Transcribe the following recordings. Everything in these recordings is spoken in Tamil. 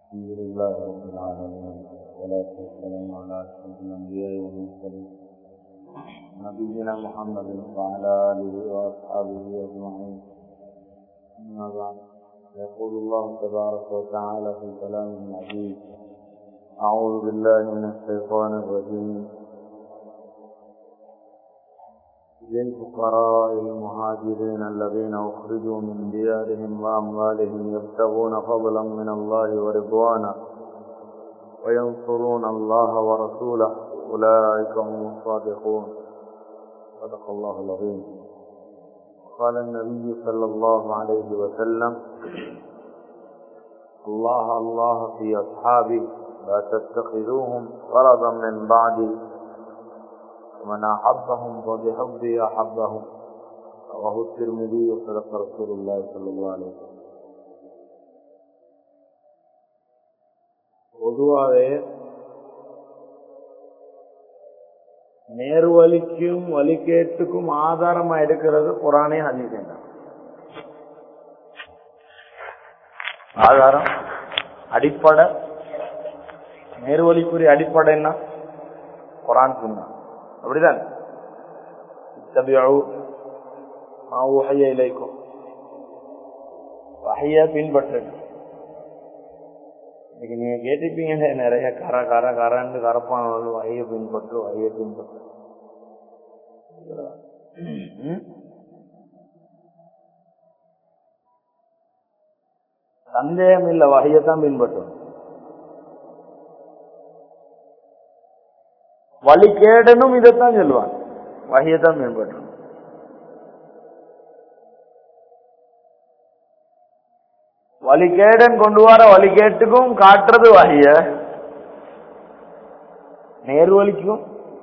الحمد لله رب العالمين والصلاة والسلام على أشرف الأنبياء والمرسلين نبينا محمد وعلى آله وأصحابه أجمعين أما بعد يقول الله تبارك وتعالى في كلامه العزيز أعوذ بالله من الشيطان الرجيم للفقراء المهاجرين الذين أخرجوا من ديارهم وأموالهم يبتغون فضلا من الله ورضوانا وينصرون الله ورسوله أولئك هم الصادقون صدق الله العظيم قال النبي صلى الله عليه وسلم الله الله في أصحابي لا تتخذوهم غرضا من بعدي ومن أحبهم فبحبي أحبهم رواه الترمذي وصدق رسول الله صلى الله عليه وسلم பொதுவாகவே நேர்வழிக்கும் வழிகேட்டுக்கும் ஆதாரமா எடுக்கிறது குரானே ஹதீஸ் ஆதாரம் அடிப்படை நேர்வழிக்குரிய அடிப்படை என்ன குரான் சொன்னா அப்படிதான் ஊஹைய இலைக்கும் வகைய பின்பற்றுங்க இன்னைக்கு நீங்க கேட்டிருப்பீங்க நிறைய கர கர கரண்டு கரப்பான வகைய பின்பற்று வகைய பின்பற்று சந்தேகம் இல்ல வகையத்தான் பின்பற்றும் வழி கேடனும் இதைத்தான் சொல்லுவான் வகையத்தான் மேம்பற்றும் வழிகேடன் கொண்டு வர வழிகேட்டுக்கும் காட்டுறது வகைய நேர்வழிக்கும்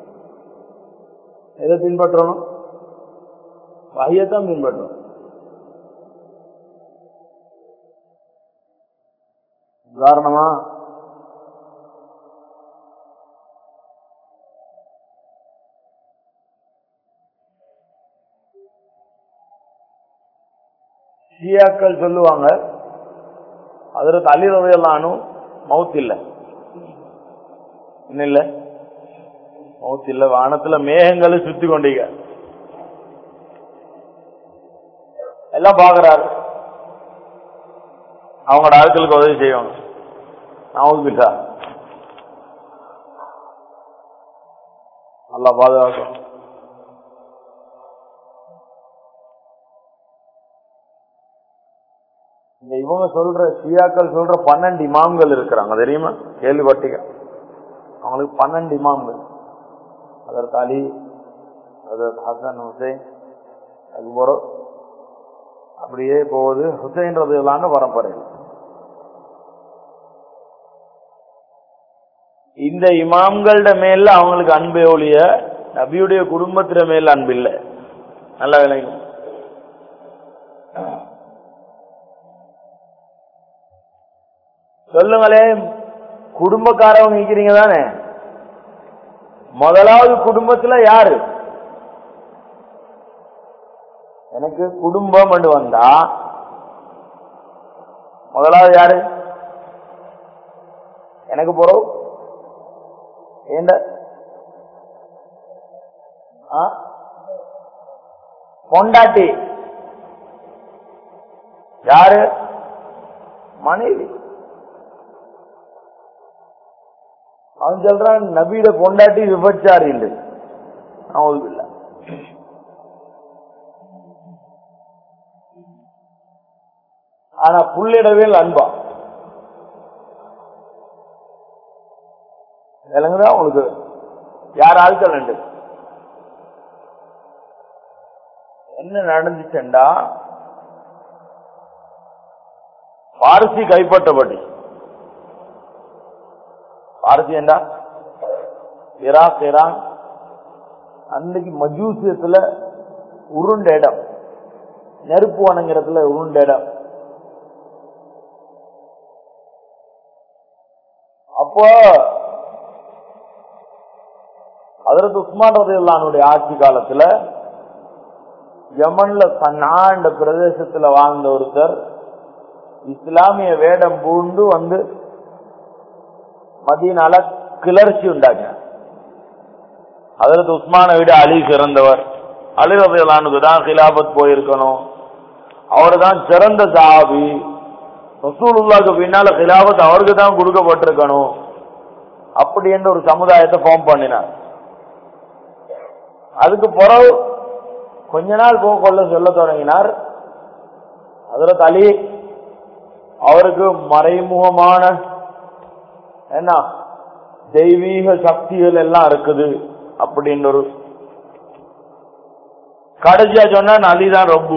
எதை பின்பற்றணும் வகையத்தான் பின்பற்றணும் உதாரணமா ஷியாக்கள் சொல்லுவாங்க அதில் தள்ளி ரவையெல்லாம் மவுத் இல்ல என்ன இல்ல மவுத் இல்ல வானத்துல மேகங்களை சுத்தி கொண்டீங்க எல்லாம் பாக்குறாரு அவங்களோட ஆட்களுக்கு உதவி செய்வாங்க நாவுதுல்லா நல்லா பாதுகாக்கும் இந்த இவங்க சொல்ற ஷியாக்கள் சொல்ற பன்னெண்டு இமாம்கள் இருக்கிறாங்க தெரியுமா கேள்விப்பட்டீங்க அவங்களுக்கு பன்னெண்டு இமாம்கள் அதற்கு அலி அதற்கு ஹசன் ஹுசைன் அதுபோற அப்படியே போகுது ஹுசைன்றது இல்லாம பரம்பரை இந்த இமாம்கள மேல அவங்களுக்கு அன்பே ஒழிய நபியுடைய குடும்பத்திட மேல அன்பு இல்லை நல்ல விளங்கும் சொல்லுங்களே குடும்பக்காரவங்க நிக்கிறீங்க தானே முதலாவது குடும்பத்துல யாரு எனக்கு குடும்பம் வந்தா முதலாவது யாரு எனக்கு போறோம் ஏண்ட பொண்டாட்டி யாரு மனைவி அவன் சொல்றான் நபீட பொண்டாட்டி விபச்சாரி இல்லை இல்ல ஆனா புள்ளிடவே அன்பா விளங்குதா உங்களுக்கு யார் ஆட்கள் ரெண்டு என்ன நடந்துச்சுண்டா பாரசி கைப்பற்றப்பட்டு பாரதி என்றா ஈராக் ஈரான் அன்னைக்கு மஜூசியத்துல உருண்ட இடம் நெருப்பு வணங்குறதுல உருண்ட இடம் அப்போ அதற்கு உஸ்மான் ரதையுல்லானுடைய ஆட்சி காலத்துல யமன்ல சன்னாண்ட பிரதேசத்துல வாழ்ந்த ஒருத்தர் இஸ்லாமிய வேடம் பூண்டு வந்து மதியனால கிளர்ச்சி உண்டாக்கினார் அதற்கு உஸ்மானை விட அலி சிறந்தவர் அலி ரதையலானுக்கு தான் கிலாபத் போயிருக்கணும் அவர் தான் சிறந்த சாபி ரசூலுல்லாக்கு பின்னால கிலாபத் அவருக்கு தான் கொடுக்கப்பட்டிருக்கணும் அப்படி என்ற ஒரு சமுதாயத்தை ஃபார்ம் பண்ணினார் அதுக்கு பிறகு கொஞ்ச நாள் போக கொள்ள சொல்ல தொடங்கினார் அதுல தலி அவருக்கு மறைமுகமான என்ன தெய்வீக சக்திகள் எல்லாம் இருக்குது அப்படின்னு ஒரு கடைசியா சொன்னா அலிதான் ரொம்ப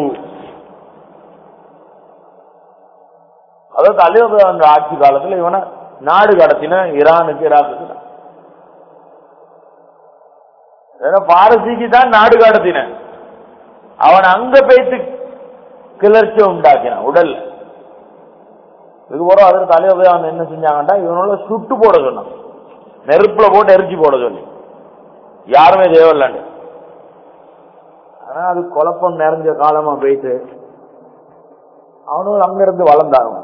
அதாவது அலி அந்த ஆட்சி காலத்துல இவனை நாடு கடத்தின ஈரானுக்கு ஈராக்குக்கு பாரசிக்கு தான் நாடு கடத்தின அவன் அங்க போய்த்து கிளர்ச்சி உண்டாக்கினான் உடல் இது போற அதில் தலைவர் அவன் என்ன செஞ்சாங்கட்டா இவனோட சுட்டு போட சொன்னான் நெருப்புல போட்டு எரிச்சு போட சொல்லி யாருமே தேவையில்லாண்டு ஆனா அது குழப்பம் நிறைஞ்ச காலமா போயிட்டு அவனும் அங்க இருந்து வளர்ந்தாங்க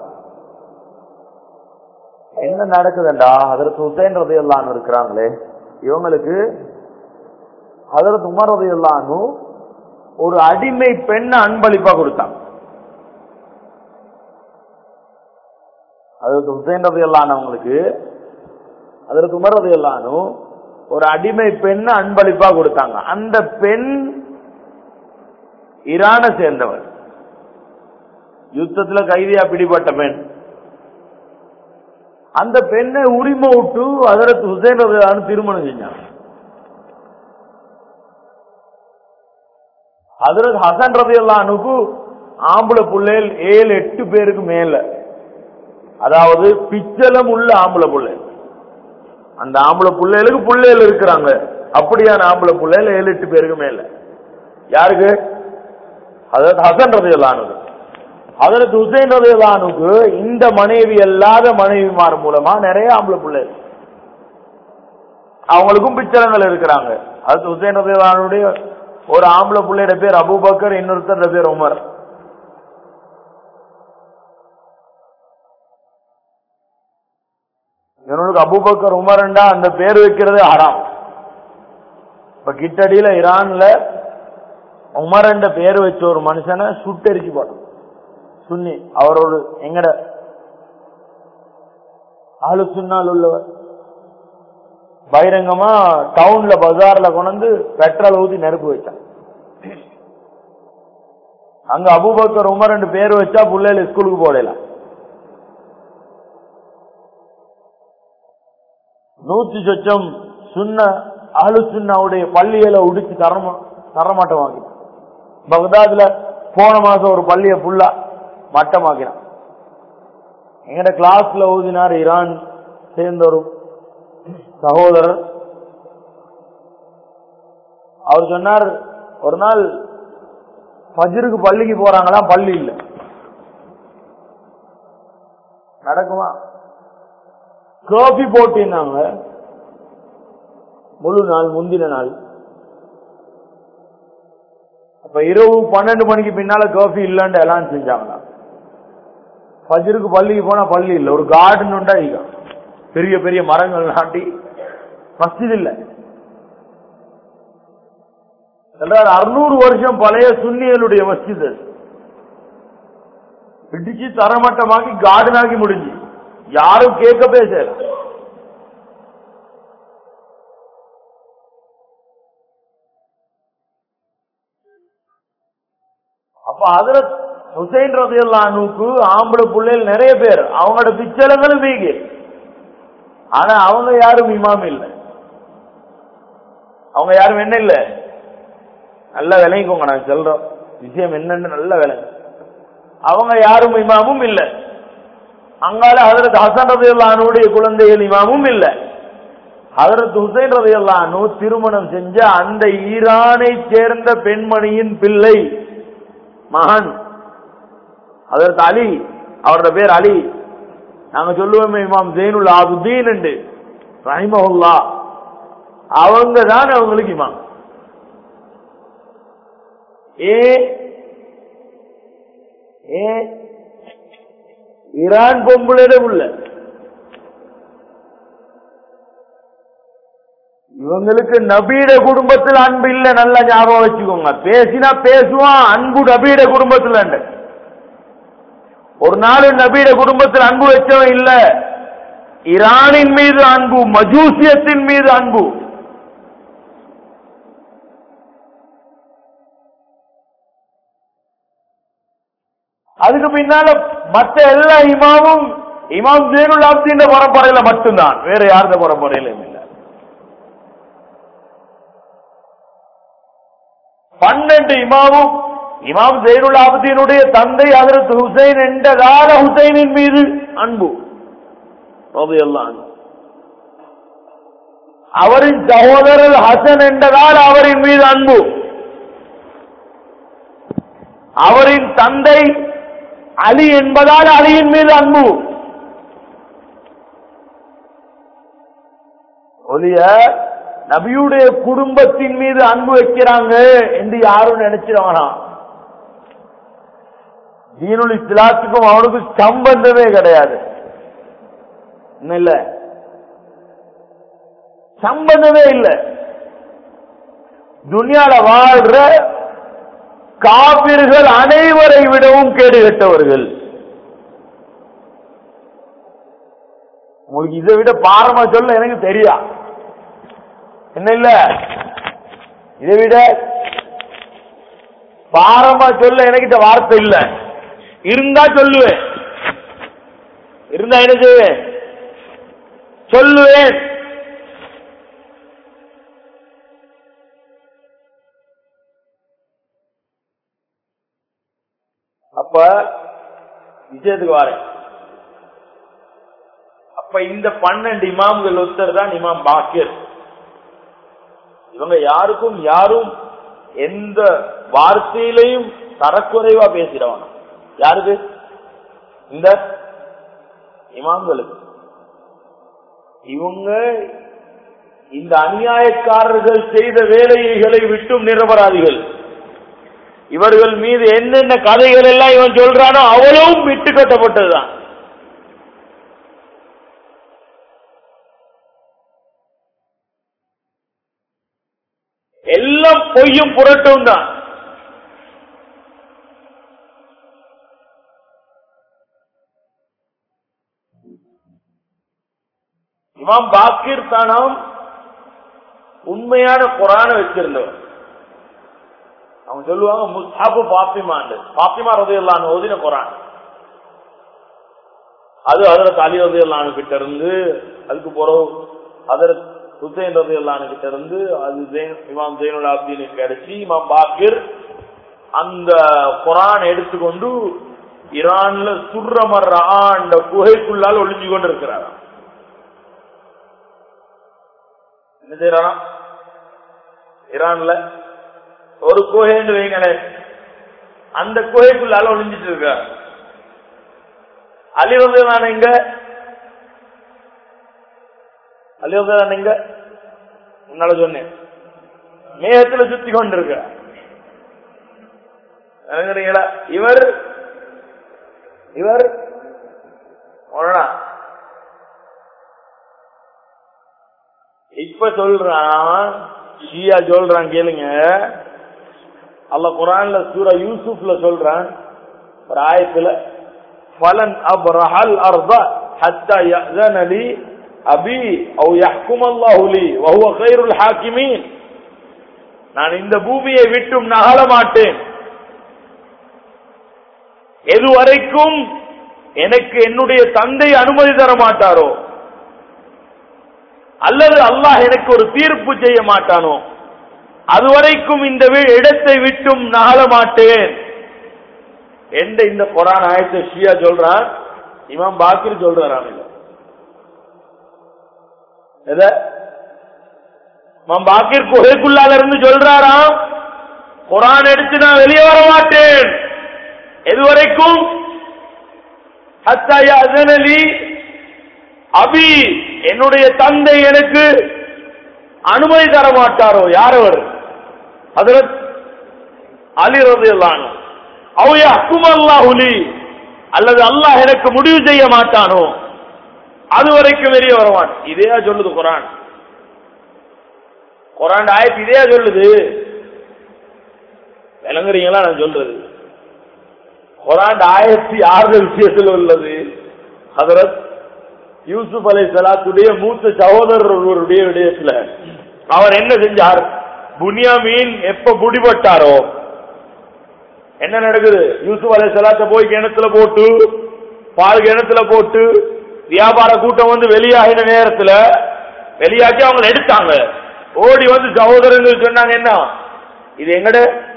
என்ன நடக்குதுண்டா அதற்கு ஹுசைன் ரதையெல்லாம் இருக்கிறாங்களே இவங்களுக்கு அதற்கு உமர் ரதையெல்லாம் ஒரு அடிமை பெண்ணை அன்பளிப்பா கொடுத்தாங்க அதற்கு ஹுசைன் ரதையெல்லாம் அவங்களுக்கு அதற்கு உமர் ரதையெல்லாம் ஒரு அடிமை பெண்ணை அன்பளிப்பா கொடுத்தாங்க அந்த பெண் ஈரானை சேர்ந்தவர் யுத்தத்துல கைதியா பிடிபட்ட பெண் அந்த பெண்ணை உரிமை விட்டு அதற்கு ஹுசைன் ரதையெல்லாம் திருமணம் செஞ்சாங்க ஹசரத் ஹசன் ரதி அல்லானுக்கு ஆம்பளை பிள்ளைகள் ஏழு எட்டு பேருக்கு மேல அதாவது பிச்சலம் உள்ள ஆம்பளை பிள்ளை அந்த ஆம்பளை பிள்ளைகளுக்கு பிள்ளைகள் இருக்கிறாங்க அப்படியான ஆம்பளை பிள்ளைகள் ஏழு எட்டு பேருக்கு மேல யாருக்கு அதாவது ஹசன் ரதி அல்லானுக்கு அதற்கு ஹுசைன் ரதி அல்லானுக்கு இந்த மனைவி அல்லாத மனைவிமார் மூலமா நிறைய ஆம்பளை பிள்ளைகள் அவங்களுக்கும் பிச்சலங்கள் இருக்கிறாங்க அது ஹுசைன் ரதி அல்லானுடைய ஒரு ஆம்பளை பிள்ளையோட பேர் அபுபக்கர் இன்னொருத்தர் பேர் உமர் இவனுக்கு அபுபக்கர் உமர்ண்டா அந்த பேர் வைக்கிறது ஹராம் இப்ப கிட்டடியில ஈரான்ல உமர் என்ற பேர் வச்ச ஒரு மனுஷனை சுட்டெரிச்சு போட்டான் சுன்னி அவர் ஒரு எங்கட ஆளு சுன்னால் உள்ளவர் பகிரங்கமா டவுன்ல பஜார்ல கொண்டு பெட்ரோல் ஊத்தி நெருப்பு வச்சான் அங்க அபுபக்கர் உமர் ரெண்டு பேர் வச்சா பிள்ளைகள் ஸ்கூலுக்கு போடலாம் நூத்தி சொச்சம் சுண்ண அழு சுண்ணாவுடைய பள்ளியில உடிச்சு தரமா தரமாட்டம் வாங்கி பகதாதுல போன மாசம் ஒரு பள்ளிய ஃபுல்லா மட்டமாக்கினான் எங்கட கிளாஸ்ல ஊதினார் ஈரான் சேர்ந்த ஒரு சகோதரர் அவர் சொன்னார் ஒரு நாள் ஃபஜ்ருக்கு பள்ளிக்கு போறாங்களா பள்ளி இல்ல நடக்குமா காபி போட்டினாங்க முழு நாள் முந்தின நாள் அப்ப இரவு பன்னெண்டு மணிக்கு பின்னால காஃபி இல்லன்னு எல்லாம் செஞ்சாங்களா ஃபஜ்ருக்கு பள்ளிக்கு போனா பள்ளி இல்ல ஒரு கார்டன் உண்டா இங்க பெரிய பெரிய மரங்கள் நாட்டி மஸ்ஜித் இல்ல அறுநூறு வருஷம் பழைய சுன்னியலுடைய மஸ்ஜித் அது. இடிச்சு தரமட்டமாக்கி கார்டன் ஆகி முடிஞ்சு யாரும் கேட்க பேசல அப்ப அதுல ஹுசைன் ரதியல்லானுக்கு ஆம்பளை பிள்ளைகள் நிறைய பேர் அவங்களோட பிச்சலங்களும் வீங்க ஆனா அவங்க யாரும் இமாம் இல்லை அவங்க யாரும் என்ன இல்ல நல்ல விளங்கிக்கோங்க நான் சொல்றோம் விஷயம் என்னன்னு நல்ல விளங்கு அவங்க யாரும் இமாமும் இல்ல அங்கால ஹதரத் ஹசன் ரதியல்லானுடைய குழந்தைகள் இமாமும் இல்ல ஹதரத் ஹுசைன் ரதியல்லானு திருமணம் செஞ்ச அந்த ஈரானை சேர்ந்த பெண்மணியின் பிள்ளை மகன் அதற்கு அலி அவரோட பேர் அலி நாங்க சொல்லுவோமே இமாம் ஜெயினுல் ஆபுதீன் என்று ரஹிமஹுல்லா அவங்க தான் அவங்களுக்கு இமாம் ஏ ஏ ஈரான் பொம்புளே உள்ள இவங்களுக்கு நபீட குடும்பத்தில் அன்பு இல்ல நல்லா ஞாபகம் வச்சுக்கோங்க பேசினா பேசுவான் அன்பு நபீட குடும்பத்தில் ஒரு நாள் நபீட குடும்பத்தில் அன்பு வச்சவன் இல்ல ஈரானின் மீது அன்பு மஜூசியத்தின் மீது அன்பு அதுக்கு பின்னால மற்ற எல்லா இமாமும் இமாம் ஜெயினுல் ஆப்தின் பரம்பரையில மட்டும்தான் வேற யாருந்த பரம்பரையிலும் இல்லை பன்னெண்டு இமாமும் இமாம் ஜெயினுல் ஆபத்தினுடைய தந்தை அதற்கு ஹுசைன் என்றதால ஹுசைனின் மீது அன்பு ரலியல்லாஹு அன்ஹு. அவரின் சகோதரர் ஹசன் என்றதால் அவரின் மீது அன்பு அவரின் தந்தை அலி என்பதால் அலியின் மீது அன்பு ஒலிய நபியுடைய குடும்பத்தின் மீது அன்பு வைக்கிறாங்க என்று யாரும் நினைச்சிருவானா தீனுல் இஸ்லாத்துக்கும் அவனுக்கு சம்பந்தமே கிடையாது என்ன இல்ல சம்பந்தமே இல்ல துனியால வாழ்ற காபிர்கள் அனைவரை விடவும் கேடு கெட்டவர்கள் உங்களுக்கு இதை விட பாரமா சொல்ல எனக்கு தெரியா என்ன இல்ல இதை விட பாரமா சொல்ல எனக்கு இந்த வார்த்தை இல்ல இருந்தா சொல்லுவேன் இருந்தா என்ன செய்வேன் சொல்லுவேன் அப்ப விஷயத்துக்கு வரேன் அப்ப இந்த பன்னெண்டு இமாம்கள் ஒருத்தர் தான் இமாம் பாக்கியர் இவங்க யாருக்கும் யாரும் எந்த வார்த்தையிலையும் தரக்குறைவா பேசிடவாங்க யாருக்கு இந்த இமாம்களுக்கு இவங்க இந்த அநியாயக்காரர்கள் செய்த வேலைகளை விட்டும் நிரபராதிகள் இவர்கள் மீது என்னென்ன கதைகள் எல்லாம் இவன் சொல்றானோ அவ்வளவும் விட்டு கட்டப்பட்டதுதான் எல்லாம் பொய்யும் புரட்டும் தான் இமாம் பாக்கிர் தானாம் உண்மையான குரான வச்சிருந்தவர் அவங்க சொல்லுவாங்க முஸ்ஹாபு பாத்திமாண்டு பாத்திமா ரதையெல்லாம் ஓதின குரான் அது அதற்கு அலி ரதையெல்லாம் கிட்ட இருந்து அதுக்கு பிறகு அதற்கு ஹுசைன் ரதையெல்லாம் கிட்ட இருந்து அது ஜெயின் இமாம் ஜெயினுல் ஆப்தீனு கிடைச்சி இமாம் பாக்கிர் அந்த குரான் எடுத்துக்கொண்டு ஈரான்ல சுர்ரமர் அந்த குகைக்குள்ளால் ஒளிஞ்சு கொண்டு இருக்கிறார் என்ன செய்யறானா ஈரான்ல ஒரு குகைன்னு வைங்களேன் அந்த குகைக்குள்ளால ஒளிஞ்சிட்டு இருக்க அலிவது நான் எங்க அலிவது நான் எங்க உன்னால சொன்னேன் மேகத்துல சுத்தி கொண்டிருக்க விளங்குறீங்களா? இவர் இவர் மொழனா இப்ப சொல்றான் ஷியா சொல்றான் கேளுங்க அல்ல குரான்ல சூரா யூசுப்ல சொல்றான் ஒரு ஆயத்துல ஃபலன் அப்ரஹல் அர்த ஹத்தா யஅذن لي அபி அவ் يحكم الله لي وهو خير الحاكمين நான் இந்த பூமியை விட்டும் நகல மாட்டேன் எதுவரைக்கும் எனக்கு என்னுடைய தந்தை அனுமதி தர மாட்டாரோ அல்லது அல்லாஹ் எனக்கு ஒரு தீர்ப்பு செய்ய மாட்டானோ அதுவரைக்கும் இந்த வி- இடத்தை விட்டும் நகல மாட்டேன் எந்த இந்த குரான் ஆயத்தை ஷியா சொல்றான் இமாம் பாக்கிர் சொல்றான் இத. எத இமாம் பாக்கிர் குகைக்குள்ளால இருந்து சொல்றாராம் குரான் எடுத்து நான் வெளியே வர மாட்டேன் எதுவரைக்கும் ஹத்தா யஅذن லி அபி என்னுடைய தந்தை எனக்கு அனுமதி தர மாட்டாரோ யார் அவர் ஹதரத் அலி ரலியல்லாஹு அவ் யஹ்கும் அல்லாஹு லி அல்லது அல்லாஹ் எனக்கு முடிவு செய்ய மாட்டானோ அது வரைக்கும் வெளியே வர மாட்டேன் இதே சொல்லுது குரான் குரான் ஆயத்து இதே சொல்லுது விளங்குறீங்களா நான் சொல்றது குரான் ஆயத்து யாருடைய விஷயத்தில் உள்ளது ஹதரத் யூசுப் அலை சலாத்துடைய மூத்த சகோதரர் ஒருவருடைய விடயத்துல அவர் என்ன செஞ்சார் புனியாமீன் எப்ப புடிபட்டாரோ என்ன நடக்குது யூசுப் அலை சலாத்த போய் கிணத்துல போட்டு பால் கிணத்துல போட்டு வியாபார கூட்டம் வந்து வெளியாகின நேரத்துல வெளியாக்கி அவங்க எடுத்தாங்க ஓடி வந்து சகோதரர்கள் சொன்னாங்க என்ன இது எங்கட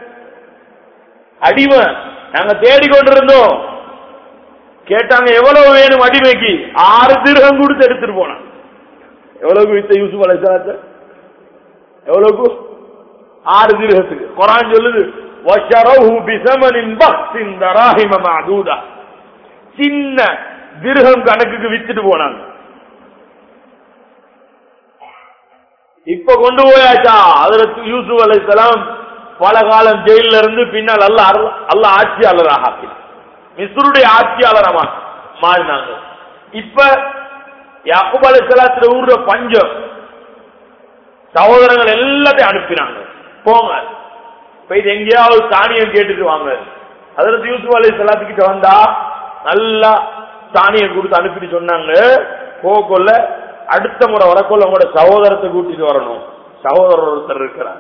அடிமை நாங்க தேடிக்கொண்டிருந்தோம் கேட்டாங்க எவ்வளவு வேணும் அடிமைக்கு ஆறு திருகம் கொடுத்து எடுத்துட்டு போனான் எவ்வளவுக்கு வித்த யூசுப் அலைசலாத்த எவ்வளவுக்கு ஆறு திருகத்துக்கு குரான் சொல்லுது வஷரஹு பிசமனின் பக்ஸின் தராஹிம மஅதூதா சின்ன திருகம் கணக்குக்கு வித்துட்டு போனாங்க இப்ப கொண்டு போயாச்சா அதுல யூசுப் அலைசலாம் பல காலம் ஜெயில இருந்து பின்னால் அல்ல அல்ல ஆட்சியாளராக ஆக்கினார் மிஸ்ருடைய ஆட்சியாளரமா மாறினாங்க இப்ப யாக்குப் அலைசலாத்துல ஊர்ற பஞ்சம் சகோதரங்கள் எல்லாத்தையும் அனுப்பினாங்க போங்க இப்ப இது எங்கேயாவது தானியம் கேட்டுட்டு வாங்க அதற்கு யூசுப் அலி சலாத்துக்கிட்ட வந்தா நல்லா தானியம் கொடுத்து அனுப்பிட்டு சொன்னாங்க போகக்குள்ள அடுத்த முறை வரக்குள்ள உங்களோட சகோதரத்தை கூட்டிட்டு வரணும் சகோதரர் ஒருத்தர் இருக்கிறார்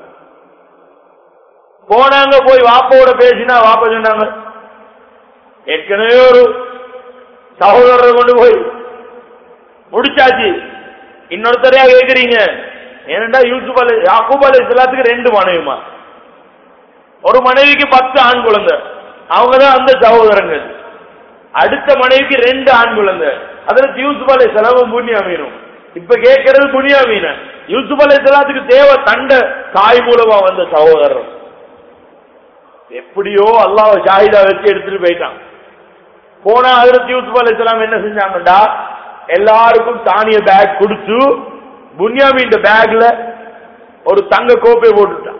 போனாங்க போய் வாப்போட பேசினா வாப்ப சொன்னாங்க ஏற்கனவே ஒரு சகோதரரை கொண்டு போய் முடிச்சாச்சு இன்னொருத்தரையா கேக்குறீங்க ஏனண்டா யூசுப் அலி யாக்கூப் அலி இஸ்லாத்துக்கு ரெண்டு மனைவிமா ஒரு மனைவிக்கு பத்து ஆண் குழந்தை அவங்கதான் அந்த சகோதரங்கள் அடுத்த மனைவிக்கு ரெண்டு ஆண் குழந்தை அதுல யூசுப் அலி செலவும் புண்ணியாமீனும் இப்ப கேட்கறது புண்ணியாமீன யூசுப் அலி செலாத்துக்கு தேவை தண்ட தாய் மூலமா வந்த சகோதரர் எப்படியோ அல்லாஹ் ஷாஹிதா வச்சு எடுத்துட்டு போயிட்டான் போனா அதிரத் யூசுப் அலி என்ன செஞ்சாங்கடா எல்லாருக்கும் தானிய பேக் கொடுத்து புன்யாமின் பேக்ல ஒரு தங்க கோப்பை போட்டுட்டான்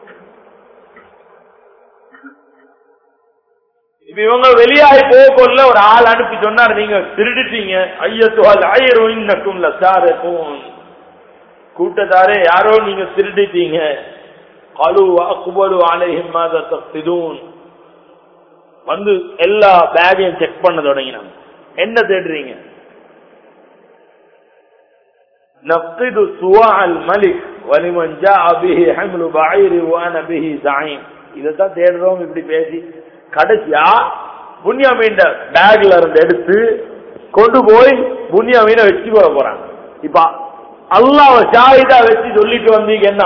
இப்ப இவங்க வெளியாகி போகல ஒரு ஆள் அனுப்பி சொன்னார் நீங்க திருடிட்டீங்க ஐயத்துவால் ஆயிரம் இன்னக்கும் சாரு கூட்டத்தாரே யாரோ நீங்க திருடிட்டீங்க கழு அக்குபலு ஆலையும் தப்திதூன் வந்து எல்லா பேக்கையும் செக் பண்ண தொடங்கினாங்க என்ன தேடுறீங்க نفقد سواع الملك ولمن جاء به حمل بعير وانا به زعيم இதத்தான் தேடுறோம் இப்படி பேசி கடைசியா புண்ணியாமீன் பேக்ல இருந்து எடுத்து கொண்டு போய் புண்ணியாமீனை வச்சு போட போறாங்க இப்ப அல்லாஹ் ஷாஹிதா வச்சு சொல்லிட்டு வந்தீங்க என்ன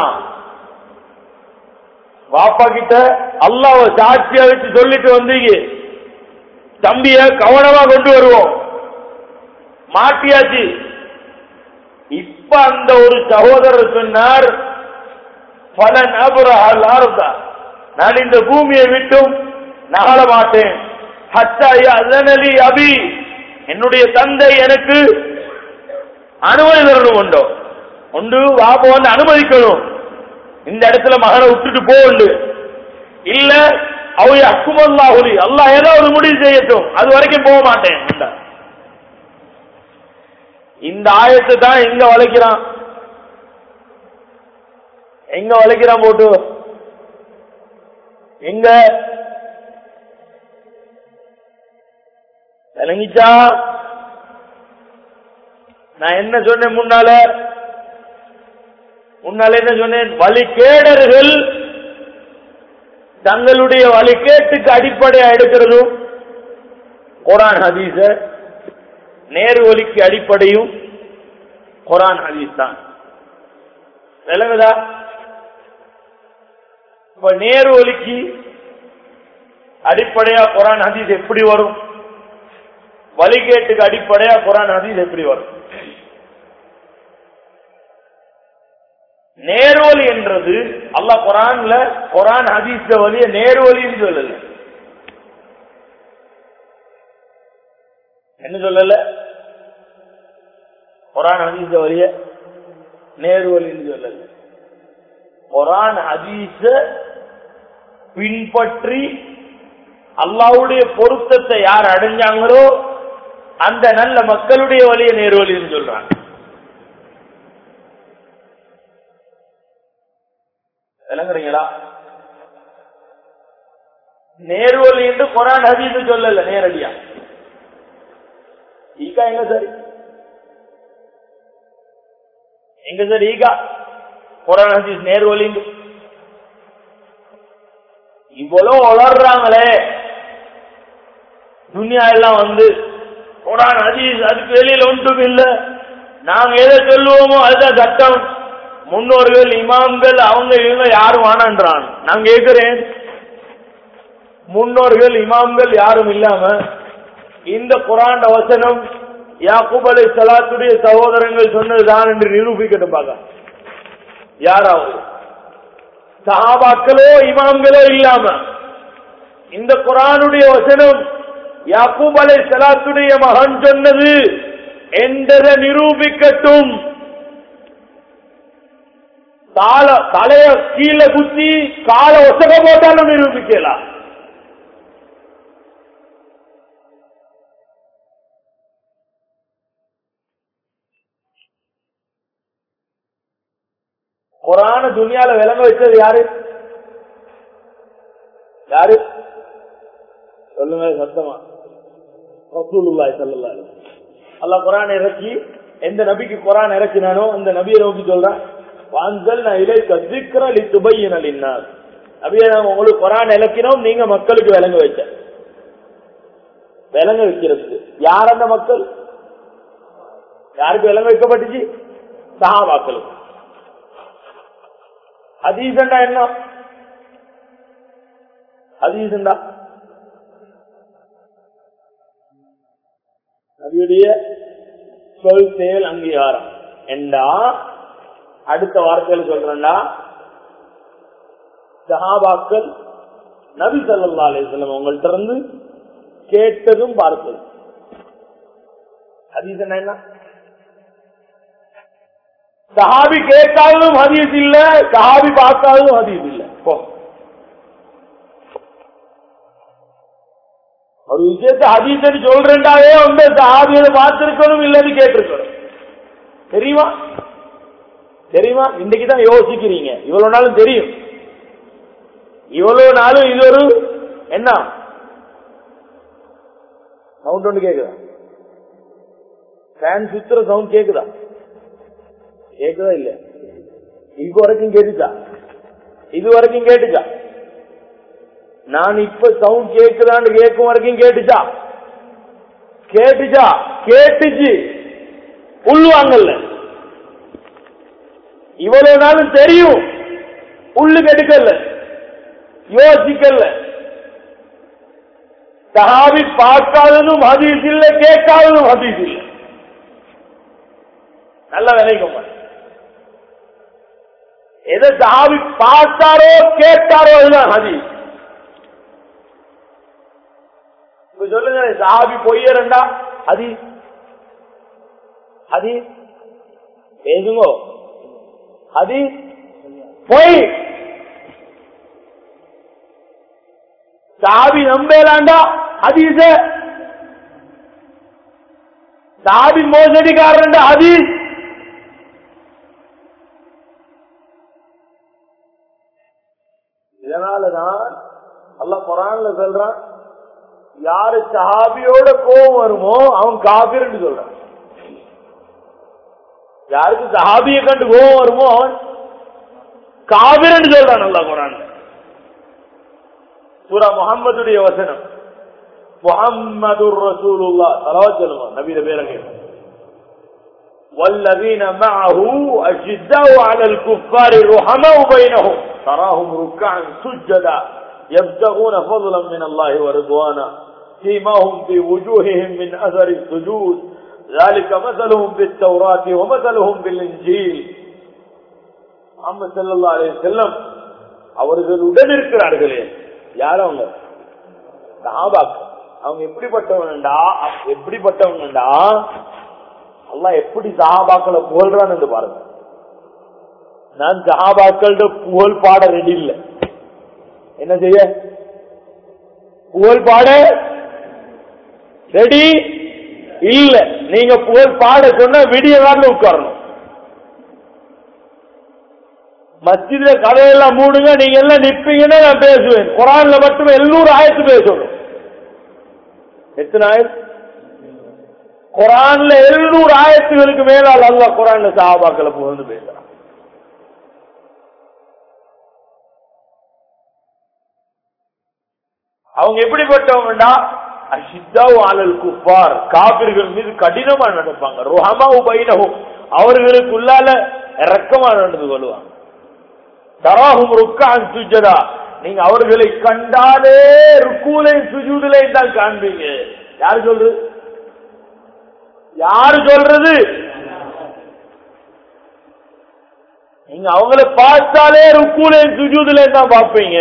பாப்பா கிட்ட அல்லாஹ் சாட்சியா வச்சு சொல்லிட்டு வந்தீங்க தம்பிய கவனமா கொண்டு வருவோம் மாட்டியாச்சு இப்ப அந்த ஒரு சகோதரர் சொன்னார் பலன் அபுரா நான் இந்த பூமியை விட்டும் நகர மாட்டேன் அதனலி அபி என்னுடைய தந்தை எனக்கு அனுமதி தரணும் உண்டோ ஒன்று வாப்ப வந்து அனுமதிக்கணும் இந்த இடத்துல மகனை விட்டுட்டு போண்டு இல்ல அவை அக்குமல்லாஹுலி அல்லாஹ் ஏதாவது முடிவு செய்யட்டும் அது வரைக்கும் போக மாட்டேன் என்றார். இந்த ஆயத்தை தான் எங்க வளைக்கிறான் எங்க வளைக்கிறான் போட்டு எங்க விளங்கிச்சா நான் என்ன சொன்னேன் முன்னால முன்னால என்ன சொன்னேன் வழிகேடர்கள் தங்களுடைய வழிகேட்டுக்கு அடிப்படையா எடுக்கிறதும் குரான் ஹதீஸ நேரு ஒலிக்கு அடிப்படையும் குரான் ஹதீஸ் தான் விளங்குதா இப்ப நேரு ஒலிக்கு அடிப்படையா குரான் ஹதீஸ் எப்படி வரும் வழிகேட்டுக்கு அடிப்படையா குரான் ஹதீஸ் எப்படி வரும் நேர்வழி என்றது அல்லாஹ் குரான்ல குரான் ஹதீஸ் வழிய நேர்வழின்னு சொல்லல என்ன சொல்லல குரான் ஹதீஸ் வழிய நேர்வழின்னு சொல்லல குரான் ஹதீஸ பின்பற்றி அல்லாவுடைய பொருத்தத்தை யார் அடைஞ்சாங்களோ அந்த நல்ல மக்களுடைய வழிய நேர்வழின்னு சொல்றாங்க விளங்குறீங்களா நேர்வழி என்று குரான் ஹதீஸ் சொல்லல நேரடியா ஈகா எங்க சரி எங்க சார் ஈகா குரான் ஹதீஸ் நேர்வழி இவ்வளவு வளர்றாங்களே துனியா எல்லாம் வந்து குரான் ஹதீஸ் அதுக்கு வெளியில ஒன்றும் இல்ல நாங்க எதை சொல்லுவோமோ அதுதான் சட்டம் முன்னோர்கள் இமாம்கள் அவங்க இவங்க யாரும் வேணான்றான் நான் கேட்கிறேன் முன்னோர்கள் இமாம்கள் யாரும் இல்லாம இந்த குரான் வசனம் யாக்கூப் அலை சலாத்துடைய சகோதரங்கள் சொன்னதுதான் என்று நிரூபிக்கட்டும் பார்க்க யாராவது சஹாபாக்களோ இமாம்களோ இல்லாம இந்த குரானுடைய வசனம் யாக்கூப் அலை சலாத்துடைய மகன் சொன்னது என்றதை நிரூபிக்கட்டும் கால தலைய கீழே குத்தி கால ஒசக போட்டாலும் நிரூபிக்கலாம் குரான துணியால விளங்க வச்சது யாரு யாரு சொல்லுங்க சத்தமா ரசூலுல்லாஹி ஸல்லல்லாஹு அலைஹி வஸல்லம் அல்லாஹ் குரான் இறக்கி எந்த நபிக்கு குரான் இறக்கினானோ அந்த நபியை நோக்கி சொல்றான் வான்சல் நான் இலைக்க திக்ர லித்துபையின லின்னாஸ் நபியை நாம உங்களுக்கு குரான் இறக்கினோம் நீங்க மக்களுக்கு விளங்க வச்ச விளங்க வைக்கிறதுக்கு யார் அந்த மக்கள் யாருக்கு விளங்க வைக்கப்பட்டுச்சு சஹாபாக்களுக்கு ஹதீசண்டா என்ன ஹதீசண்டா நபியுடைய சொல் செயல் அங்கீகாரம் என்றா அடுத்த வார்த்தையில் சொல்றேன்டா சஹாபாக்கள் நபி சல்லா அலிஸ்லம் உங்கள்கிட்ட இருந்து கேட்டதும் பார்த்ததும் ஹதீஸ் என்ன சஹாபி கேட்டாலும் ஹதீஸ் இல்ல சஹாபி பார்த்தாலும் ஹதீஸ் இல்ல போ ஒரு விஷயத்த ஹதீஸ் சொல்றேன்டாவே வந்து சஹாபியை பார்த்திருக்கணும் இல்லன்னு கேட்டிருக்கணும் தெரியுமா தெரியுமா இன்னைக்கு தான் யோசிக்கிறீங்க இவ்வளவு நாளும் தெரியும் இவ்வளவு நாளும் இது ஒரு என்ன சவுண்ட் ஒன்று கேக்குதா ஃபேன் சுத்துற சவுண்ட் கேக்குதா கேக்குதா இல்ல இது வரைக்கும் கேட்டுச்சா இது வரைக்கும் கேட்டுச்சா நான் இப்ப சவுண்ட் கேக்குதான்னு கேட்கும் வரைக்கும் கேட்டுச்சா கேட்டுச்சா கேட்டுச்சு உள்வாங்கல்ல இவ்வளவு நாளும் தெரியும் உள்ளுக்கு எடுக்கல யோசிக்கல சஹாபி பார்க்காததும் ஹதீஸ் இல்ல கேட்காததும் ஹதீஸ் இல்ல நல்ல விளைக்கும் எதை சஹாபி பார்த்தாரோ கேட்டாரோ அதுதான் ஹதீஸ் இப்ப சொல்லுங்க சஹாபி பொய்யரண்டா ஹதீஸ் ஹதீஸ் பேசுங்கோ ஹதீஸ் பொய் சாபி நம்பேலாண்டா ஹதீஸ சாபி மோசடிக்காரன் ஹதீஸ் இதனாலதான் அல்ல குரான்ல சொல்றான் யாரு சஹாபியோட கோபம் வருமோ அவன் காபிர்னு சொல்றான் யாருக்கு சஹாபியை கண்டு கோபம் வருமோ அவன் காபிரன்னு சொல்றான் அல்லா குரான் சூரா முகம்மதுடைய வசனம் முகம்மது ரசூலுல்லா தலவா சொல்லுங்க நபீர பேரங்க والذين معه أشداء على الكفار رحماء بينهم تراهم ركعا سجدا يبتغون فضلا من الله ورضوانا سيماهم في وجوههم من أثر السجود ذلك مثلهم بالتوراة ومثلهم بالإنجيل முகமது சல்லா அலி செல்லம் அவர்கள் உடன் இருக்கிறார்களே யார் அவங்க சஹாபாக் அவங்க எப்படிப்பட்டவன்டா எப்படிப்பட்டவன்டா அல்லா எப்படி சஹாபாக்களை புகழ்றான்னு பாருங்க நான் சஹாபாக்கள்கிட்ட புகழ் பாட ரெடி இல்லை என்ன செய்ய புகழ் பாட ரெடி இல்ல நீங்க புகழ் பாட சொன்ன விடிய காரில் உட்காரணும் மஸ்ஜித்ல கதையெல்லாம் மூடுங்க நீங்க எல்லாம் நிப்பீங்கன்னா நான் பேசுவேன் குரான்ல மட்டும் எழுநூறு ஆயிரத்து பேசணும் எத்தனை ஆயிரத்து குரான்ல எழுநூறு ஆயிரத்துகளுக்கு மேலால் அல்ல குரான்ல சாபாக்களை புகழ்ந்து பேசுறான் அவங்க எப்படிப்பட்டவங்கடா அஷித்தாவு ஆலல் குஃபார் காபிர்கள் மீது கடினமா நடப்பாங்க ருஹமா உபைனஹும் அவர்களுக்குள்ளால இறக்கமா நடந்து கொள்வாங்க தராஹும் ருக்கான் சுஜதா நீங்க அவர்களை கண்டாலே ருக்கூலை சுஜூதிலே தான் காண்பீங்க யாரு சொல்றது யாரு சொல்றது நீங்க அவங்கள பார்த்தாலே ருக்கூலை சுஜூதிலே தான் பார்ப்பீங்க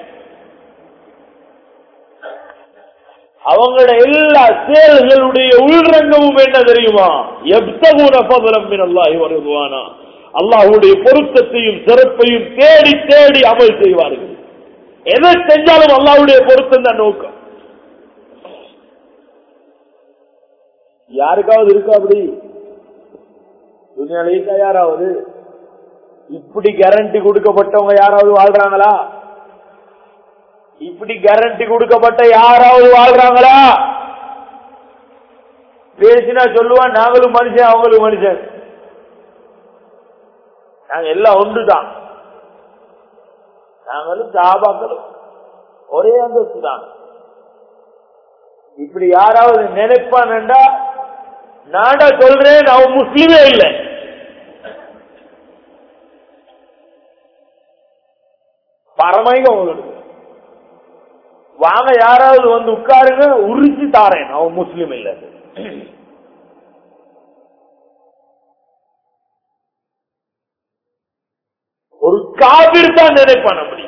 அவங்களோட எல்லா செயல்களுடைய உள்ரங்கமும் என்ன தெரியுமா எப்தகுன பதலம் அல்லாஹி வருவானா அல்லாஹுடைய பொருத்தத்தையும் சிறப்பையும் தேடி தேடி அமல் செய்வார்கள் எதை செஞ்சாலும் அல்லாஹுடைய பொருத்தம் தான் நோக்கம் யாருக்காவது இருக்கா அப்படி துணியால இருக்கா யாராவது இப்படி கேரண்டி கொடுக்கப்பட்டவங்க யாராவது வாழ்றாங்களா இப்படி கேரண்டி கொடுக்கப்பட்ட யாராவது வாழ்றாங்களா பேசினா சொல்லுவான் நாங்களும் மனுஷன் அவங்களும் மனுஷன் நாங்க எல்லாம் ஒன்றுதான் நாங்களும் சாபாக்களும் ஒரே அந்தஸ்து தான் இப்படி யாராவது நினைப்பான்டா நாடா சொல்றேன் அவன் முஸ்லீமே இல்லை பரமைகம் உங்களுக்கு வாங்க யாராவது வந்து உட்காருங்க உரிச்சு தாரேன் அவன் முஸ்லீம் இல்ல ஒரு காவிர் தான் நினைப்பான் அப்படி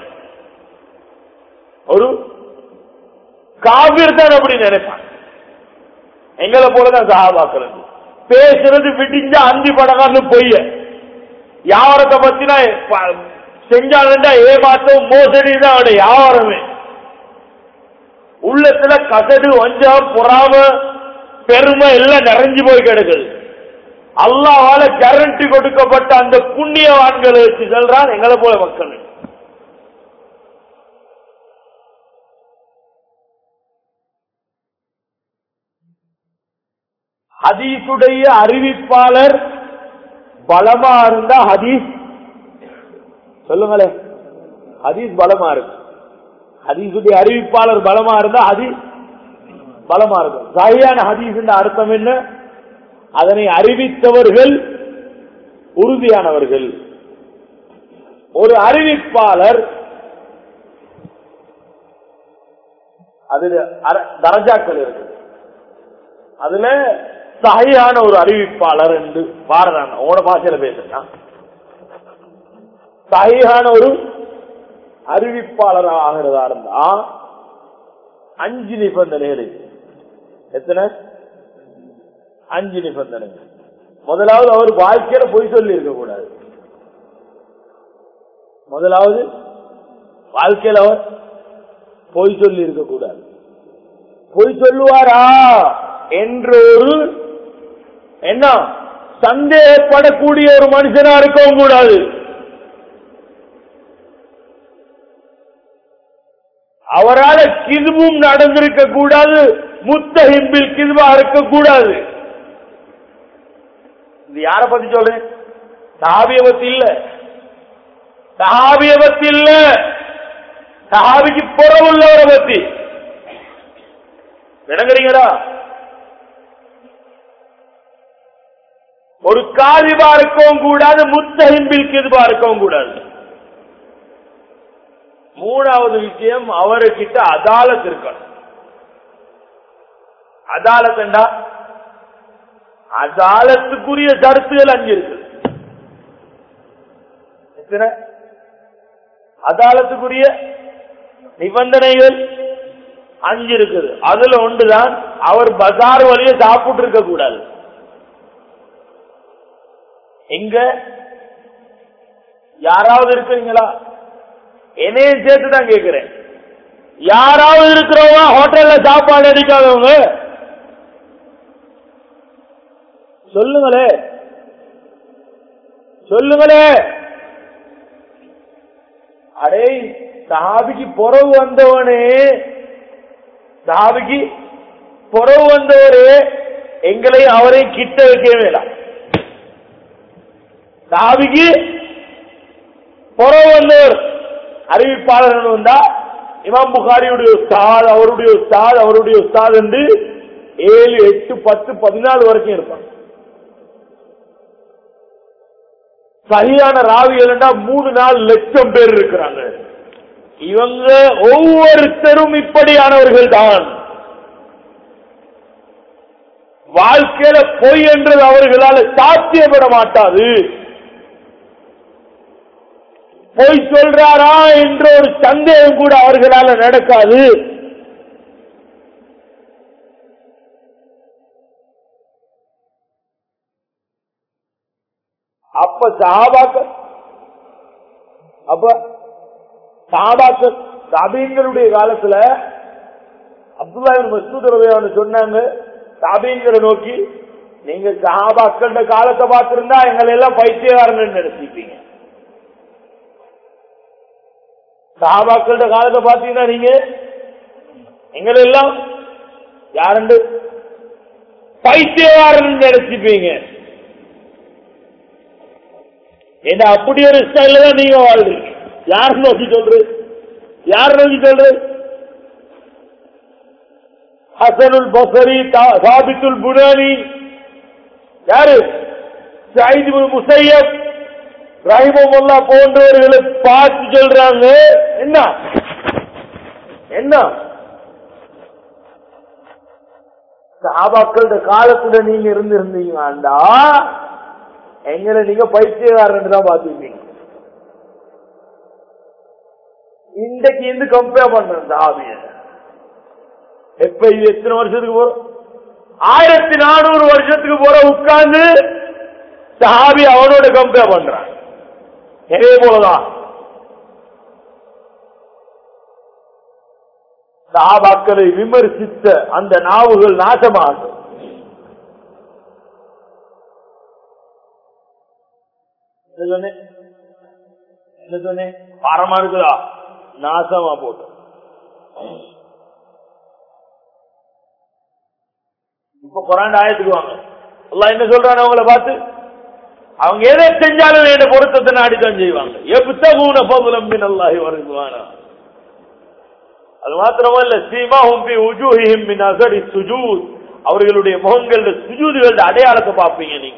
ஒரு காவிர் தான் அப்படி நினைப்பான் எங்களை போலதான் சகாபாக்கிறது பேசுறது விடிஞ்சா அந்தி படகான்னு பொய்ய யாவரத்தை பத்தினா செஞ்சாலுண்டா ஏமாத்தம் மோசடி தான் அவட யாவரமே உள்ளத்துல கசடு வஞ்சம் பொறாம பெருமை எல்லாம் நிறைஞ்சு போய் கிடக்குது அல்லாவால கேரண்டி கொடுக்கப்பட்ட அந்த புண்ணியவான்களை வச்சு சொல்றான் எங்களை போல மக்கள் ஹதீசுடைய அறிவிப்பாளர் பலமா இருந்தா ஹதீஸ் சொல்லுங்களே ஹதீஸ் பலமா இருக்கு ஹதீசுடைய அறிவிப்பாளர் பலமா இருந்தா ஹதீஸ் பலமா இருக்கும் சரியான ஹதீஸ் அர்த்தம் என்ன அதனை அறிவித்தவர்கள் உறுதியானவர்கள் ஒரு அறிவிப்பாளர் அதுல தரஜாக்கள் இருக்கு அதுல சகையான ஒரு அறிவிப்பாளர் என்று பாரதான் உங்களோட பாஷையில பேசுறா சகையான ஒரு அறிவிப்பாளர் ஆகிறதா இருந்தா அஞ்சு நிபந்தனைகள் எத்தனை அஞ்சு நிபந்தனை முதலாவது அவர் வாழ்க்கையில பொய் சொல்லி இருக்க கூடாது முதலாவது வாழ்க்கையில அவர் பொய் சொல்லி இருக்க கூடாது பொய் சொல்லுவாரா என்ற ஒரு என்ன சந்தேகப்படக்கூடிய ஒரு மனுஷனா இருக்கவும் கூடாது அவரால் கிதுவும் நடந்திருக்க கூடாது முத்தஹிம்பில் கிதுவா இருக்கக்கூடாது இது யார பத்தி சொல்றேன் சஹாபிய பத்தி இல்ல சஹாபிய பத்தி இல்ல சஹாபிக்கு புறவுள்ளவரை பத்தி விளங்குறீங்களா ஒரு காதிபா இருக்கவும் கூடாது முத்தஹிம்பில் கிதுபா இருக்கவும் கூடாது மூணாவது விஷயம் அவர்கிட்ட அதாலத் இருக்கணும் அதாலத்தண்டா அதாலத்துக்குரிய கருத்துகள் அஞ்சு இருக்கு எத்தனை அதாலத்துக்குரிய நிபந்தனைகள் அஞ்சு இருக்குது அதுல ஒன்றுதான் அவர் பஜார் வழிய சாப்பிட்டு இருக்க கூடாது எங்க யாராவது இருக்கிறீங்களா என்னையும் சேர்த்து தான் கேட்கிறேன் யாராவது இருக்கிறவங்க ஹோட்டல்ல சாப்பாடு அடிக்காதவங்க சொல்லுங்களே சொல்லுங்களே அடே சஹாபிக்கு புறவு வந்தவனே சஹாபிக்கு புறவு வந்தவரே எங்களை அவரை கிட்ட வைக்கவே வேண்டாம் சஹாபிக்கு புறவு வந்தவர் அறிவிப்பாளர் வந்தா இமாம் புகாரியுடைய உஸ்தாத் அவருடைய உஸ்தாத் அவருடைய உஸ்தாத் என்று ஏழு எட்டு பத்து பதினாலு வரைக்கும் இருப்பாங்க சரியான ராவியல்னா மூணு நாலு லட்சம் பேர் இருக்கிறாங்க இவங்க ஒவ்வொருத்தரும் இப்படியானவர்கள் தான் வாழ்க்கையில பொய் என்றது அவர்களால் சாத்தியப்பட மாட்டாது பொய் சொல்றாரா என்ற ஒரு சந்தேகம் கூட அவர்களால நடக்காது அப்ப சஹாபாக்கள் அப்ப சஹாபாக்கள் தாபீன்களுடைய காலத்துல அப்துல்லா மசூத் ரவையான சொன்னாங்க தாபீன்களை நோக்கி நீங்க சஹாபாக்கள காலத்தை பார்த்திருந்தா எங்களை எல்லாம் பைத்தியக்காரன் நினைச்சிப்பீங்க சஹாபாக்கள காலத்தை பார்த்தீங்கன்னா நீங்க எங்களை எல்லாம் யாருண்டு பைத்தியக்காரன் நினைச்சிப்பீங்க என்ன அப்படி ஒரு ஸ்டைல தான் நீங்க வாழ்றீங்க யார் நோக்கி சொல்றது யார் நோக்கி சொல்றது ஹசனுல் பசரி சாபித்துல் புனானி யாரு சைது முசையப் ரஹிமல்லா போன்றவர்களை பார்த்து சொல்றாங்க என்ன என்ன சாபாக்களோட காலத்துல நீங்க இருந்து இருந்தீங்கடா எங்களை நீங்க பைத்தியக்காரன் தான் பாத்துருப்பீங்க இன்றைக்கு இருந்து கம்பேர் பண்றேன் தாவிய எப்ப இது எத்தனை வருஷத்துக்கு போறோம் ஆயிரத்தி நானூறு வருஷத்துக்கு போற உட்கார்ந்து சாபி அவனோட கம்பேர் பண்றான் இதே போலதான் சாபாக்களை விமர்சித்த அந்த நாவுகள் நாசமாகும் என்ன சொன்னேன் என்ன சொன்னேன் பாரமா இருக்குதா நாசமா போட்டு இப்ப குரான் ஆயத்துக்கு வாங்க எல்லாம் என்ன சொல்றாங்க அவங்கள பார்த்து அவங்க எதை செஞ்சாலும் என்ன பொருத்தத்தை நாடித்தான் செய்வாங்க எப்தகூன பகுலம் பின் அல்லாஹி வருவானா அது மாத்திரமல்ல சீமா ஹும்பி உஜூஹிஹிம் மின் அசடி சுஜூத் அவர்களுடைய முகங்கள சுஜூதுகளோட அடையாளத்தை பார்ப்பீங்க நீங்க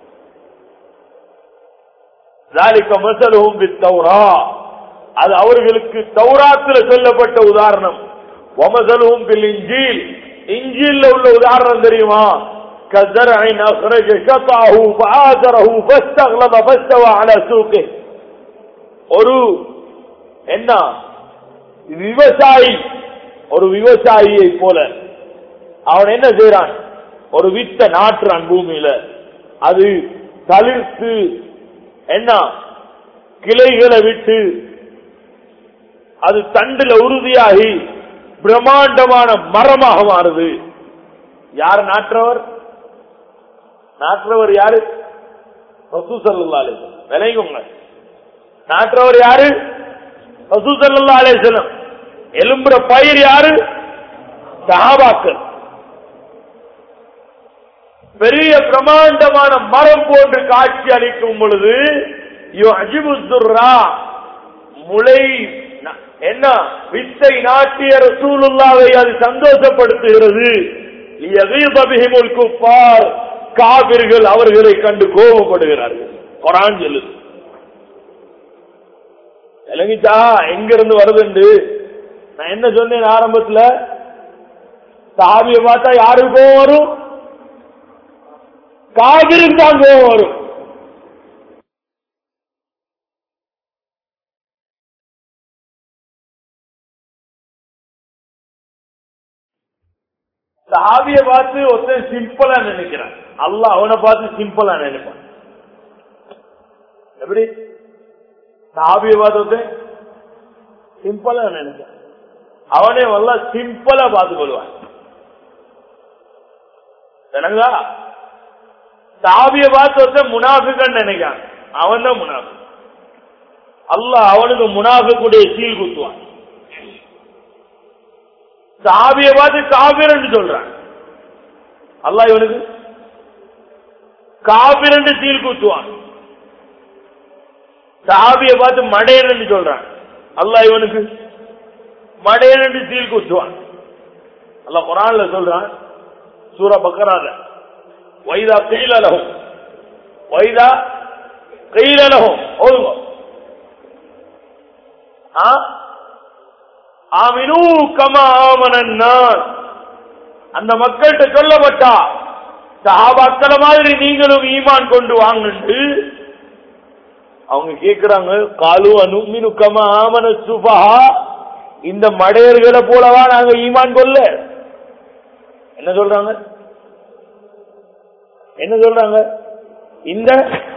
ذلك مثلهم بالتوراة அது அவர்களுக்கு தௌராத்தில் சொல்லப்பட்ட உதாரணம் ومثلهم بالانجيل இஞ்சில்ல உள்ள உதாரணம் தெரியுமா كزرع أخرج شطعه فآزره فاستغلظ فاستوى على سوقه ஒரு என்ன விவசாயி ஒரு விவசாயியை போல அவன் என்ன செய்யறான் ஒரு வித்த நாட்டுறான் பூமியில அது தளிர்த்து என்ன கிளைகளை விட்டு அது தண்டுல உறுதியாகி பிரம்மாண்டமான மரமாக மாறுது யார் நாற்றவர் நாற்றவர் யாரு ரசூசல்லா அலிசலம் விளையுங்க நாற்றவர் யாரு ரசூசல்லா அலிசலம் எலும்புற பயிர் யாரு சஹாபாக்கள் பெரிய பிரமாண்டமான மரம் போன்று காட்சி அளிக்கும் பொழுது முளை என்ன வித்தை நாட்டிய ரசூலுல்லாவை அது சந்தோஷப்படுத்துகிறது குப்பார் காவிர்கள் அவர்களை கண்டு கோபப்படுகிறார்கள் கொரான் சொல்லுது விளங்கிச்சா எங்க இருந்து வருதுண்டு நான் என்ன சொன்னேன் ஆரம்பத்துல சாவியை பார்த்தா யாருக்கு கோவம் வரும் காவிருக்கு தான் கோபம் வரும் சாவிய பார்த்து ஒருத்தன் சிம்பிளா நினைக்கிறான் அல்ல அவனை பார்த்து சிம்பிளா நினைப்பான் எப்படி சாவிய பார்த்து ஒருத்தன் சிம்பிளா நினைச்சான் அவனே வல்ல சிம்பிளா பார்த்து கொள்வான் என்னங்களா சாவிய பார்த்து ஒருத்தன் முனாஃபிகன் நினைக்கான் அவன் தான் முனாஃபி அல்லாஹ் அவனுக்கு முனாஃபிக்குடைய சீல் குத்துவான் சாபிய பார்த்து காபிர் என்று சொல்றான் அல்லாஹ் இவனுக்கு காபிர் என்று சீல் குத்துவான் சாபிய பார்த்து மடையன் என்று சொல்றான் அல்லாஹ் இவனுக்கு மடையன் என்று சீல் குத்துவான் அல்லாஹ் குரான்ல சொல்றான் சூர பக்கராத வைதா கையிலகும் வைதா கையிலகும் ஓதுங்க ஆ? ஆமினு கமா ஆமனன்னார் அந்த மக்கள்கிட்ட சொல்லப்பட்டா சஹாபாக்கள மாதிரி நீங்களும் ஈமான் கொண்டு வாங்கன்னு அவங்க கேக்குறாங்க காலு அனுமினு கமா ஆமன சுபஹா இந்த மடையர்களை போலவா நாங்க ஈமான் கொள்ள என்ன சொல்றாங்க என்ன சொல்றாங்க இந்த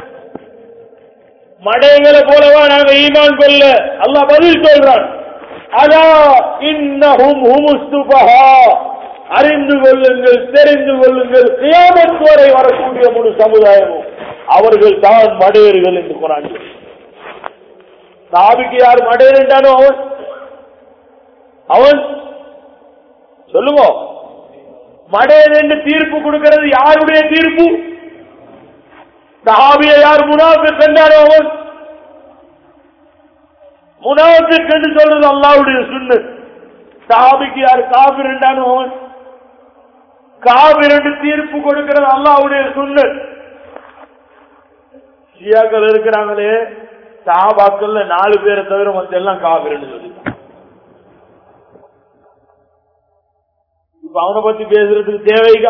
மடைகளை போலவா நாங்க ஈமான் கொள்ள அல்லாஹ் பதில் சொல்றான் அதா இன்னஹும் ஹுமுஸ்துபஹா அறிந்து கொள்ளுங்கள் தெரிந்து கொள்ளுங்கள் கியாமத் வரை வரக்கூடிய முழு சமுதாயமும் அவர்கள் தான் மடையர்கள் என்று குரான் சாபிக்கு யார் மடையர் என்றானோ அவன் அவன் சொல்லுங்க மடையன் என்று தீர்ப்பு கொடுக்கிறது யாருடைய தீர்ப்பு சஹாபிய யார் முனாஃபிக் என்றாரோ அவன் முனாஃபிக் என்று சொல்றது அல்லாவுடைய சுண்ணு சஹாபிக்கு யார் காபிர் என்றானோ அவன் காபிர் என்று தீர்ப்பு கொடுக்கிறது அல்லாவுடைய சுண்ணு ஷியாக்கள் இருக்கிறாங்களே சஹாபாக்கள்ல நாலு பேரை தவிர மத்த எல்லாம் காபிர்னு சொல்லி இப்ப அவனை பத்தி பேசுறதுக்கு தேவைகா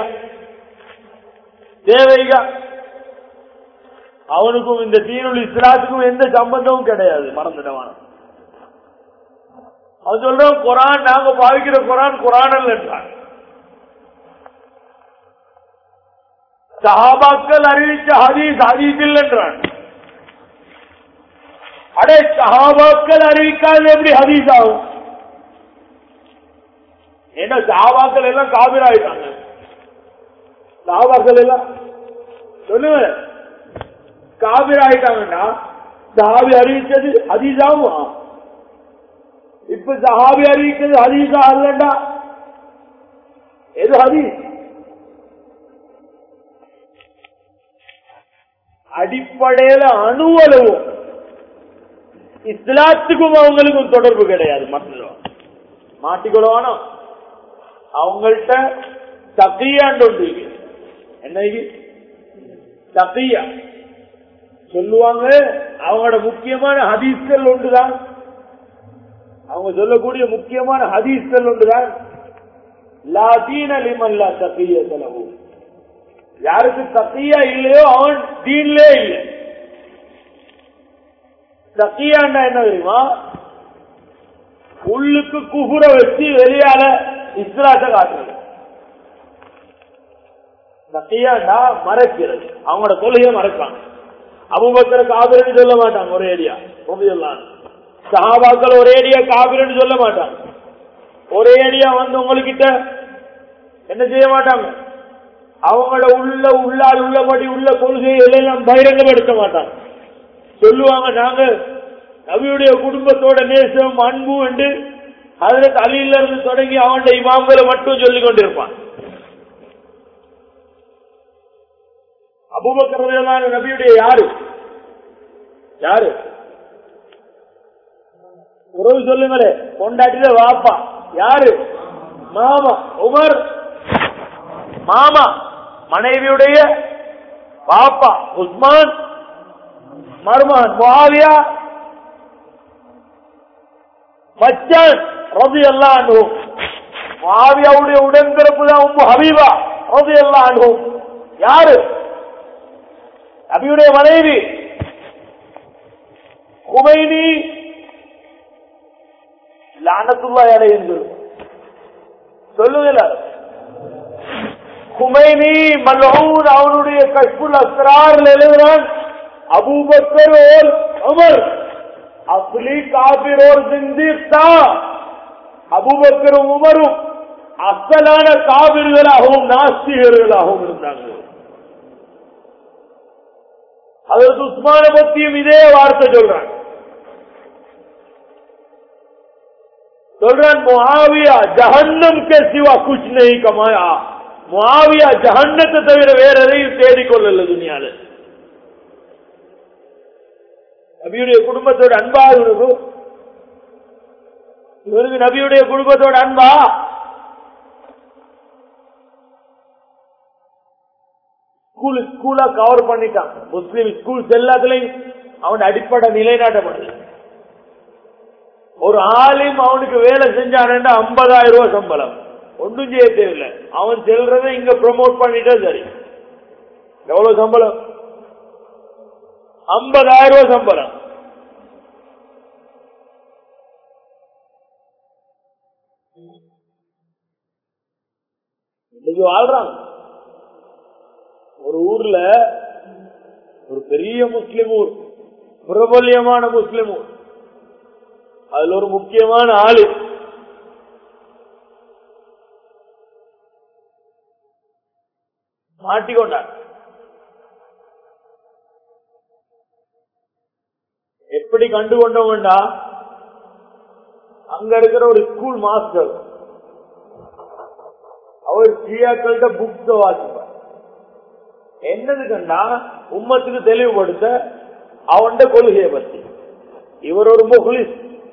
தேவைகா அவனுக்கும் இந்த தீனுள் இஸ்லாத்துக்கும் எந்த சம்பந்தமும் கிடையாது மறந்துடவான அவன் சொல்றான் குரான் நாங்க பாவிக்கிற குரான் குரான் என்றான் சஹாபாக்கள் அறிவிச்ச ஹதீஸ் ஹதீஸ் என்றான் அடே சஹாபாக்கள் அறிவிக்காது எப்படி ஹதீஸ் ஆகும் ஏன்னா சஹாபாக்கள் எல்லாம் காபிர் ஆயிட்டாங்க சஹாபாக்கள் எல்லாம் சொல்லுங்க காபிர் ஆயிட்டாங்கன்னா சஹாபி அறிவிச்சது ஹதீஸாமா இப்ப சஹாபி அறிவிச்சது ஹதீஸா அல்லண்டா எது ஹதீஸ் அடிப்படையில அணுவளவும் இஸ்லாத்துக்கும் அவங்களுக்கும் தொடர்பு கிடையாது மற்றவங்க மாட்டிக்கொள்வானோ அவங்கள்ட்ட தக்கியாண்டு ஒன்று இருக்கு. என்ன இது? தக்கியா சொல்லுவாங்க அவங்களோட முக்கியமான ஹதீஸ்கள் ஒன்றுதான் அவங்க சொல்லக்கூடிய முக்கியமான ஹதீஸ்கள் ஒன்றுதான் லா தீன லிமன் லா தக்கிய செலவு யாருக்கு தக்கியா இல்லையோ அவன் தீன்லே இல்லை தக்கியாண்டா என்ன தெரியுமா உள்ளுக்கு குகுர வச்சு வெளியால இஸ்லாத்தை காட்டுறது தக்கியாண்டா மறைக்கிறது அவங்களோட கொள்கையை மறைப்பாங்க அபுபக்கர காபிரன்னு சொல்ல மாட்டாங்க ஒரே ஏரியா சொல்லலாம் சஹாபாக்கள் ஒரே ஏரியா காபிரன்னு சொல்ல மாட்டாங்க ஒரே ஏரியா வந்து உங்ககிட்ட என்ன செய்ய மாட்டாங்க அவங்களோட உள்ள உள்ளால் உள்ளபடி உள்ள கொள்கைகளை எல்லாம் பகிரங்கப்படுத்த மாட்டாங்க சொல்லுவாங்க நாங்க நபியுடைய குடும்பத்தோட நேசம் அன்பு என்று அதுல தலையில இருந்து தொடங்கி அவனுடைய இமாம்களை மட்டும் சொல்லிக் கொண்டிருப்பான் அபுபக்கரதான நபியுடைய யாரு யாரு உறவு சொல்லுங்களே கொண்டாட்டில வாப்பா யாரு மாமா உமர் மாமா மனைவியுடைய பாப்பா உஸ்மான் மருமகன் முஆவியா மச்சான் ரவி அல்லா அனுபவம் முஆவியாவுடைய உடன்பிறப்பு தான் உம்மு ஹபீபா ரவி அல்லா அனுபவம் யாரு நபியுடைய மனைவி குமைனி லானத்துல்லா என்று சொல்லுங்கல குமைனி மல்லூன் அவனுடைய கஷ்புல் அஸ்ராரில் எழுதுறான் அபூபக்கர் ஓர் அமர் அஸ்லி காபிர் ஓர் சிந்தீர் தா அபூபக்கரும் உமரும் அசலான காவிர்களாகவும் நாஸ்திகர்களாகவும் இருந்தாங்க அதற்கு உஸ்மான பத்தியும் இதே வார்த்தை சொல்றாங்க சொல்றான் முஆவியா ஜஹன்னம் கே சிவா குச் நஹி கமாயா முஆவியா ஜஹன்னத்தை தவிர வேற எதையும் தேடிக்கொள்ளல துனியால நபியுடைய குடும்பத்தோட அன்பா இவருக்கு இவருக்கு நபியுடைய குடும்பத்தோட அன்பா ஸ்கூல் ஸ்கூலா கவர் பண்ணிட்டான் முஸ்லீம் ஸ்கூல்ஸ் எல்லாத்துலயும் அவன் அடிப்படை நிலைநாட்டப்படுது ஒரு ஆளும் அவனுக்கு வேலை செஞ்சானேன்னா ஐம்பதாயிரம் ரூபாய் சம்பளம் ஒன்றும் செய்ய தேவையில்லை அவன் செல்றதை இங்க ப்ரமோட் பண்ணிட்டா சரி எவ்வளவு சம்பளம் ஐம்பதாயிரம் ரூபாய் சம்பளம் இன்னைக்கு வாழ்றான் ஒரு ஊர்ல ஒரு பெரிய முஸ்லிம் ஊர் பிரபல்யமான முஸ்லிம் ஊர் அதுல ஒரு முக்கியமான ஆளு மாட்டிக்கொண்டார் எப்படி கண்டு கொண்டோம்டா அங்க இருக்கிற ஒரு ஸ்கூல் மாஸ்டர் அவர் ஷியாக்கள்கிட்ட புக்ஸ் வாசிப்பார் என்னது கண்டா உம்மத்துக்கு தெளிவுபடுத்த அவன்ட கொள்கையை பத்தி இவர் ஒரு முஹ்லிஸ்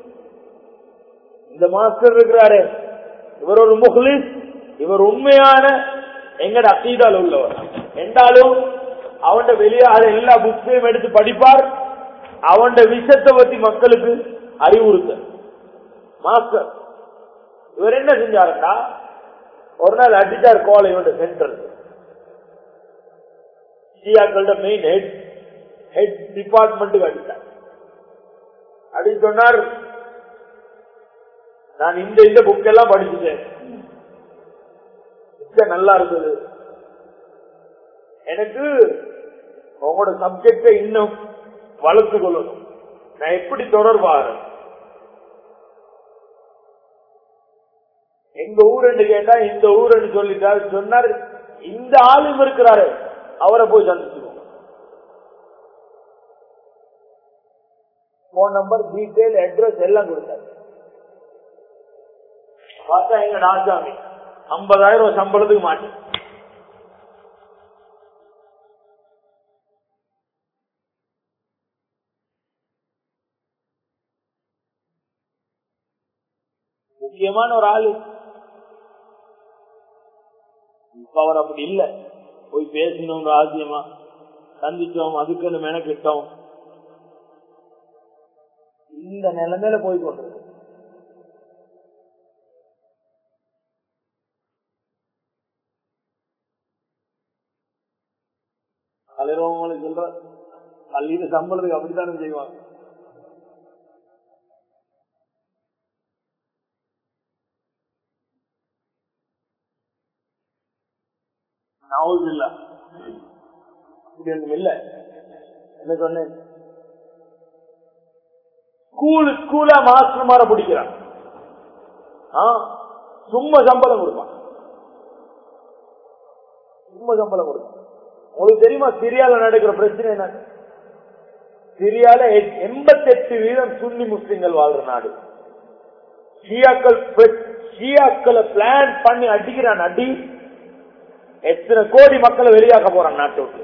இந்த மாஸ்டர் இருக்கிறாரே இவர் ஒரு முஹ்லிஸ் இவர் உண்மையான எங்கட அக்கீதால் உள்ளவர் என்றாலும் அவன்ட வெளியாக எல்லா புக்ஸையும் எடுத்து படிப்பார் அவன்ட விஷத்தை பத்தி மக்களுக்கு அறிவுறுத்த மாஸ்டர் இவர் என்ன செஞ்சாருன்னா ஒரு நாள் அடிச்சார் கோலை இவன் சென்டர் ஷியாக்களோட மெயின் ஹெட் ஹெட் டிபார்ட்மெண்ட்டுக்கு அடித்தார் அடி சொன்னார் நான் இந்த இந்த புக் எல்லாம் படிச்சுட்டேன் புக்க நல்லா இருந்தது எனக்கு உங்களோட சப்ஜெக்டை இன்னும் வளர்த்து கொள்ளணும் நான் எப்படி தொடர்பாகிறேன் எங்க ஊருன்னு கேட்டா இந்த ஊருன்னு சொல்லிட்டாரு சொன்னார் இந்த ஆளும் இருக்கிறாரு அவரை போய் சந்திச்சுக்கோங்க போன் நம்பர் டீடைல் அட்ரஸ் எல்லாம் கொடுத்தாரு பார்த்தா எங்க நாசாமி ஐம்பதாயிரம் சம்பளத்துக்கு மாட்டி முக்கியமான ஒரு ஆளு இப்ப அவர் அப்படி இல்ல போய் பேசினோம் ராஜ்யமா சந்திச்சோம் அதுக்குன்னு மெனக்கிட்டோம் இந்த நிலைமையில போய் கொண்டிருக்கு கலைரோகங்களுக்கு சொல்ற பள்ளியில சம்பளத்துக்கு அப்படித்தானே செய்வாங்க நாவும் இல்ல அப்படி ஒன்றும் இல்ல என்ன சொன்னேன் ஸ்கூலு ஸ்கூலா மாஸ்டர் மாற பிடிக்கிறான் ஆ, சும்மா சம்பளம் கொடுப்பான் சும்மா சம்பளம் கொடுப்பான் உங்களுக்கு தெரியுமா சிரியால நடக்கிற பிரச்சனை என்ன சிரியால எண்பத்தி எட்டு வீதம் சுன்னி முஸ்லிம்கள் வாழ்ற நாடு ஷியாக்கள் பெ- ஷியாக்களை பிளான் பண்ணி அடிக்கிறான் அடி எத்தனை கோடி மக்களை வெளியாக்க போறான் நாட்டை விட்டு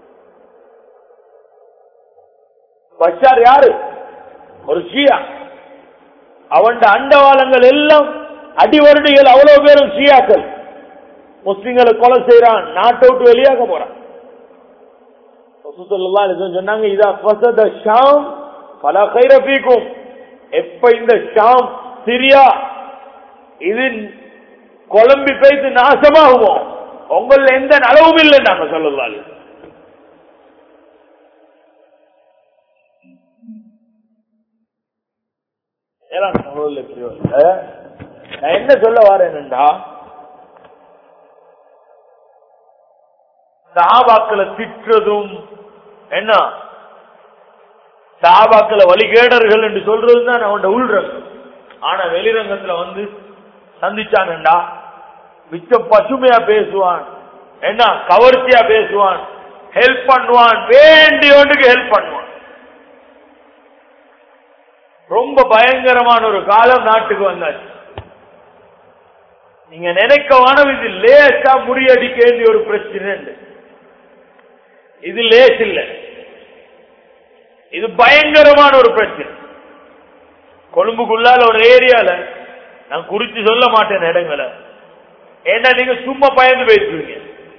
பஷார் யாரு ஒரு ஷியா அவன் அண்டவாளங்கள் எல்லாம் அடிவருடிகள் அவ்வளவு பேரும் ஷியாக்கள் முஸ்லிம்களை கொலை செய்யறான் நாட்டை விட்டு வெளியாக போறான் ரசூலுல்லாஹி அலைஹி வஸல்லம் சொன்னாங்க இதா ஃபஸத ஷாம் ஃபலா கைர ஃபீக்கும் எப்ப இந்த ஷாம் சிரியா இது குழம்பி போய்த்து நாசமாகுமோ உங்கள எந்த நலவும் இல்லை நாங்க சொல்லலாம் நான் என்ன சொல்ல வரேன்டா சாபாக்களை திட்டுறதும் என்ன சாபாக்களை வழிகேடர்கள் என்று சொல்றது தான் அவன் உள்ரங்கம் ஆனா வெளிரங்கத்துல வந்து சந்திச்சானுண்டா மிச்சம் பசுமையா பேசுவான் என்ன கவர்ச்சியா பேசுவான் ஹெல்ப் பண்ணுவான் வேண்டியவனுக்கு ஹெல்ப் பண்ணுவான் ரொம்ப பயங்கரமான ஒரு காலம் நாட்டுக்கு வந்தாச்சு நீங்க நினைக்க வேணும் இது லேசா முறியடிக்க வேண்டிய ஒரு பிரச்சனை உண்டு. இது லேஸ் இல்ல இது பயங்கரமான ஒரு பிரச்சனை கொழும்புக்குள்ளால ஒரு ஏரியால நான் குறிச்சு சொல்ல மாட்டேன் இடங்களை ஏன்னா நீங்க சும்மா பயந்து போயிருக்கீங்க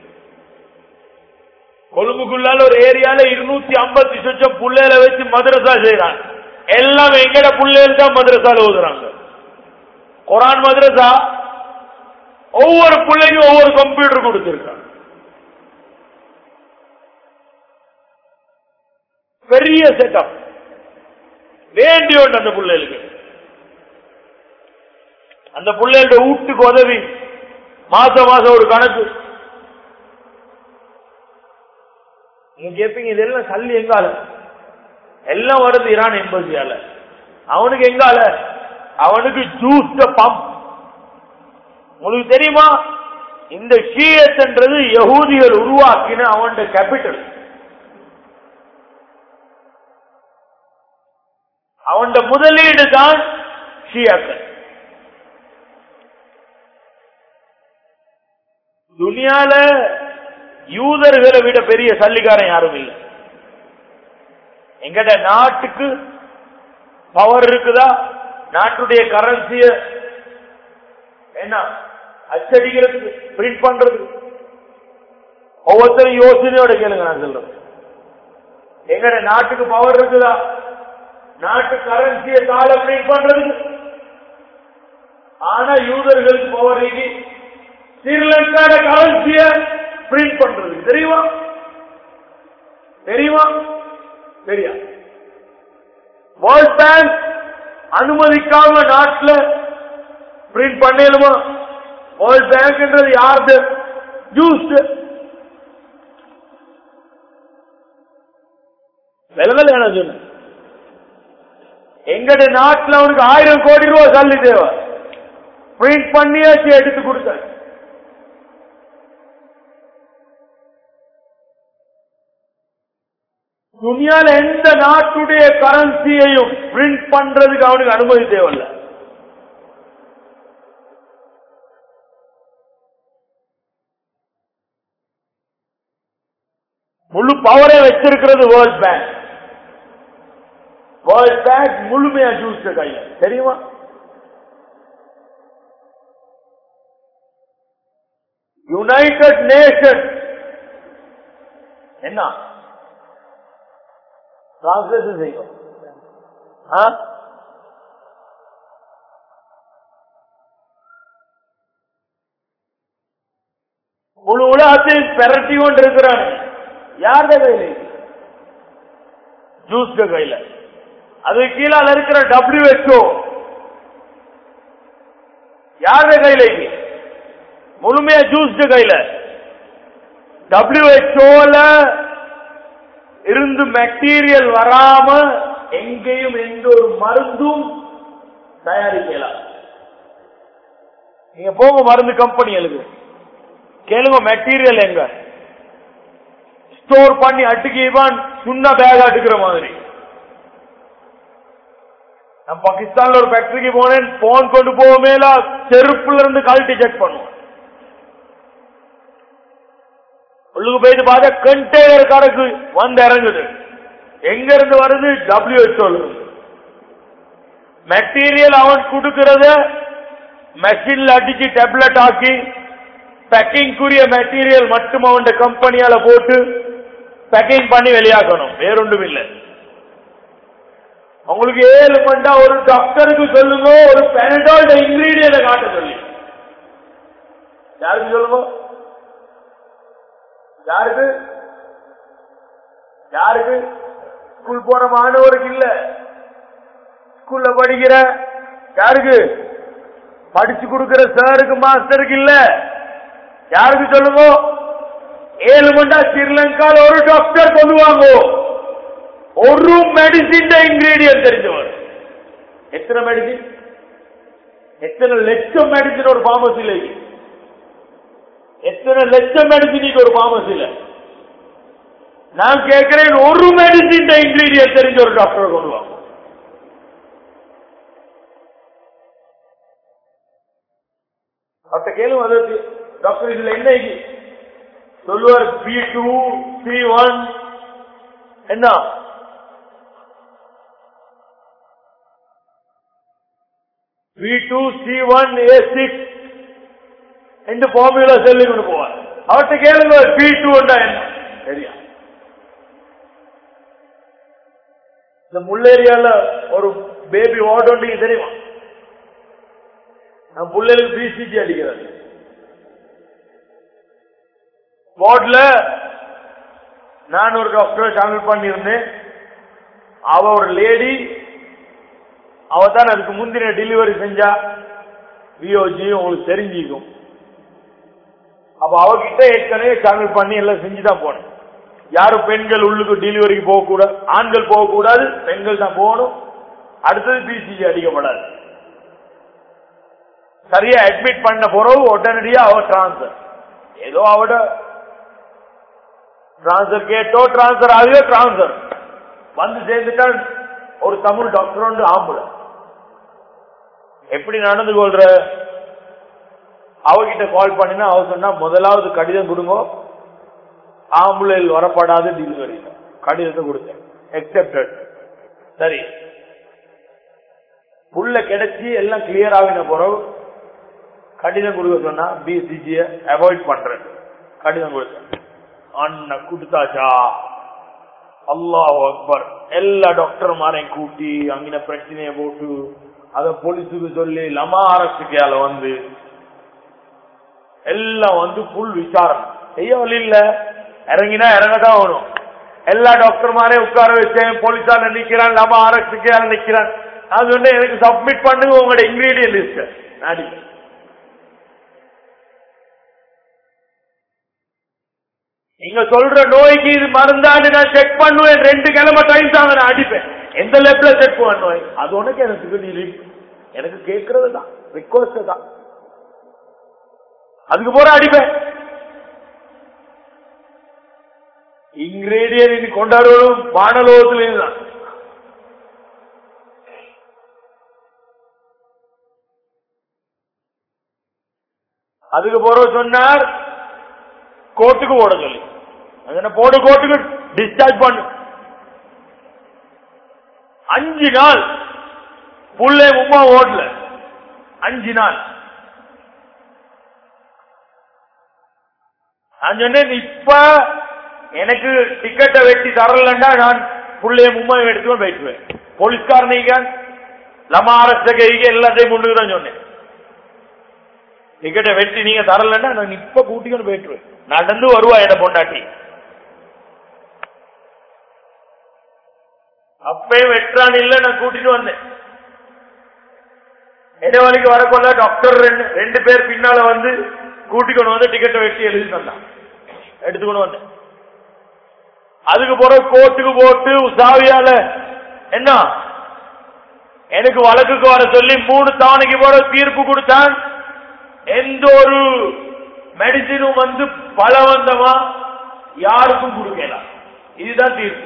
கொழும்புக்குள்ளால ஒரு ஏரியால இருநூத்தி ஐம்பத்தி சொச்சம் புள்ளையில வச்சு மதரசா செய்யறாங்க எல்லாம் எங்கட புள்ளைகள் தான் மதரசால ஓதுறாங்க குரான் மதரசா ஒவ்வொரு பிள்ளைக்கும் ஒவ்வொரு கம்ப்யூட்டர் கொடுத்திருக்காங்க பெரிய செட்டப் வேண்டிய ஒன்று அந்த பிள்ளைகளுக்கு அந்த பிள்ளைகளோட வீட்டுக்கு உதவி மாசம் மாசம் ஒரு கணக்கு நீங்க கேட்பீங்க இதெல்லாம் சல்லி எங்கால எல்லாம் வருது ஈரான் எம்பசியால அவனுக்கு எங்கால அவனுக்கு ஜூஸ் பம்ப் உங்களுக்கு தெரியுமா இந்த ஷியத்ன்றது யகூதிகள் உருவாக்கின அவன் கேபிட்டல் அவன் முதலீடு தான் ஷியாக்கள் துனியால யூதர்களை விட பெரிய சல்லிக்காரன் யாரும் இல்லை எங்கட நாட்டுக்கு பவர் இருக்குதா நாட்டுடைய கரன்சிய என்ன அச்சடிக்கிறதுக்கு பிரிண்ட் பண்றது ஒவ்வொருத்தரும் யோசனையோட கேளுங்க நான் சொல்றேன் எங்கட நாட்டுக்கு பவர் இருக்குதா நாட்டு கரன்சிய தாள பிரிண்ட் பண்றதுக்கு ஆனா யூதர்களுக்கு பவர் இருக்கு ஸ்ரீலங்காட கரன்சிய பிரிண்ட் பண்றதுக்கு தெரியுமா தெரியுமா தெரியா வேர்ல்ட் பேங்க் அனுமதிக்காம நாட்டுல பிரிண்ட் பண்ணலுமா வேர்ல்ட் பேங்க்ன்றது யாருது ஜூஸ் விலங்கல் என்ன சொன்ன எங்கட நாட்டுல அவனுக்கு ஆயிரம் கோடி ரூபாய் சல்லி தேவை பிரிண்ட் பண்ணியாச்சு எடுத்து கொடுத்த துணியால எந்த நாட்டுடைய கரன்சியையும் பிரிண்ட் பண்றதுக்கு அவனுக்கு அனுமதி தேவையில்லை முழு பவரை வச்சிருக்கிறது வேர்ல்ட் பேங்க் வேர்ல்ட் பேங்க் முழுமையா ஜூஸ் கையில தெரியுமா யுனைடெட் நேஷன் என்ன டிரான்ஸ்லேஷன் செய்யும் ஆ? முழு உலகத்தில் பெரட்டி கொண்டு இருக்கிறான் யார்த கையில ஜூஸ் கையில அது கீழால இருக்கிற டபிள்யூஹெச்ஓ யார்த கையில இது? முழுமையா ஜூஸ் கையில டபிள்யூஹெச்ஓல இருந்து மெட்டீரியல் வராம எங்கேயும் எந்த ஒரு மருந்தும் தயாரிக்கலாம் நீங்க போங்க மருந்து கம்பெனிகளுக்கு கேளுங்க மெட்டீரியல் எங்க ஸ்டோர் பண்ணி அட்டுக்கிவான் சுண்ண பேக் அட்டுக்கிற மாதிரி நான் பாகிஸ்தான்ல ஒரு ஃபேக்டரிக்கு போனேன் போன் கொண்டு போக மேல செருப்புல இருந்து கழட்டி செக் பண்ணுவோம் உள்ளுக்கு போயிட்டு பார்த்தா கண்டெய்னர் கணக்கு வந்து இறங்குது எங்க இருந்து வருது டபிள்யூஹெச்ஓ மெட்டீரியல் அவன் கொடுக்கறத மெஷின்ல அடிச்சு டேப்லெட் ஆக்கி பேக்கிங்குரிய மெட்டீரியல் மட்டும் அவன் கம்பெனியால போட்டு பேக்கிங் பண்ணி வெளியாக்கணும் வேறொன்றும் இல்லை உங்களுக்கு ஏழு மண்டா ஒரு டாக்டருக்கு சொல்லுங்க ஒரு பெனடால்ட இன்கிரீடியன்ட காட்ட சொல்லி யாருக்கு சொல்லுங்க யாருக்கு யாருக்கு ஸ்கூல் போற மாணவருக்கு இல்ல ஸ்கூல்ல படிக்கிற யாருக்கு படிச்சு கொடுக்கிற சாருக்கு மாஸ்டருக்கு இல்ல யாருக்கு சொல்லுங்க ஏழு மண்டா ஸ்ரீலங்கால ஒரு டாக்டர் சொல்லுவாங்க ஒரு மெடிசின் இன்கிரீடியன்ட் தெரிஞ்சவர் எத்தனை மெடிசின் எத்தனை லட்சம் மெடிசின் ஒரு பார்மசியில் இருக்கு எத்தனை லட்சம் மெடிசின் ஒரு பார்மசியில் நான் கேட்கிறேன் ஒரு மெடிசின் இன்கிரீடியன்ட் தெரிஞ்ச ஒரு டாக்டர் கொண்டு வாங்க அவர்கிட்ட கேளும் அதற்கு டாக்டர் இதுல என்ன இது? சொல்லுவார் பி டூ சி ஒன் என்ன B two C one A six என்று ஃபார்முலா சொல்லி கொண்டு போவார் அவர்கிட்ட கேளுங்க பி டூ என்ன சரியா இந்த முள்ளேரியால ஒரு பேபி ஓடோண்டிங்க தெரியுமா நான் பிள்ளைகளுக்கு பிசிஜி அடிக்கிறேன் வார்ட்ல நான் ஒரு டாக்டரை ஷாமில் பண்ணியிருந்தேன் அவ ஒரு லேடி அவ தான் அதுக்கு முந்தின டெலிவரி செஞ்சா விஓஜி உங்களுக்கு தெரிஞ்சிக்கும் அப்ப அவகிட்ட ஏற்கனவே ஷாமில் பண்ணி எல்லாம் செஞ்சுதான் போனேன் யாரும் பெண்கள் உள்ளுக்கு டெலிவரிக்கு போகக்கூடாது ஆண்கள் போகக்கூடாது பெண்கள் தான் போகணும் அடுத்தது பிசிஜி அடிக்கப்படாது சரியா அட்மிட் பண்ண பிறகு உடனடியா அவ டிரான்ஸ்பர் ஏதோ அவட டிரான்ஸ்பர் கேட்டோ டிரான்ஸ்பர் ஆகியோ டிரான்ஸ்பர் வந்து சேர்ந்துட்டா ஒரு தமிழ் டாக்டர் ஒன்று ஆம்புல எப்படி நடந்து கொள்ற அவகிட்ட கால் பண்ணினா அவ சொன்னா முதலாவது கடிதம் கொடுங்க ஆம்புலைல் வரப்படாத டெலிவரி கடிதத்தை கொடுத்தேன் எக்ஸெப்டட் சரி புள்ள கிடைச்சி எல்லாம் கிளியர் ஆகின பிறகு கடிதம் கொடுக்க சொன்னா பிசிஜிய அவாய்ட் பண்றேன் கடிதம் கொடுத்தேன் அண்ணா கொடுத்தாச்சா அல்லாஹ் அக்பர் எல்லா டாக்டர் மாரையும் கூட்டி அங்கின பிரச்சனையை போட்டு அத போலீஸுக்கு சொல்லி லமா அரசுக்கையால வந்து எல்லாம் வந்து புல் விசாரணை செய்ய வழி இல்ல இறங்கினா இறங்கதான் வரும் எல்லா டாக்டர் மாரே உட்கார வச்சேன் போலீஸால நிக்கிறான் லமா அரசுக்கையால நிக்கிறான் அது வந்து எனக்கு சப்மிட் பண்ணுங்க உங்களோட இன்கிரீடியன்ட் லிஸ்ட் அடிப்பேன் நீங்க சொல்ற நோய்க்கு இது மருந்தாண்டு நான் செக் பண்ணுவேன் ரெண்டு கிழமை டைம் தாங்க நான் அடிப்பேன் எந்த லெப்ல செக் பண்ணுவேன் அது உனக்கு எனக்கு நீ எனக்கு கேட்கறது தான் ரிக்வஸ்ட் தான் அதுக்கு போற அடிப்பேன் இன்கிரீடியன் கொண்டாடுவதும் வானலோகத்தில் தான் அதுக்கு போற சொன்னார் கோர்ட்டுக்கு போட சொல்லி அதனை போடு கோர்ட்டுக்கு டிஸ்சார்ஜ் பண்ணு அஞ்சு நாள் புள்ளே உமா ஓடல அஞ்சு நாள் நான் சொன்னேன் இப்ப எனக்கு டிக்கெட்டை வெட்டி தரலன்னா நான் புள்ளைய மும்மாவை எடுத்துக்கொண்டு போயிட்டுவேன் போலீஸ்காரனீங்க லமா அரச கைக்கு எல்லாத்தையும் முன்னுக்கு தான் சொன்னேன் டிக்கெட்டை வெட்டி நீங்க தரலன்னா நான் இப்ப கூட்டிக்கொண்டு போயிட்டுருவேன் நடந்து வருவா என பொண்டாட்டி அப்பயும் வெட்டுறான் இல்ல நான் கூட்டிட்டு வந்தேன் இடைவெளிக்கு வரக்கொள்ள டாக்டர் ரெண்டு ரெண்டு பேர் பின்னால வந்து கூட்டிக்கொண்டு வந்து டிக்கெட்டை வெட்டி எழுதி தந்தான் எடுத்துக்கொண்டு வந்தேன் அதுக்கு பிறகு கோர்ட்டுக்கு போட்டு உசாவியால என்ன எனக்கு வழக்குக்கு வர சொல்லி மூணு தவணைக்கு போற தீர்ப்பு கொடுத்தான் எந்த ஒரு மெடிசினும் வந்து பலவந்தமா யாருக்கும் கொடுக்கலாம் இதுதான் தீர்ப்பு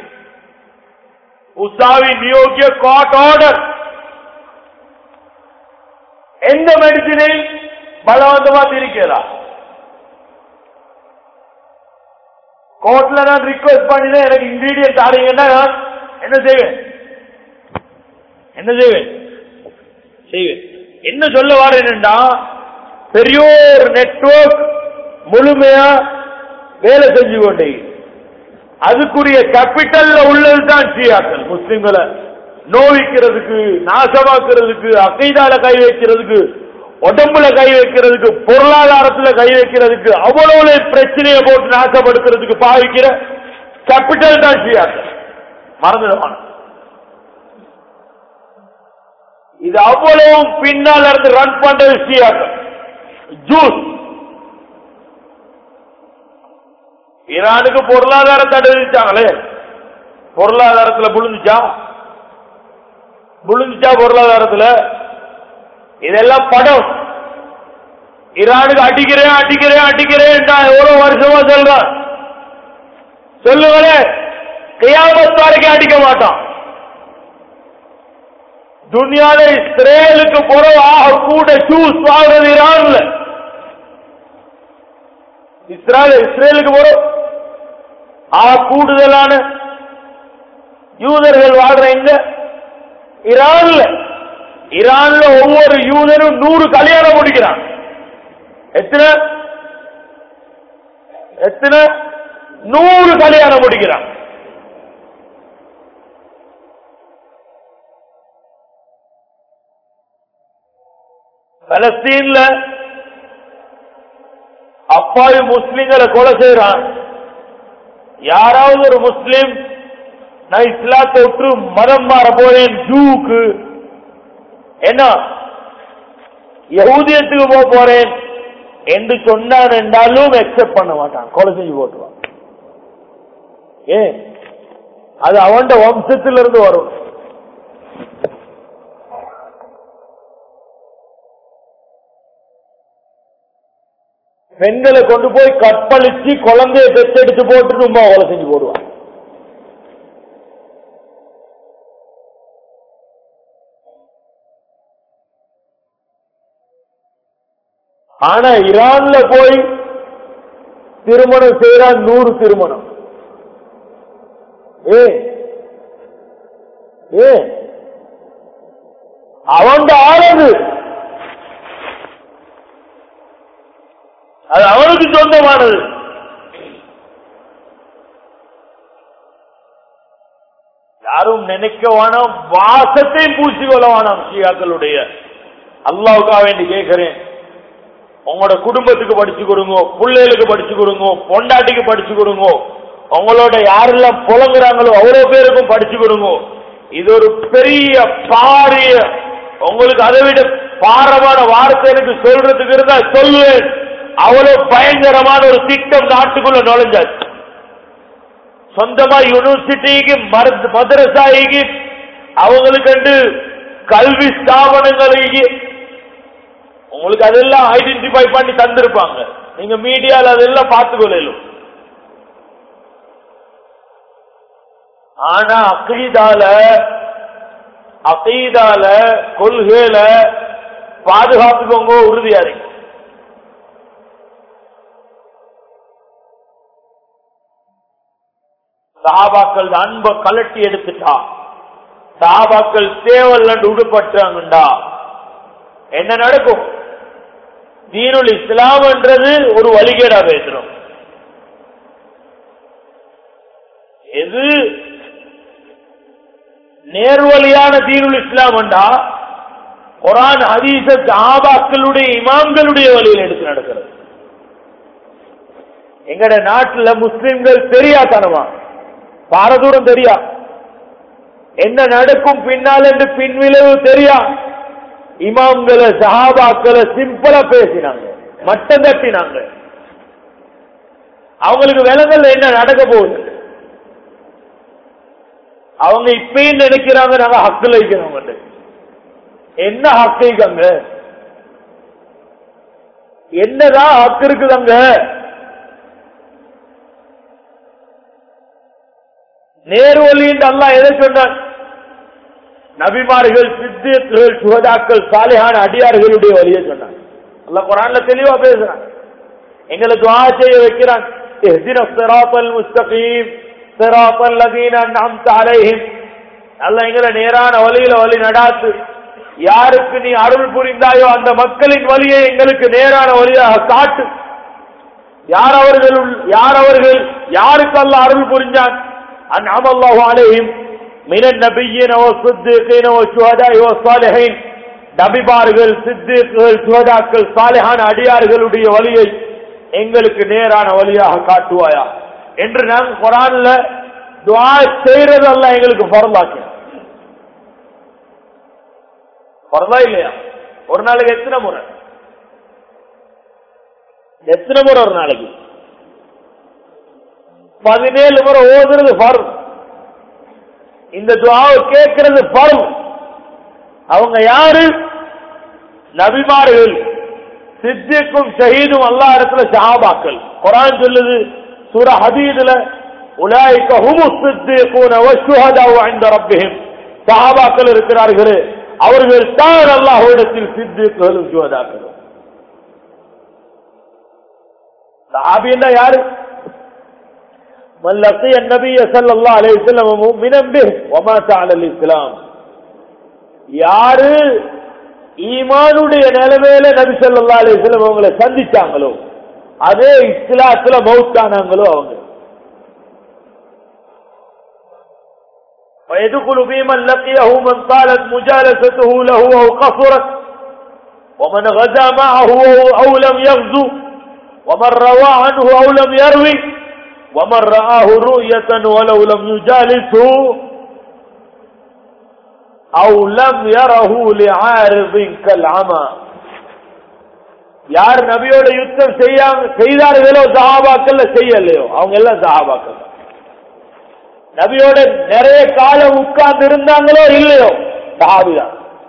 உசாவி நியோகிய கோர்ட் ஆர்டர் எந்த மெடிசினை பலவந்தமா திரிக்கலாம் கோர்ட்ல நான் ரிக்வெஸ்ட் பண்ணிதான் எனக்கு இன்கிரீடியன்ட் ஆடுங்கன்னா நான் என்ன செய்வேன் என்ன செய்வேன் செய்வேன் என்ன சொல்ல வரேன்டா பெரிய ஒரு நெட்வொர்க் முழுமையா வேலை செஞ்சு கொண்டே அதுக்குரிய கேபிட்டல்ல உள்ளதுதான் ஷியாக்கள் முஸ்லிம்களை நோவிக்கிறதுக்கு நாசமாக்குறதுக்கு அகைதால கை வைக்கிறதுக்கு உடம்புல கை வைக்கிறதுக்கு பொருளாதாரத்துல கை வைக்கிறதுக்கு அவ்வளவு பிரச்சனையை போட்டு நாசப்படுத்துறதுக்கு பாவிக்கிற கேபிட்டல் தான் ஷியாக்கள் மறந்துடுவான இது அவ்வளவும் பின்னால இருந்து ரன் பண்றது ஷியாக்கள் ஜூஸ் ஈரானுக்கு பொருளாதார தடை விதிச்சாங்களே பொருளாதாரத்துல புழுந்துச்சா புழுந்துச்சா பொருளாதாரத்துல இதெல்லாம் படம் ஈரானுக்கு அடிக்கிறேன் அடிக்கிறேன் அடிக்கிறேன் எவ்வளவு வருஷமா சொல்றான் சொல்லுங்களே கையாமத் வரைக்கும் அடிக்க மாட்டான் துனியால இஸ்ரேலுக்கு புறவு ஆக கூட சூஸ் வாங்குறது ஈரான்ல இஸ்ரேல் இஸ்ரேலுக்கு போறோம் ஆ கூடுதலான யூதர்கள் வாழ்ற எங்க ஈரான்ல ஈரான்ல ஒவ்வொரு யூதரும் நூறு கல்யாணம் முடிக்கிறான் எத்தனை எத்தனை நூறு கல்யாணம் முடிக்கிறான் பலஸ்தீன்ல அப்பாவி முஸ்லிம்களை கொலை செய்யறான் யாராவது ஒரு முஸ்லிம் நான் இஸ்லாத்தை விட்டு மதம் மாற போறேன் ஜூக்கு என்ன யகூதியத்துக்கு போக போறேன் என்று சொன்னான் என்றாலும் அக்செப்ட் பண்ண மாட்டான் கொலை செஞ்சு போட்டுவான் ஏன் அது அவன் வம்சத்திலிருந்து வரும் பெண்களை கொண்டு போய் கற்பழிச்சு குழந்தைய பெற்றெடுத்து போட்டு ரொம்ப கொலை செஞ்சு போடுவான் ஆனா ஈரான்ல போய் திருமணம் செய்யறான் நூறு திருமணம் ஏ ஏ அவன் ஆளது அது அவனுக்கு சொந்தமானது யாரும் நினைக்க வேணாம் வாசத்தையும் பூசிக்கொள்ள வேணாம் ஷியாக்களுடைய அல்லாவுக்காக வேண்டி கேட்கிறேன் உங்களோட குடும்பத்துக்கு படிச்சு கொடுங்க பிள்ளைகளுக்கு படிச்சு கொடுங்க பொண்டாட்டிக்கு படிச்சு கொடுங்க உங்களோட யாரெல்லாம் புலங்குறாங்களோ அவ்வளவு பேருக்கும் படிச்சு கொடுங்க இது ஒரு பெரிய பாரிய உங்களுக்கு அதை விட பாரமான வார்த்தை எனக்கு சொல்றதுக்கு இருந்தா சொல்லுவேன் அவ்வளவு பயங்கரமான ஒரு திட்டம் நாட்டுக்குள்ள நுழைஞ்சாச்சு சொந்தமா யூனிவர்சிட்டிக்கு மருத்- மதரசாய்க்கு அவங்களுக்கு கல்வி ஸ்தாபனங்களுக்கு உங்களுக்கு அதெல்லாம் ஐடென்டிஃபை பண்ணி தந்திருப்பாங்க நீங்க மீடியால அதெல்லாம் பார்த்து கொள்ளலும் ஆனா அக்கீதால அக்கீதால கொள்கையில பாதுகாத்துக்கோங்க உறுதியா இருக்கு சாபாக்கள் அன்பை கலட்டி எடுத்துட்டா சாபாக்கள் தேவல் உடுப்பட்டாங்கண்டா என்ன நடக்கும் தீனுல் இஸ்லாம் என்றது ஒரு வழிகேடா பேசுறோம் எது நேர்வழியான தீனுல் இஸ்லாம் என்றா குரான் ஹதீஸ சாபாக்களுடைய இமாம்களுடைய வழியில் எடுத்து நடக்கிறது எங்கட நாட்டுல முஸ்லிம்கள் தெரியாதனமா பாரதூரம் தெரியா என்ன நடக்கும் பின்னால் என்று பின்விளைவு தெரியா இமாம்களை சஹாபாக்களை சிம்பிளா பேசினாங்க மட்டம் தட்டினாங்க அவங்களுக்கு விலங்கல் என்ன நடக்க போகுது அவங்க இப்பயும் நினைக்கிறாங்க நாங்க ஹக்குல வைக்கிறோம் என்ன ஹக்கைக்காங்க என்னதான் ஹக்கு இருக்குதாங்க நேர்வழின்னு அல்லா எதை சொன்னான் நபிமார்கள் சித்தியர்கள் சுகதாக்கள் சாலிஹான அடியார்களுடைய வழியை சொன்னான் அல்ல குரான்ல தெளிவா பேசுறான் எங்களை துவா செய்ய வைக்கிறான் اهدنا الصراط المستقيم صراط الذين انعمت عليهم அல்ல எங்களை நேரான வழியில வழி நடாத்து யாருக்கு நீ அருள் புரிந்தாயோ அந்த மக்களின் வழியை எங்களுக்கு நேரான வழியாக காட்டு யார் அவர்கள் யார் அவர்கள் யாருக்கு அல்ல அருள் புரிஞ்சான் أنعم الله عليهم من النبيين والصديقين والشهداء والصالحين நபிமார்கள் சித்திகள் சுகதாக்கள் சாலையான அடியார்களுடைய வழியை எங்களுக்கு நேரான வழியாக காட்டுவாயா என்று நாங்கள் குரான்ல துவா செய்யறதெல்லாம் எங்களுக்கு பரவாக்கி பரவா இல்லையா ஒரு நாளைக்கு எத்தனை முறை எத்தனை முறை ஒரு நாளைக்கு பதினேழு முறை ஓதுறது பரும் இந்த துவாவை கேட்கிறது பரும் அவங்க யாரு நபிமார்கள் சித்திக்கும் ஷஹீதும் அல்லா இடத்துல ஷஹாபாக்கள் குரான் சொல்லுது சூர ஹதீதுல உலாய்க்க ஹுமு சித்திகூன வஷுஹதாவு இந்த ரப்பிஹிம் ஷஹாபாக்கள் இருக்கிறார்களே அவர்கள் தான் அல்லாஹ்விடத்தில் சித்திகளும் சுவதாக்களும் சஹாபின்னா யாரு من لقي النبي صلى الله عليه وسلم مؤمنا به ومات على الاسلام யாரு ஈமானுடைய நிலைமையில நபி ஸல்லல்லாஹு அலைஹி வஸல்லம் அவங்களை சந்திச்சாங்களோ அதே இஸ்லாத்துல மௌத்தானாங்களோ அவங்க ويدخل في من لقيه من طالت مجالسته له او قصرت ومن غزا معه او لم يغزو ومن روى عنه او لم يروي ومن رآه رؤية ولو لم يجالسه أو لم يره لعارض كالعمى யார் நபியோட யுத்தம் செய்யாம செய்தார்களோ சஹாபாக்கள்ல செய்யலையோ அவங்க எல்லாம் சஹாபாக்கள் நபியோட நிறைய காலம் உட்கார்ந்து இருந்தாங்களோ இல்லையோ சஹாபிதான்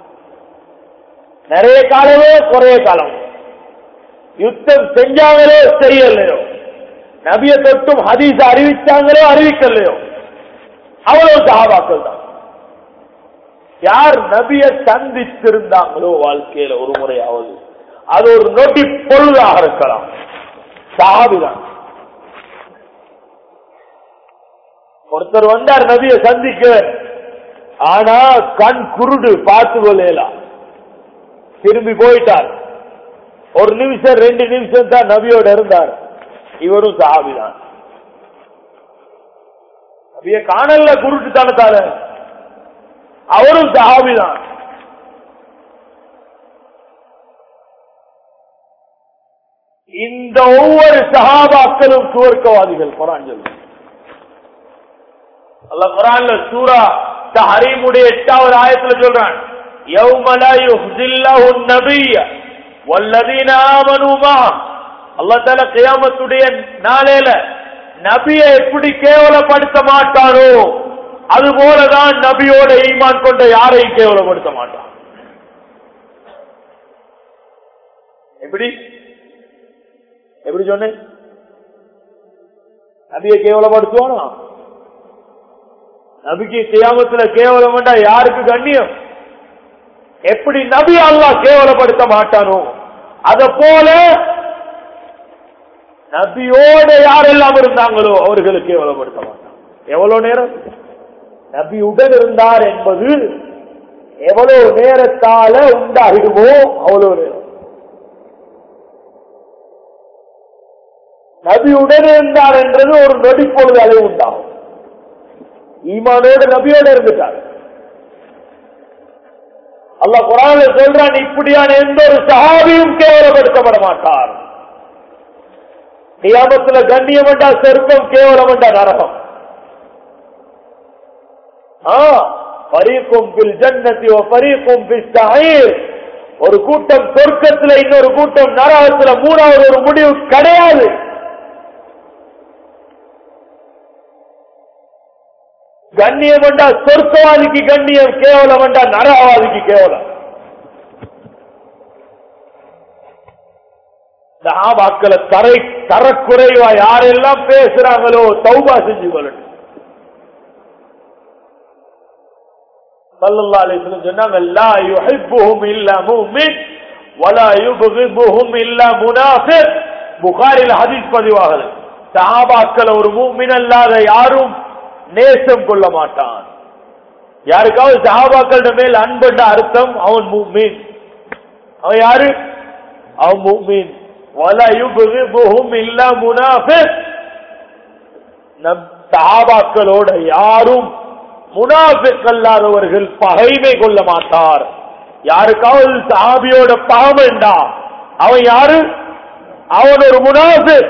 நிறைய காலமோ குறைய காலம் யுத்தம் செஞ்சாங்களோ செய்யலையோ நபிய தொட்டும் ஹதீஸ் அறிவிச்சாங்களோ அறிவிக்கலையோ அவ்வளவு சஹாபாக்கள் தான் யார் நபிய சந்தித்திருந்தாங்களோ வாழ்க்கையில ஒரு முறையாவது அது ஒரு நொடி பொழுதாக இருக்கலாம் சஹாபிதான் ஒருத்தர் வந்தார் நபிய சந்திக்க ஆனா கண் குருடு பார்த்து கொள்ளலாம் திரும்பி போயிட்டார் ஒரு நிமிஷம் ரெண்டு நிமிஷம் தான் நபியோட இருந்தார் இவரும் சஹாபிதான் நபிய காணல குருட்டுத்தனத்தால அவரும் சஹாபிதான் இந்த ஒவ்வொரு சஹாபாக்களும் சுவர்க்கவாதிகள் குரான் சொல்லு அல்ல குரான்ல சூரா தஹரீமுடைய எட்டாவது ஆயத்துல சொல்றான் يوم لا يخزي الله النبي والذين آمنوا معه அல்லா தால கியாமத்துடைய நாளையில நபியை எப்படி கேவலப்படுத்த மாட்டாரோ அது போலதான் நபியோட ஈமான் கொண்ட யாரையும் கேவலப்படுத்த மாட்டான் எப்படி எப்படி சொன்னேன் நபியை கேவலப்படுத்துவானா நபிக்கு கியாமத்துல கேவலம் வேண்டா யாருக்கு கண்ணியம் எப்படி நபி அல்லா கேவலப்படுத்த மாட்டானோ அத போல நபியோட யாரெல்லாம் இருந்தாங்களோ அவர்களுக்கு கேவலப்படுத்த மாட்டான் எவ்வளவு நேரம் நபி உடன் இருந்தார் என்பது எவ்வளவு நேரத்தால உண்டாகிடுமோ அவ்வளவு நேரம் நபி உடன் இருந்தார் என்றது ஒரு நொடிப்பொழுது அளவு உண்டாகும் ஈமானோடு நபியோடு இருந்துட்டார் அல்ல குரான சொல்றான் இப்படியான எந்த ஒரு சஹாபியும் கேவலப்படுத்தப்பட மாட்டார் நியாமத்துல கண்ணியம் என்றா சொர்க்கம் கேவலம் என்றா நரகம் பரீக்கும் பில் ஜன்னதி பரீக்கும் ஒரு கூட்டம் சொர்க்கத்துல இன்னொரு கூட்டம் நரகத்துல மூணாவது ஒரு முடிவு கிடையாது கண்ணியம் என்றா சொர்க்கவாதிக்கு கண்ணியம் கேவலம் என்றா நரகவாதிக்கு கேவலம் சஹாபாக்களை தரை தரக்குறைவா யாரெல்லாம் பேசுறாங்களோ தௌபா செஞ்சு கொள்ளணும் சல்லல்லா அலிஸ்லம் சொன்னாங்க லா யுஹிப்புஹும் இல்லா முஃமின் வலா யுப்கிதுஹும் இல்லா முனாஃபிக் புகாரில் ஹதீஸ் பதிவாகுது சஹாபாக்கள் ஒரு மூமின் அல்லாத யாரும் நேசம் கொள்ள மாட்டான் யாருக்காவது சஹாபாக்கள மேல் அன்புன்ற அர்த்தம் அவன் மூமின் அவன் யாரு அவன் மூமின் வலா யுப்கிதுஹும் இல்லா முனாஃபிக் நம் சஹாபாக்களோட யாரும் முனாஃபிக் அல்லாதவர்கள் பகைமை கொள்ள மாட்டார் யாருக்காவது சாபியோட பாவண்டா அவன் யாரு அவன் ஒரு முனாஃபிக்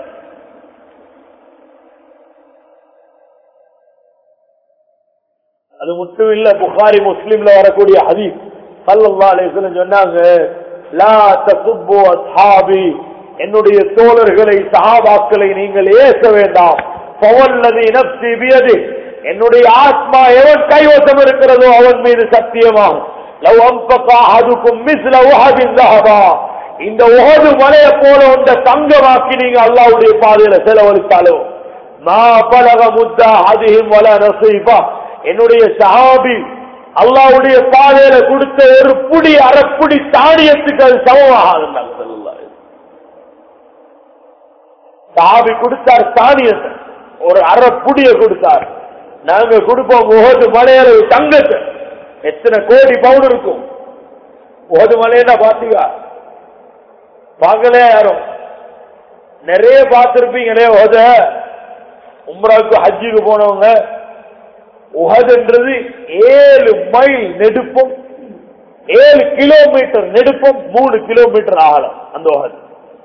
அது மட்டும் இல்ல புகாரி முஸ்லிம்ல வரக்கூடிய ஹதீஸ் சல்லல்லா அலைஹிஸ்ஸலாம் சொன்னாங்க லா தசுப்பு அஸ்ஹாபி என்னுடைய தோழர்களை சஹாபாக்களை நீங்கள் ஏச வேண்டாம் பவல்லதி நப்சி பியதி என்னுடைய ஆத்மா எவன் கைவசம் இருக்கிறதோ அவன் மீது சத்தியமாகும் லவ் அம்பகா அதுக்கும் மிஸ்ல உஹதின் தஹபா இந்த உஹது மலையை போல உண்ட தங்கமாக்கி நீங்க அல்லாவுடைய பாதையில செலவழித்தாலும் மா பலக முத்தா அதிகம் வல நசீபா என்னுடைய சஹாபி அல்லாவுடைய பாதையில கொடுத்த ஒரு புடி அரைப்புடி தானியத்துக்கு அது சமமாக இருந்தாங்க சாபி கொடுத்தார் தானியத்தை ஒரு அரை புடிய கொடுத்தார் நாங்க கொடுப்போம் முகத்து மலையளவு தங்கத்தை எத்தனை கோடி பவுன் இருக்கும் முகது மலையா பாத்தீங்க பார்க்கல யாரும் நிறைய பார்த்திருப்பீங்களே உத உம்ராவுக்கு ஹஜ்ஜுக்கு போனவங்க உஹதுன்றது ஏழு மைல் நெடுப்பும் ஏழு கிலோமீட்டர் நெடுப்பும் மூணு கிலோமீட்டர் ஆகலாம் அந்த உஹது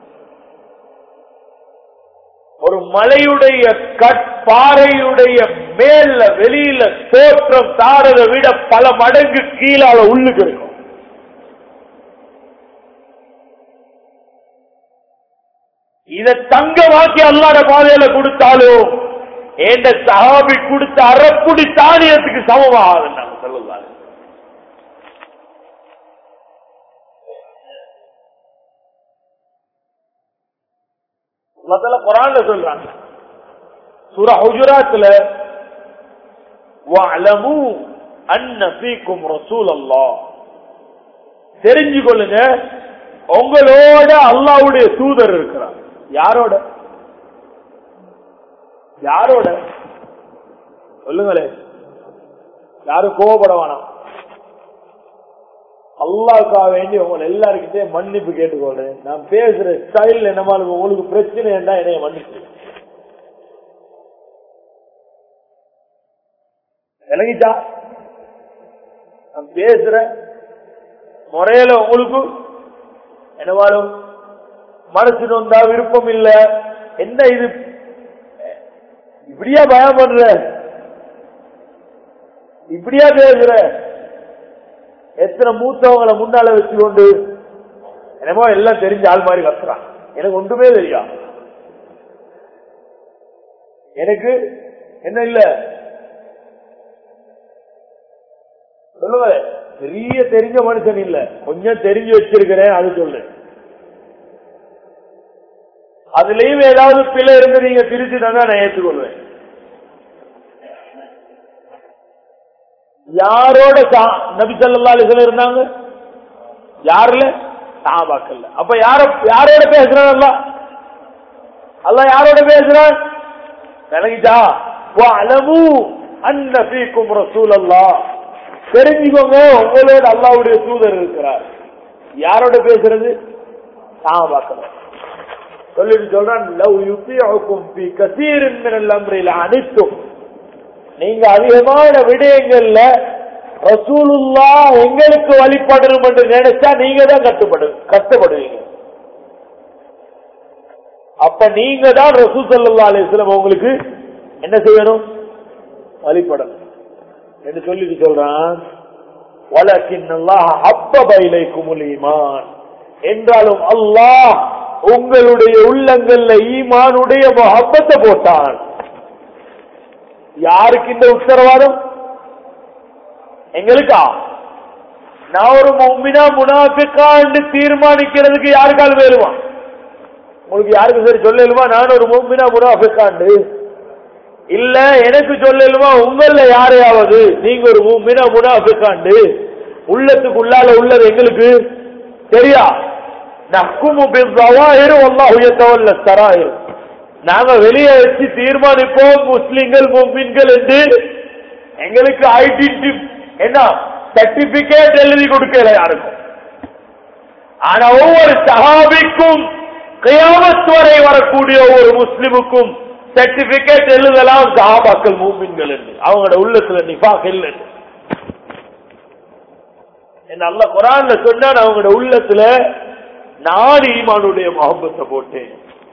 ஒரு மலையுடைய கட்பாறையுடைய மேல வெளியில தோற்றம் தாரதை விட பல மடங்கு கீழால உள்ளுக்கு இருக்கும் இத தங்கமாக்கி அல்லாட பாதையில கொடுத்தாலும் என்ற சஹாபி கொடுத்த அறப்புடி தானியத்துக்கு சமமாகாது நாங்க சொல்லுவாங்க முதல்ல குரான்ல சொல்றாங்க சூரா ஹுஜராத்ல வஅலமு அன்ன ஃபீக்கும் ரசூலல்லாஹ் தெரிஞ்சு கொள்ளுங்க உங்களோட அல்லாஹ்வுடைய தூதர் இருக்கிறார் யாரோட யாரோட சொல்லுங்களே யாரும் கோவப்பட வேணாம் அல்லாவுக்காக வேண்டி உங்களை எல்லாருக்கிட்டே மன்னிப்பு கேட்டுக்கொள்றேன் நான் பேசுற ஸ்டைல் என்னமா இருக்கும் உங்களுக்கு பிரச்சனை என்ன என்னைய மன்னிப்பு விளங்கிட்டா நான் பேசுற முறையில உங்களுக்கு என்னவாலும் மனசு நொந்தா விருப்பம் இல்ல என்ன இது இப்படியா பயம் பண்ற இப்படியா பேசுற எத்தனை மூத்தவங்களை முன்னால வச்சுக்கொண்டு என்னமோ எல்லாம் தெரிஞ்ச ஆள் மாதிரி கத்துறான் எனக்கு ஒன்றுமே தெரியா எனக்கு என்ன இல்ல சொல்லுங்க பெரிய தெரிஞ்ச மனுஷன் இல்ல கொஞ்சம் தெரிஞ்சு வச்சிருக்கிறேன் அது சொல்லு அதுலயும் ஏதாவது பிழை இருந்து நீங்க திருச்சி தாங்க நான் ஏற்றுக்கொள்வேன் யாரோட சா- நபி ஸல்லல்லாஹு அலைஹி வஸல்லம் இருந்தாங்க யாருல சாபாக்கல்ல அப்ப யார யாரோட பேசுறான் அல்லாஹ் அல்லாஹ் யாரோட பேசுறான் விளங்கிட்டா வஅலமு அன்ன ஃபீக்கும் ரசூலல்லாஹ் தெரிஞ்சுக்கோங்க உங்களோட அல்லாஹ்வுடைய தூதர் இருக்கிறார் யாரோட பேசுறது சாபாக்கல்ல சொல்லிட்டு சொல்றான் லவ் யுத்தியுக்கும் ஃபீ கஸீரின் மினல் அம்ரி லஅனித்தும் நீங்க அதிகமான விடயங்கள்ல ரசூலுல்லா எங்களுக்கு வழிபடணும் என்று நினைச்சா நீங்க தான் கட்டுப்படு கட்டுப்படுவீங்க அப்ப நீங்க தான் ரசூல் சல்லா அலிஸ்லாம் உங்களுக்கு என்ன செய்யணும் வழிபடணும் என்று சொல்லிட்டு சொல்றான் வழக்கின் அல்லாஹ் அப்பப இலைக்குமுல் ஈமான் என்றாலும் அல்லாஹ் உங்களுடைய உள்ளங்கள்ல ஈமானுடைய மொஹப்பத்தை போட்டான் யாருக்கு இந்த உத்தரவாதம் எங்களுக்கா நான் ஒரு மும்மினா முனாஃபிக்கான்னு தீர்மானிக்கிறதுக்கு யாருக்கால் வேலுமா உங்களுக்கு யாருக்கு சரி சொல்லலுமா நான் ஒரு மும்மினா முனாஃபிக்காண்டு இல்ல எனக்கு சொல்லலுமா உங்கள யாரையாவது நீங்க ஒரு மும்மினா முனாஃபிக்காண்டு உள்ளத்துக்குள்ளால உள்ளது எங்களுக்கு சரியா நக்குமு பிzzawahir wallahu yatawalla sarair நாங்க வெளியே வச்சு தீர்மானிப்போம் முஸ்லிம்கள் முஸ்லிம்கள் என்று எங்களுக்கு ஐடென்டி என்ன சர்டிபிகேட் எழுதி கொடுக்கல யாருக்கும் ஆனா ஒவ்வொரு சஹாபிக்கும் கியாமத் வரை வரக்கூடிய ஒவ்வொரு முஸ்லிமுக்கும் சர்டிபிகேட் எழுதலாம் சஹாபாக்கள் மூமின்கள் என்று அவங்களோட உள்ளத்துல நிஃபாக் இல்லை என்ன அல்ல குரான்ல சொன்னான் அவங்களோட உள்ளத்துல நான் ஈமானுடைய முகப்பத்தை போட்டேன்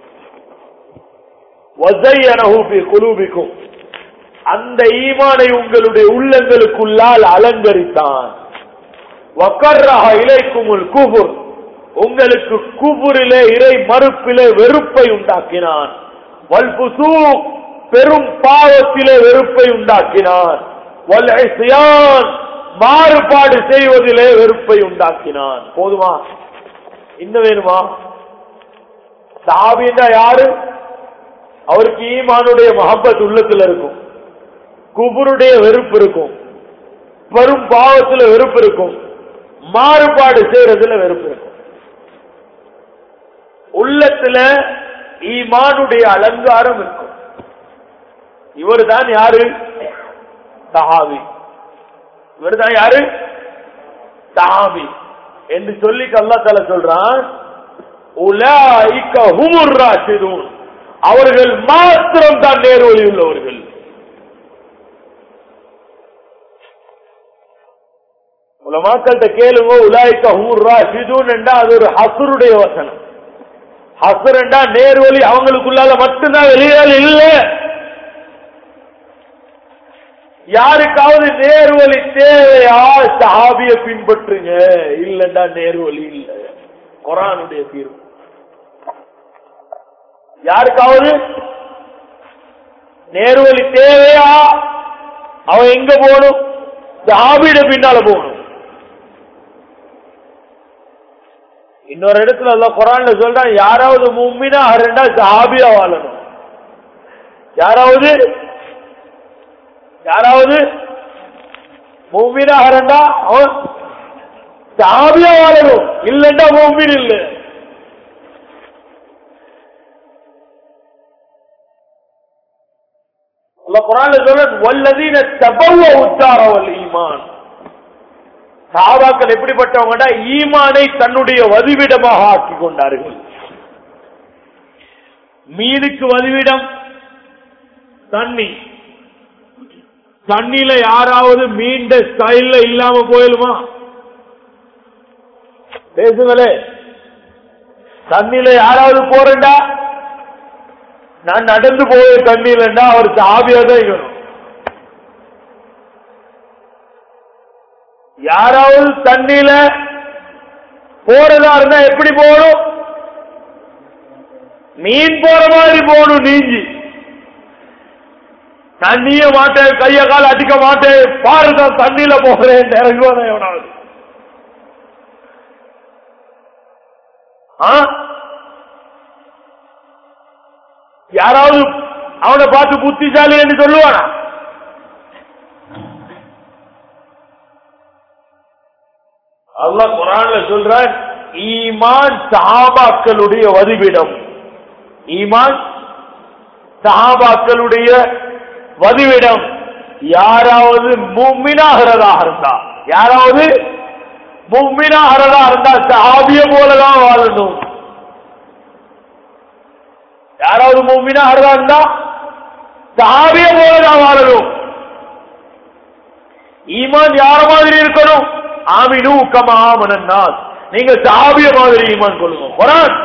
வசையனஹு ஃபீ குலூபிக்கும் அந்த ஈமானை உங்களுடைய உள்ளங்களுக்குள்ளால் அலங்கரித்தான் வக்கர்ரஹ இலைக்குமுல் குபுர் உங்களுக்கு குபுரிலே இறை மறுப்பிலே வெறுப்பை உண்டாக்கினான் வல்புசூ பெரும் பாவத்திலே வெறுப்பை உண்டாக்கினான் வல் இஸ்யான் மாறுபாடு செய்வதிலே வெறுப்பை உண்டாக்கினான் போதுமா இன்னும் வேணுமா சாபின்னா யாரு அவருக்கு ஈமானுடைய மஹப்பத் உள்ளத்துல இருக்கும் குபுருடைய வெறுப்பு இருக்கும் பெரும் பாவத்துல வெறுப்பு இருக்கும் மாறுபாடு செய்யறதுல வெறுப்பு இருக்கும் உள்ளத்துல ஈமானுடைய அலங்காரம் இருக்கும் இவர் தான் யாரு சஹாபி இவர் தான் யாரு சஹாபி என்று சொல்லி அல்லா தஆலா சொல்றான் உலாயிக ஹுமுர் ராஷிதூன் அவர்கள் மாத்திரம் தான் நேர்வழி உள்ளவர்கள் உலமாக்கள்கிட்ட கேளுங்க உலாய்க்க ஹூர் ராஷிதூன் என்றா அது ஒரு ஹசுருடைய வசனம் ஹசர் என்றா நேர்வழி அவங்களுக்குள்ளால மட்டும்தான் வெளியால் இல்ல யாருக்காவது நேர்வழி தேவையா சஹாபிய பின்பற்றுங்க இல்லண்டா நேர்வழி இல்ல குரானுடைய தீர்வு யாருக்காவது நேர்வழி தேவையா அவன் எங்க போகணும் சஹாபியிட பின்னால போகணும் இன்னொரு இடத்துல அல்ல குரான்ல சொல்றான் யாராவது மும்மினா ரெண்டா சஹாபியா வாழணும் யாராவது யாராவது மும்மினா ரெண்டா அவன் சஹாபியா வாழணும் இல்லண்டா மும்மின் இல்ல அல்ல குரான்ல சொல்ற வல்லதீன தபவ உத்தாரவல் ஈமான் சாபாக்கள் எப்படிப்பட்டவங்கடா ஈமானை தன்னுடைய வதிவிடமாக ஆக்கி கொண்டார்கள் மீனுக்கு வதிவிடம் தண்ணி தண்ணியில யாராவது மீண்ட ஸ்டைல்ல இல்லாம போயிடுமா பேசுங்களே தண்ணியில யாராவது போறேன்டா நான் நடந்து போய் தண்ணியிலண்டா அவர் சாபியா தான் இருக்கணும் யாராவது தண்ணியில போறதா இருந்தா எப்படி போகணும் மீன் போற மாதிரி போகணும் நீஞ்சி தண்ணிய மாட்டேன் கைய கால் அடிக்க மாட்டேன் பாருங்க தண்ணியில போகிறேன் இறங்குவானே எவனாவது ஆ? யாராவது அவனை பார்த்து புத்திசாலி என்று சொல்லுவானா அல்லாஹ் குரான்ல சொல்றான் ஈமான் சஹாபாக்களுடைய வதிவிடம் ஈமான் சஹாபாக்களுடைய வதிவிடம் யாராவது மும்மினாகிறதாக இருந்தா யாராவது மும்மினாகிறதா இருந்தா சஹாபிய போலதான் வாழணும் யாராவது மும்மினாகிறதா இருந்தா சஹாபிய போலதான் வாழணும் ஈமான் யார மாதிரி இருக்கணும் ஆமினு கமா ஆமனன்னாஸ் நீங்க சாபிய மாதிரி ஈமான் கொள்ளுங்க குரான்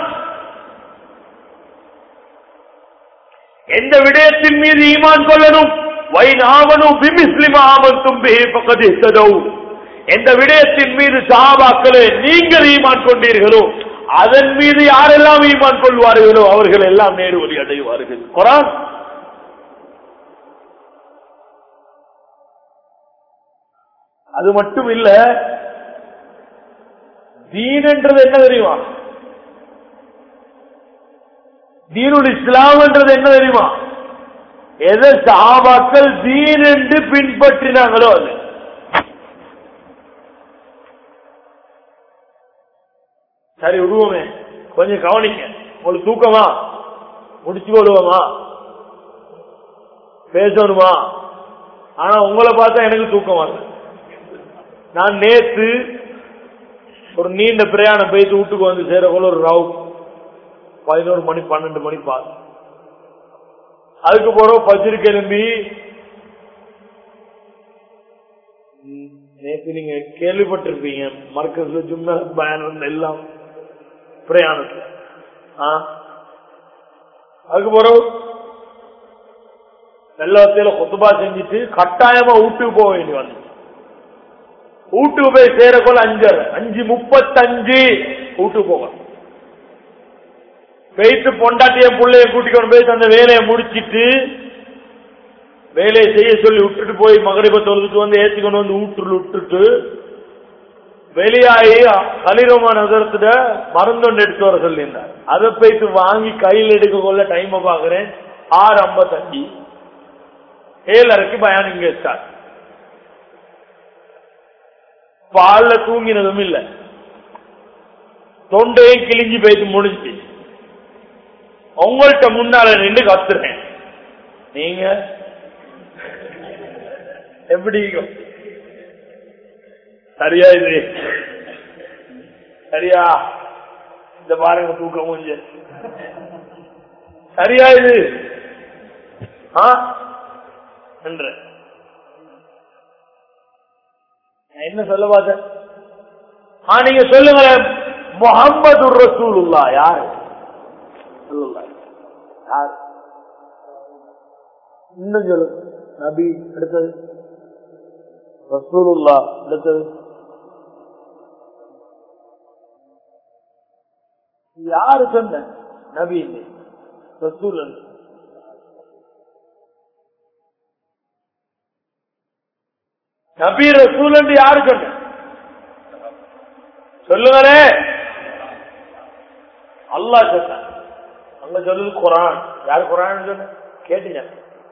எந்த விடயத்தின் மீது ஈமான் கொள்ளணும் வைன் ஆமனும் பிமிஸ்லிம ஆமத்தும் பிஹி பக்கத் இஹ்ததௌ எந்த விடயத்தின் மீது சஹாபாக்களே நீங்கள் ஈமான் கொண்டீர்களோ அதன் மீது யாரெல்லாம் ஈமான் கொள்வார்களோ அவர்கள் எல்லாம் நேரு வழி அடைவார்கள் குரான் அது மட்டும் இல்ல தீன்ன்றது என்ன தெரியுமா தீனுல் இஸ்லாம்ன்றது என்ன தெரியுமா எதை சாபாக்கள் தீன் என்று பின்பற்றினாங்களோ அது சரி விடுவோமே கொஞ்சம் கவனிங்க உங்களுக்கு தூக்கமா முடிச்சு கொள்வோமா பேசணுமா ஆனா உங்களை பார்த்தா எனக்கு தூக்கம் வருது நான் நேத்து ஒரு நீண்ட பிரயாணம் போயிட்டு வீட்டுக்கு வந்து சேரக்குள்ள ஒரு ரவு பதினோரு மணி பன்னெண்டு மணி பாஸ் அதுக்கு போறோம் பஜ்ரு கிளம்பி ம், நேத்து நீங்க கேள்விப்பட்டிருப்பீங்க மர்க்கஸ்ல ஜும்மா பயணம் எல்லாம் பிரயாணத்துல ஆ? அதுக்கு போறோம் வெள்ளத்தில கொத்துபா செஞ்சுட்டு கட்டாயமா வீட்டுக்கு போக வேண்டி வந்து வீட்டுக்கு போய் சேரக்குள்ள அஞ்சரை அஞ்சு முப்பத்தஞ்சு வீட்டுக்கு போக போயிட்டு பொண்டாட்டிய புள்ளைய கூட்டிக்கொண்டு போயிட்டு அந்த வேலையை முடிச்சிட்டு வேலையை செய்ய சொல்லி விட்டுட்டு போய் மகரிப தொழுதுட்டு வந்து ஏத்தி கொண்டு வந்து வீட்டுல விட்டுட்டு வெளியாகி கலிரமா நகரத்துல மருந்தொண்டு எடுத்து வர சொல்லியிருந்தார் அதை போயிட்டு வாங்கி கையில் எடுக்க கொள்ள டைம் பாக்குறேன் ஆறு ஐம்பத்தஞ்சு ஏழரைக்கு பயான் இங்க ஸ்டார்ட் பால்ல தூங்கினதும் இல்ல தொண்டையும் கிழிஞ்சு போயிட்டு முடிஞ்சு உங்கள்கிட்ட முன்னால நின்று கத்துறேன் நீங்க எப்படி இருக்கும்? சரியா இது சரியா இந்த பாருங்க தூக்கம் மூஞ்ச சரியா இது ஆ என்ற நான் என்ன சொல்ல பார்த்தேன் ஆ நீங்க சொல்லுங்களேன் முகம்மது ரசூலுல்லா யாரு ரசூலுல்லாஹ். யார் இன்னும் சொல்லு நபி அடுத்தது ரசூலுல்லா அடுத்தது யாரு சொன்ன நபி இல்லை ரசூல் அல்ல. நபி ரசூல் என்று யாரு சொன்ன சொல்லுங்களே அல்லாஹ் சொன்ன அங்க சொல்லுது குரான் யாரு குரான் சொன்ன கேட்டீங்க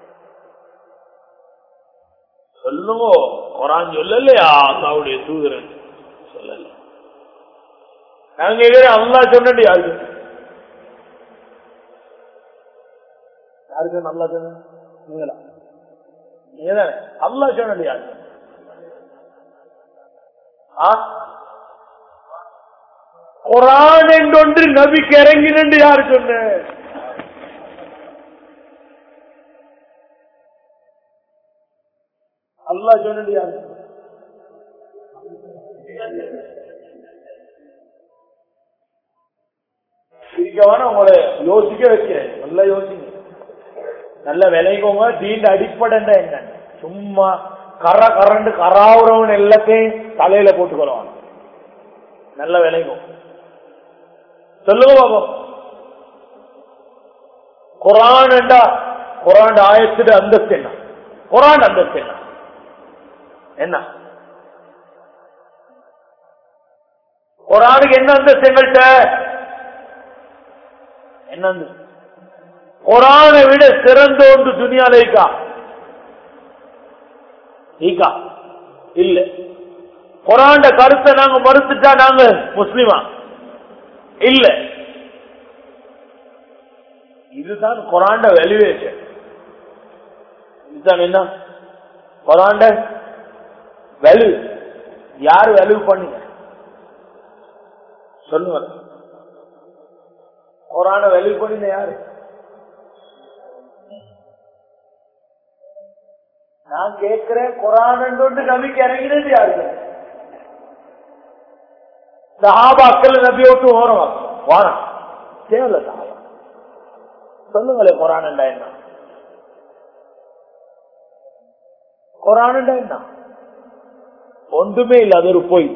சொல்லுங்க குரான் சொல்லலையா அல்லாவுடைய தூதரன் சொல்லல நாங்க கேட்கிறேன் அல்லாஹ் சொன்னது யாரு யாருக்கு நல்லா சொன்ன நீங்களா நீங்கதானே அல்லாஹ் சொன்னது யாரு ஆ குரான் என்றொன்று நபிக்கு இறங்கினு யாரு சொன்ன அல்லாஹ் சொன்னது யாரு இருக்கவான உங்களை யோசிக்க வைக்கிறேன் நல்லா யோசிங்க நல்ல விளைக்கோங்க தீண்ட அடிப்படை என்ன சும்மா கர கரண்டு கராவுறவன் எல்லாத்தையும் தலையில போட்டுக்கொள்வான் நல்ல விளைக்கும் சொல்லுங்க பாப்போம் குரான் என்றா குரான் ஆயத்துட அந்தஸ்து என்ன குரான் அந்தஸ்து என்ன என்ன குரானுக்கு என்ன அந்தஸ்து எங்கள்கிட்ட என்ன அந்தஸ்து குரானை விட சிறந்த ஒன்று துணியால இருக்கா ஈக்கா இல்ல குரான்ட கருத்தை நாங்க மறுத்துட்டா நாங்க முஸ்லிமா இல்ல இதுதான் குரான்ட வேல்யூவேஷன் இதுதான் என்ன குரான்ட வேல்யூ யார் வேல்யூ பண்ணுங்க சொல்லுங்க குரான வேல்யூ பண்ணுங்க யாரு நான் கேட்கிறேன் குரான் என்று நபிக்கு இறங்கினது யாரு சஹாபாக்கள் நபி விட்டு ஓரம் வாரம் தேவையில்ல சஹாபா சொல்லுங்களேன் குரான் என்ன குரான் என்ன ஒன்றுமே இல்லை அது ஒரு பொய்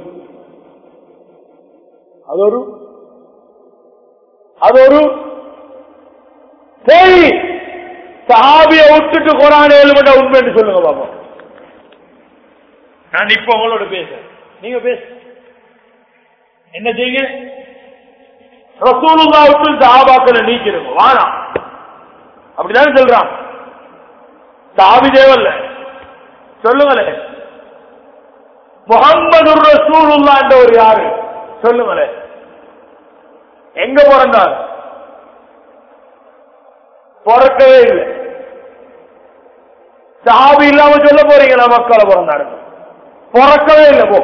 அது ஒரு அது ஒரு பொய் சஹாபிய விட்டுட்டு குரான் எழுமட்ட உண்மைன்னு சொல்லுங்க பாப்போம் நான் இப்ப உங்களோட பேசுறேன் நீங்க பேச என்ன செய்யுங்க ரசூலுல்லா விட்டு சஹாபாக்களை நீக்கிடுங்க வானா அப்படிதானே சொல்றான் சாபி தேவல்ல சொல்லுங்களே முகம்மது ரசூலுல்லா என்ற ஒரு யாரு சொல்லுங்களே எங்க பிறந்தார் பிறக்கவே இல்லை சாபி இல்லாம சொல்ல போறீங்களா மக்களை பிறந்தாரு பிறக்கவே இல்லை போ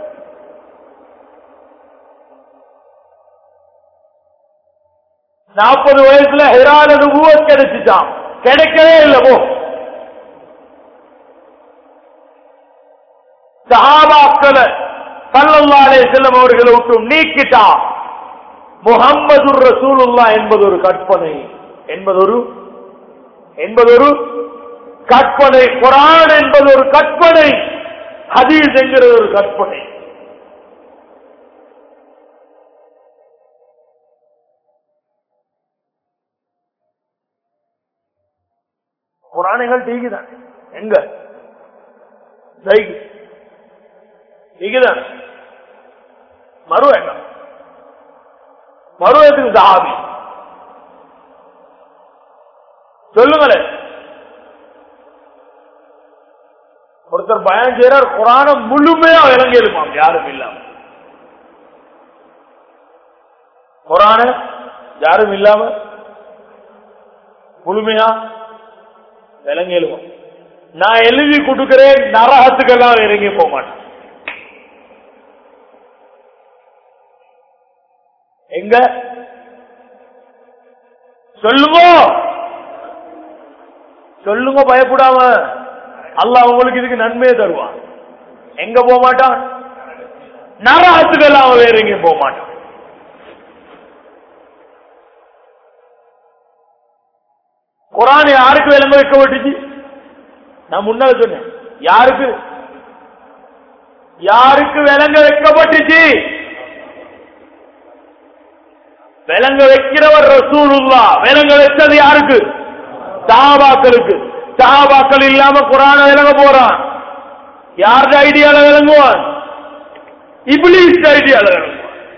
நாற்பது வயசுல ஹெரான நுபுவத் கிடைச்சிட்டான் கிடைக்கவே இல்லை போ சஹாபாக்களை சல்லல்லாலே செல்லம் அவர்களை விட்டு நீக்கிட்டான் முகம்மது ரசூலுல்லா என்பது ஒரு கற்பனை என்பதொரு என்பதொரு கற்பனை குரான் என்பது ஒரு கற்பனை ஹதீஸ் என்கிறது ஒரு கற்பனை குரானைகள் டீக்குதான் எங்க டீக்குதான் மறு என்ன மருவத்துக்கு சஹாபி சொல்லுங்களேன் ஒருத்தர் பயம் செய்யறார் குரான முழுமையா இறங்கியிருப்பான் யாரும் இல்லாம குரான யாரும் இல்லாம முழுமையா விலங்கு எழுவோம் நான் எழுதி கொடுக்கிறேன் நரகத்துக்கெல்லாம் இறங்கி போக மாட்டேன் எங்க சொல்லுங்க சொல்லுங்க பயப்படாம அல்லாஹ் உங்களுக்கு இதுக்கு நன்மையை தருவான் எங்க போக மாட்டான் நரகத்துக்கெல்லாம் அவன் வேற எங்கேயும் போக மாட்டான் குரான் யாருக்கு விளங்க வைக்கப்பட்டுச்சு நான் முன்னால சொன்னேன் யாருக்கு யாருக்கு விளங்க வைக்கப்பட்டுச்சு விளங்க வைக்கிறவர் ரசூலுல்லா விளங்க வச்சது யாருக்கு சஹாபாக்களுக்கு சஹாபாக்கள் இல்லாம குரான விளங்க போறான் யாருடைய ஐடியால விளங்குவான் இப்ளீஸ் ஐடியால விளங்குவான்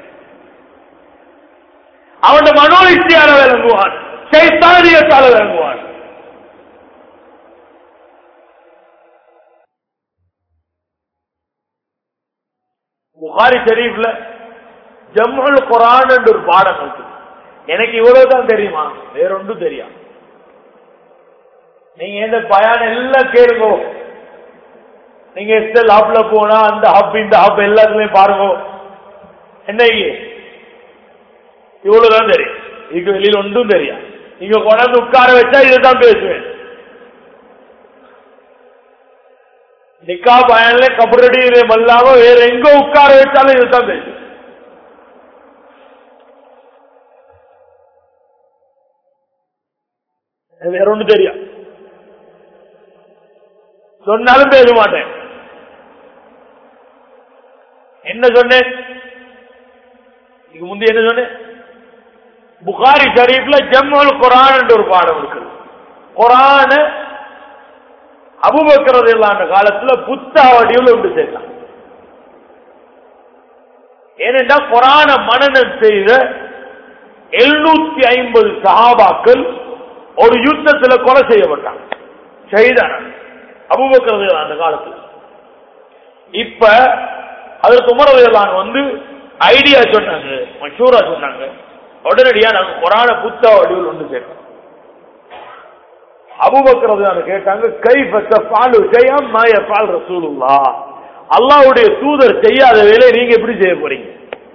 அவன் மனோயுக்தியால விளங்குவான் சைத்தானியத்தால விளங்குவான் புகாரி ஷரீஃப்ல ஜம்முல் குரான் என்று ஒரு பாடம் இருக்கு எனக்கு இவ்வளவுதான் தெரியுமா வேற ஒன்றும் தெரியும் நீங்க எந்த பயான் எல்லாம் கேளுங்க நீங்க எஸ்எல் ஹப்ல போனா அந்த ஹப் இந்த ஹப் எல்லாத்துலயும் பாருங்க என்ன இவ்வளவுதான் தெரியும் இதுக்கு வெளியில ஒன்றும் தெரியும் நீங்க கொண்டாந்து உட்கார வச்சா இதுதான் பேசுவேன் நிக்கா பயன்ல கபடி மல்லாம வேற எங்க உட்கார வச்சாலும் இதுதான் பேசுவேன் வேற ஒண்ணு தெரியும் சொன்னாலும் பேச மாட்டேன் என்ன சொன்னேன் இதுக்கு முந்தைய என்ன சொன்னேன் புகாரி ஷரீஃப்ல ஜம்முல் குரான் என்ற ஒரு பாடம் இருக்குது குரான அபுபக்கிறது இல்லாத காலத்துல புத்தக வடிவில் உண்டு செய்யலாம் ஏனென்றா குரான மனநம் செய்த எழுநூத்தி ஐம்பது சஹாபாக்கள் ஒரு யுத்தத்துல கொலை செய்யப்பட்டாங்க செய்தான அபுபக்கிறது அந்த காலத்துல இப்ப அதற்கு உமரவையெல்லாம் வந்து ஐடியா சொன்னாங்க மஷூரா சொன்னாங்க உடனடியா நாங்க குரான புத்தக வடிவில் ஒன்று சேர்க்கணும் அபுபக்கிறது கேட்டாங்க கை பாலு ஜெயம் மாய பால் ரசூலுல்லா அல்லாவுடைய தூதர் செய்யாத வேலை நீங்க எப்படி செய்ய போறீங்க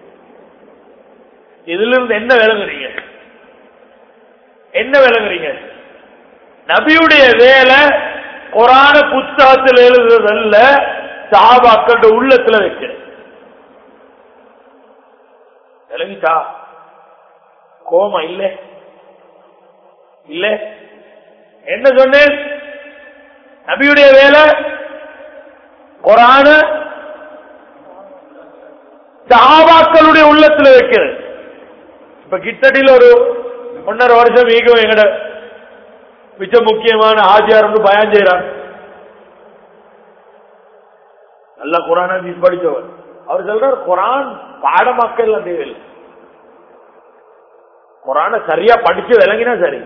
இதுல இருந்து என்ன விளங்குறீங்க என்ன விளங்குறீங்க நபியுடைய வேலை குரான புத்தகத்தில் எழுதுறதல்ல சாபாக்கள் உள்ளத்துல வைக்க விளங்கிட்டா கோமா இல்ல இல்ல என்ன சொன்னேன் நபியுடைய வேலை குரான சாபாக்களுடைய உள்ளத்துல வைக்கிறது இப்ப கிட்டடியில் ஒரு ஒன்னரை வருஷம் ஈகம் எங்கட மிச்ச முக்கியமான ஆஜியார் வந்து பயம் செய்யறான் நல்ல குரான படிச்சவர் அவர் சொல்றார் குரான் பாடமாக்கல் தேவையில்லை குரான சரியா படிச்சு விளங்கினா சரி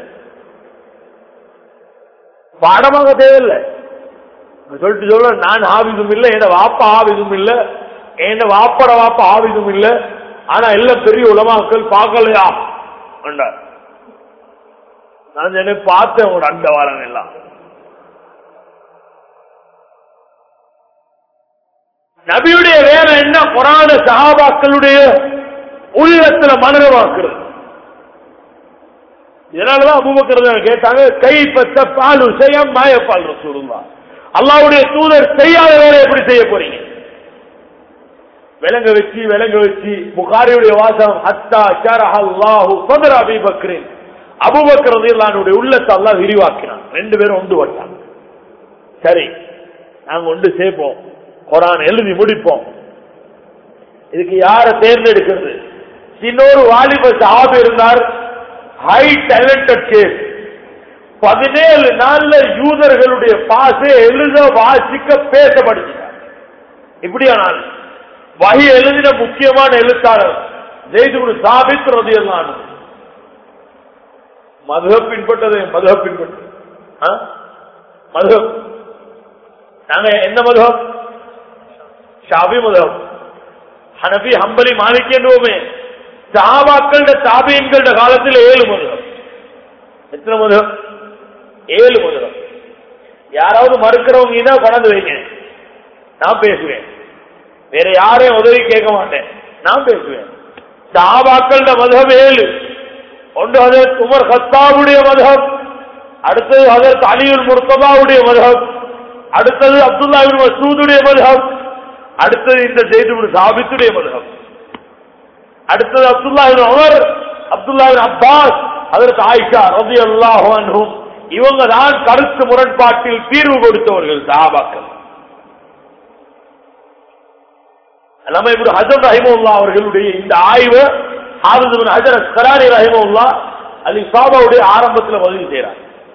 பாடமாக தேவையில்லை சொல்லிட்டு சொல்ல நான் ஆவிதும் இல்லை என் வாப்பா ஆவிதும் இல்லை என் வாப்பட வாப்பா ஆவிதும் இல்லை ஆனா எல்லாம் பெரிய உலமாக்கள் பார்க்கலையா என்றார் நான் என்ன பார்த்தேன் உங்களோட அந்த வாரம் எல்லாம் நபியுடைய வேலை என்ன புராண சகாபாக்களுடைய உள்ளத்துல மனதமாக்குறது இதனாலதான் அபுபக்கிறது கேட்டாங்க கை பத்த பால் செய்யம் மாயப்பால் சொல்லுங்க அல்லாவுடைய தூதர் செய்யாத வேலை எப்படி செய்ய போறீங்க விலங்க வச்சு விலங்க வச்சு புகாரியுடைய வாசம் ஹத்தா ஷரஹ அல்லாஹு சதர் அபி பக்ரின் அபுபக்கிறது இல்லானுடைய உள்ளத்தை அல்லாஹ் விரிவாக்கினான் ரெண்டு பேரும் ஒன்று வட்டாங்க சரி நாங்க ஒன்று சேர்ப்போம் குரான் எழுதி முடிப்போம் இதுக்கு யார தேர்ந்தெடுக்கிறது இன்னொரு வாலிப சாபு இருந்தார் ஹை டேலண்டட் கேஸ் பதினேழு நாள்ல யூதர்களுடைய பாசை எழுத வாசிக்க பேச படிச்சார் இப்படியானால் வகை எழுதின முக்கியமான எழுத்தாளர் ஜெய்துகுரு சாபித் ரதியெல்லாம் மதுக பின்பட்டது மதுக பின்பட்டது மதுகம் நாங்க என்ன மதுகம் ஷாபி மதுகம் ஹனபி ஹம்பலி மாலிக் என்னுவோமே சாபாக்கள தாபியன்கள காலத்தில் ஏழு மதுகம் எத்தனை மதுகம் ஏழு மதுரம் யாராவது மறுக்கிறவங்க தான் கொண்டாந்து வைங்க நான் பேசுவேன் வேற யாரையும் உதவி கேட்க மாட்டேன் நான் பேசுவேன் சாபாக்கள மதுகம் ஏழு ஒன்று ஹதரத் உமர் ஹத்தாவுடைய மதுகம் அடுத்தது ஹதரத் அலியுல் முர்த்தபாவுடைய மதுகம் அடுத்தது அப்துல்லா இபின் மசூதுடைய மதுகம் அடுத்தது இந்த ஜெய்து சாபித்துடைய மதுகம் அடுத்தது Abdullah ibn Umar Abdullah ibn Abbas அதற்கு ஆயிஷா ரதி அல்லாஹும் இவங்க தான் கருத்து முரண்பாட்டில் தீர்வு கொடுத்தவர்கள் சாபாக்கள் நம்ம இப்படி ஹசன் ரஹிமுல்லா அவர்களுடைய இந்த ஆய்வு ஹாபிஸ் ஹஜர் கராரி ரஹிமுல்லா அலி சாபாவுடைய ஆரம்பத்தில் பதிவு செய்யறார்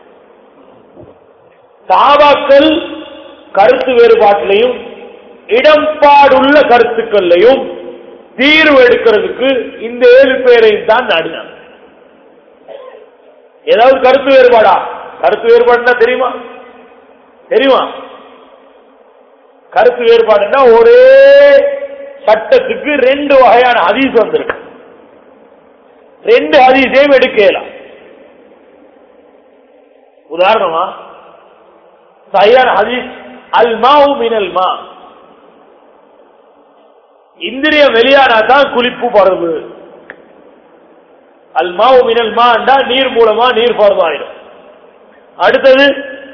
சாபாக்கள் கருத்து வேறுபாட்டிலையும் இடம்பாடுள்ள கருத்துக்கள்லையும் தீர்வு எடுக்கிறதுக்கு இந்த ஏழு பேரையும் தான் நாடினாங்க ஏதாவது கருத்து வேறுபாடா கருத்து வேறுபாடுனா தெரியுமா தெரியுமா கருத்து வேறுபாடுன்னா ஒரே சட்டத்துக்கு ரெண்டு வகையான ஹதீஸ் வந்திருக்கு ரெண்டு ஹதீஸையும் எடுக்கலாம் உதாரணமா சையான் ஹதீஸ் அல் மாவு மினல் மா இந்திரியம் வெளியானா தான் குளிப்பு பருவு அல் மாவு மினல் மாண்டா நீர் மூலமா நீர் பருவாயிடும் அடுத்தது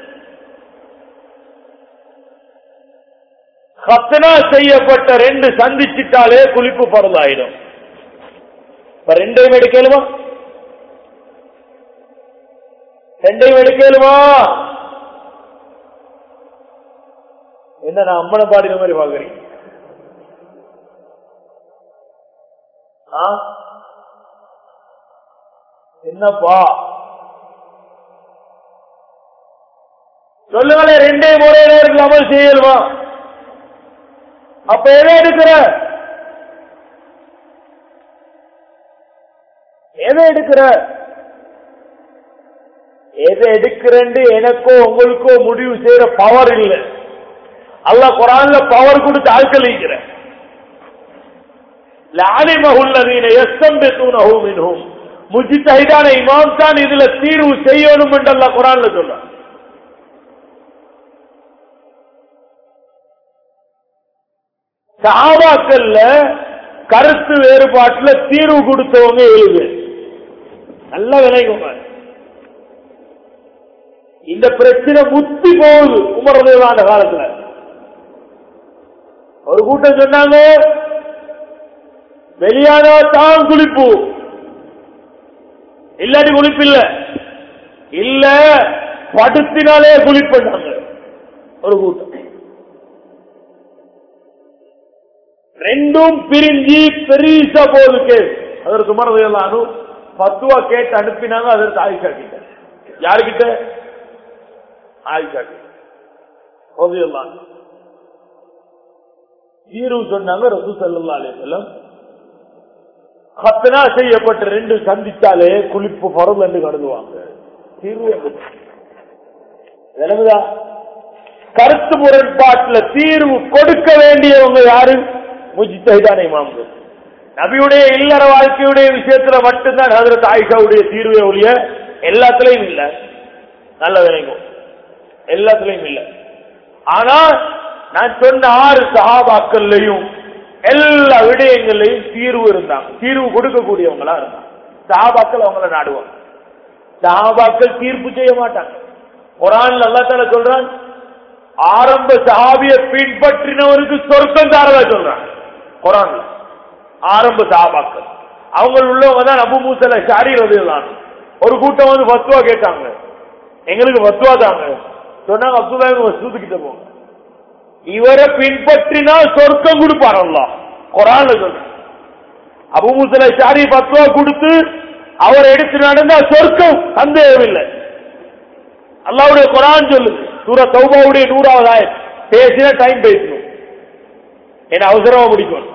கத்தனா செய்யப்பட்ட ரெண்டு சந்திச்சிட்டாலே குளிப்பு பருவாயிடும் இப்ப ரெண்டையும் எடுக்கலுமா ரெண்டையும் எடுக்கலுமா என்ன நான் அம்மனை பாடின மாதிரி பாக்குறீங்க ஆ? என்னப்பா சொல்லுங்களேன் ரெண்டே ஒரே நேரத்தில் அமல் செய்யலுமா அப்ப எதை எடுக்கிற எதை எடுக்கிற எதை எடுக்கிறேன்னு எனக்கோ உங்களுக்கோ முடிவு செய்யற பவர் இல்லை அல்லாஹ் குரான்ல பவர் கொடுத்து ஆட்களிக்கிற லாலிமகுல்லதீன எஸ்தம்பித்தூனஹு மின்ஹும் முஜித்தஹிதான இமாம் தான் இதுல தீர்வு செய்யணும் என்று அல்லாஹ் குரான்ல சொல்றான் சாபாக்கள்ல கருத்து வேறுபாட்டுல தீர்வு கொடுத்தவங்க எழுது நல்ல விளைவுங்க இந்த பிரச்சனை முத்தி போகுது உமரதேவான காலத்துல ஒரு கூட்டம் சொன்னாங்க வெளியானா தான் குளிப்பு இல்லாட்டி குளிப்பு இல்ல இல்ல படுத்தினாலே குளிப்பாங்க ஒரு கூட்டம் ரெண்டும் பிரிஞ்சு பெரிசா போகுது கேஸ் அதற்கு மரதையெல்லாம் பத்துவா கேட்டு அனுப்பினாங்க அதற்கு ஆயிஷா கிட்ட யாருக்கிட்ட ஆயிஷா கிட்ட ரலியல்லாஹு அன்ஹு. தீர்வு சொன்னாங்க ரசூ சல்லா அலிசல்லம் கத்தனா செய்யப்பட்ட ரெண்டு சந்தித்தாலே குளிப்பு பருவம் என்று கருதுவாங்க தீர்வு வந்துச்சு. விளங்குதா கருத்து முரண்பாட்டுல தீர்வு கொடுக்க வேண்டியவங்க யாரு முஜித்தஹிதான இமாம்கள் நபியுடைய இல்லற வாழ்க்கையுடைய விஷயத்துல மட்டும்தான் ஹதரத் ஆயிஷாவுடைய தீர்வே ஒழிய எல்லாத்துலயும் இல்ல நல்ல விளைங்கும் எல்லாத்துலயும் இல்ல ஆனா நான் சொன்ன ஆறு சஹாபாக்கள்லையும் எல்லா விடயங்கள்லையும் தீர்வு இருந்தாங்க தீர்வு கொடுக்கக்கூடியவங்களா இருந்தாங்க சஹாபாக்கள் அவங்கள நாடுவாங்க சஹாபாக்கள் தீர்ப்பு செய்ய மாட்டாங்க குரான் அல்லா தால சொல்றான் ஆரம்ப சஹாபிய பின்பற்றினவருக்கு சொர்க்கம் தாரதா சொல்றாங்க குரான்ல ஆரம்ப சஹாபாக்கள் அவங்க உள்ளவங்க தான் அபு மூசல ஷாரி ரதியல்லான் ஒரு கூட்டம் வந்து பத்துவா கேட்டாங்க எங்களுக்கு பத்துவா தாங்க சொன்னாங்க அப்துல்லா மசூது கிட்ட போங்க இவரை பின்பற்றினா சொர்க்கம் கொடுப்பார் அல்லாஹ் குரான்ல சொல்ற அபு மூசல ஷாரி பத்துவா கொடுத்து அவர் எடுத்து நடந்தா சொர்க்கம் சந்தேகம் இல்லை அல்லாவுடைய குரான் சொல்லுது சூர தௌபாவுடைய நூறாவது ஆயிரம் பேசினா டைம் பேசணும் என்ன அவசரமா முடிக்கணும்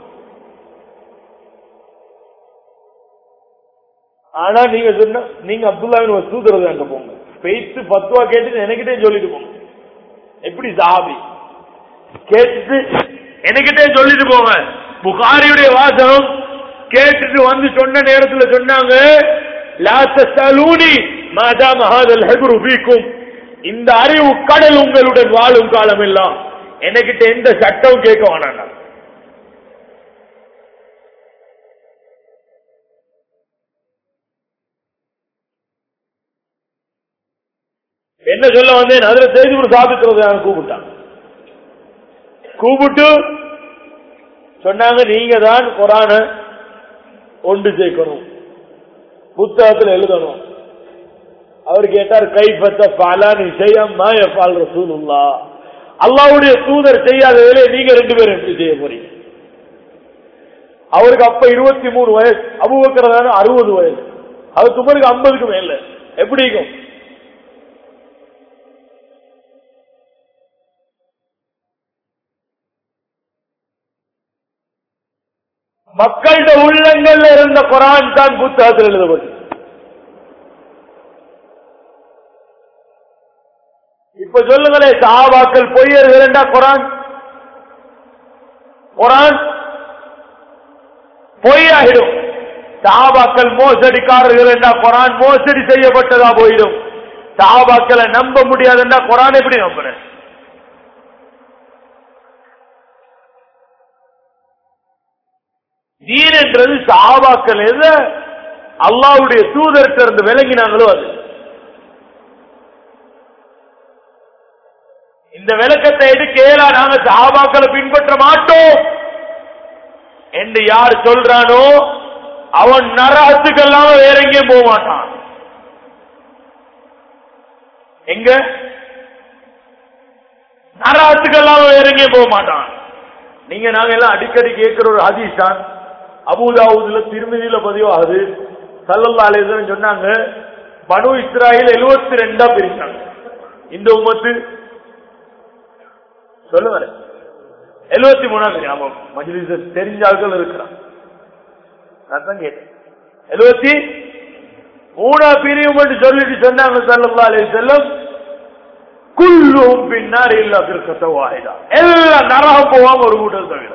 ஆனா நீங்க சொன்ன நீங்க அப்துல்லாவின் வசூதரது அங்க போங்க பேசி பத்துவா கேட்டு எனக்கிட்டே சொல்லிட்டு போங்க எப்படி சாபி கேட்டுட்டு எனக்கிட்டே சொல்லிட்டு போங்க புகாரியுடைய வாசகம் கேட்டுட்டு வந்து சொன்ன நேரத்துல சொன்னாங்க லா தஸ்அலூனி மாதாம் ஹாதல் ஹெப்ரு ஃபீக்கும் இந்த அறிவு கடல் உங்களுடன் வாழும் காலம் எல்லாம் எனக்கிட்ட எந்த சட்டம் கேட்க வேணாம் நான். என்ன சொல்ல வந்தேன் அதுல செய்தி ஒரு சாபிக்கிறது நான் கூப்பிட்டான் கூப்பிட்டு சொன்னாங்க நீங்க தான் குரான ஒன்று சேர்க்கணும் புத்தகத்தில் எழுதணும் அவர் கேட்டார் கைப்பற்ற பாலான் விஷயம் மாயப்பால் ரசூலுல்லா அல்லாவுடைய தூதர் செய்யாத வேலையை நீங்க ரெண்டு பேரும் எப்படி செய்ய போறீங்க அவருக்கு அப்ப இருபத்தி மூணு வயசு அபுபக்கரதான அறுபது வயசு அவர் துமருக்கு ஐம்பதுக்கு மேல எப்படி இருக்கும் மக்களோட உள்ளங்கள்ல இருந்த குரான் தான் புத்தகத்தில் எழுதப்பட்டது இப்ப சொல்லுங்களேன் சாபாக்கள் பொய்யர்கள் என்றா குரான் குரான் பொய்யாகிடும் சாபாக்கள் மோசடிக்காரர்கள் என்றா குரான் மோசடி செய்யப்பட்டதா போயிடும் சாபாக்களை நம்ப முடியாதுன்னா குரான் எப்படி நம்புறேன் தீன் என்றது சாபாக்கள் எது அல்லாவுடைய தூதர்கிட்ட இருந்து விளங்கினாங்களோ அது இந்த விளக்கத்தை எடுக்க இயலா நாங்க சாபாக்களை பின்பற்ற மாட்டோம் என்று யார் சொல்றானோ அவன் நரகத்துக்கெல்லாம் வேற எங்கேயும் போக மாட்டான் எங்க நரகத்துக்கெல்லாம் வேற எங்கேயும் போக மாட்டான் நீங்க நாங்க எல்லாம் அடிக்கடி கேட்கிற ஒரு ஹதீஸ் தான் அபுதாவுதுல திருமதியில பதிவாகுது சல்லல்லா அலேசன் சொன்னாங்க பனு இஸ்ராயில் எழுபத்தி ரெண்டா பிரிச்சாங்க இந்த உமத்து சொல்லுங்க எழுபத்தி மூணா ஆமா மஜ்லிஸ் தெரிஞ்ச ஆட்கள் இருக்கிறான் நான் தான் கேட்டேன் எழுபத்தி மூணா பிரியும் என்று சொல்லிட்டு சொன்னாங்க சல்லல்லா அலே செல்லம் குல்லும் பின்னார் இல்லா திருக்கத்த வாயிதா எல்லாம் நரகம் போவாங்க ஒரு கூட்டம் தவிர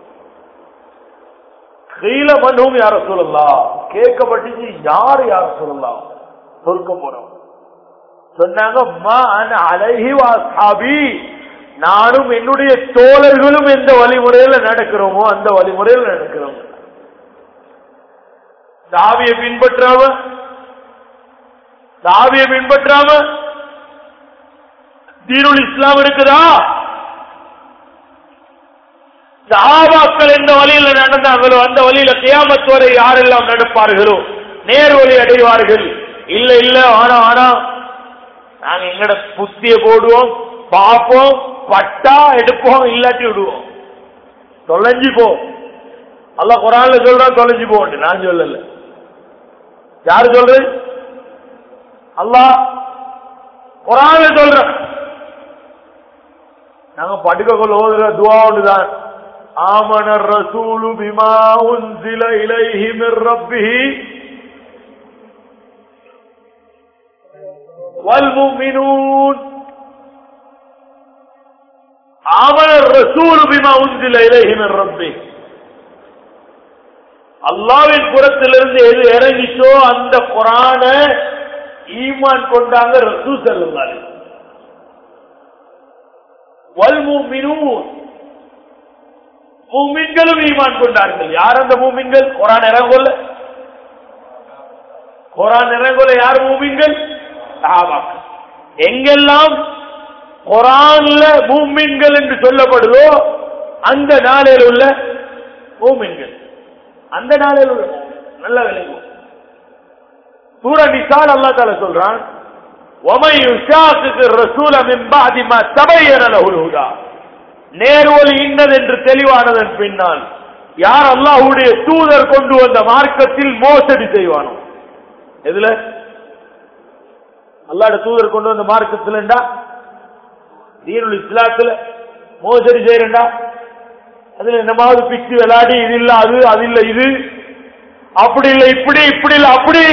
கீழ மண்ணும் யார சொல்லலாம் கேட்கப்பட்டுச்சு யாரு யார சொல்லலாம் சொர்க்கம் போறோம் சொன்னாங்க மா அன அழகி வாசாபி நானும் என்னுடைய தோழர்களும் எந்த வழிமுறையில நடக்கிறோமோ அந்த வழிமுறையில் நடக்கிறோம் சாவியை பின்பற்றாம சாவியை பின்பற்றாம தீனுல் இஸ்லாம் இருக்குதா சாபாக்கள் எந்த வழியில நடந்தாங்களோ அந்த வழியில கியாமத் வரை யாரெல்லாம் நடப்பார்களோ நேர் வழி அடைவார்கள் இல்ல இல்ல ஆனா ஆனா நாங்க எங்கட புத்திய போடுவோம் பார்ப்போம் பட்டா எடுப்போம் இல்லாட்டி விடுவோம் தொலைஞ்சு போ அல்ல குரான்ல சொல்றான் தொலைஞ்சு போட்டு நான் சொல்லல யாரு சொல்றது அல்லாஹ் குரான்ல சொல்றேன் நாங்க படுக்கக்குள்ள ஓதுற துவா ஒன்றுதான் ஆமனர் ரசூலு பிமா உன்சில இலைஹி மிர் ரப்பிஹி والمؤمنون آمن الرسول بما أنزل إليه من ربه அல்லாவின் புறத்திலிருந்து எது இறங்கிச்சோ அந்த குரான ஈமான் கொண்டாங்க ரசூ செல்லுங்கள் மூமின்களும் ஈமான் கொண்டார்கள் யார் அந்த மூமின்கள் குரான் இறங்கொல்ல குரான் இறங்கொல்ல யார் மூமின்கள் சஹாபாக்கள் எங்கெல்லாம் குரான்ல மூமின்கள் என்று சொல்லப்படுதோ அந்த நாளில் உள்ள மூமின்கள் அந்த நாளில் உள்ள நல்ல விளைவு சூர நிசால் அல்லா தால சொல்றான் وَمَنْ يُشَاقِقِ الرَّسُولَ مِنْ بَعْدِ مَا تَبَيَّنَ لَهُ الْهُدَى நேர்வழி இன்னது என்று தெளிவானதன் பின்னால் யார் அல்லாஹ்வுடைய தூதர் கொண்டு வந்த மார்க்கத்தில் மோசடி செய்வானோ எதுல அல்லாட தூதர் கொண்டு வந்த மார்க்கத்தில் தீனுல் இஸ்லாத்துல மோசடி செய்யறா அதுல என்னமாவது பிச்சு விளையாடி இது இல்ல அது அது இல்ல இது அப்படி இல்ல இப்படி இப்படி இல்ல அப்படி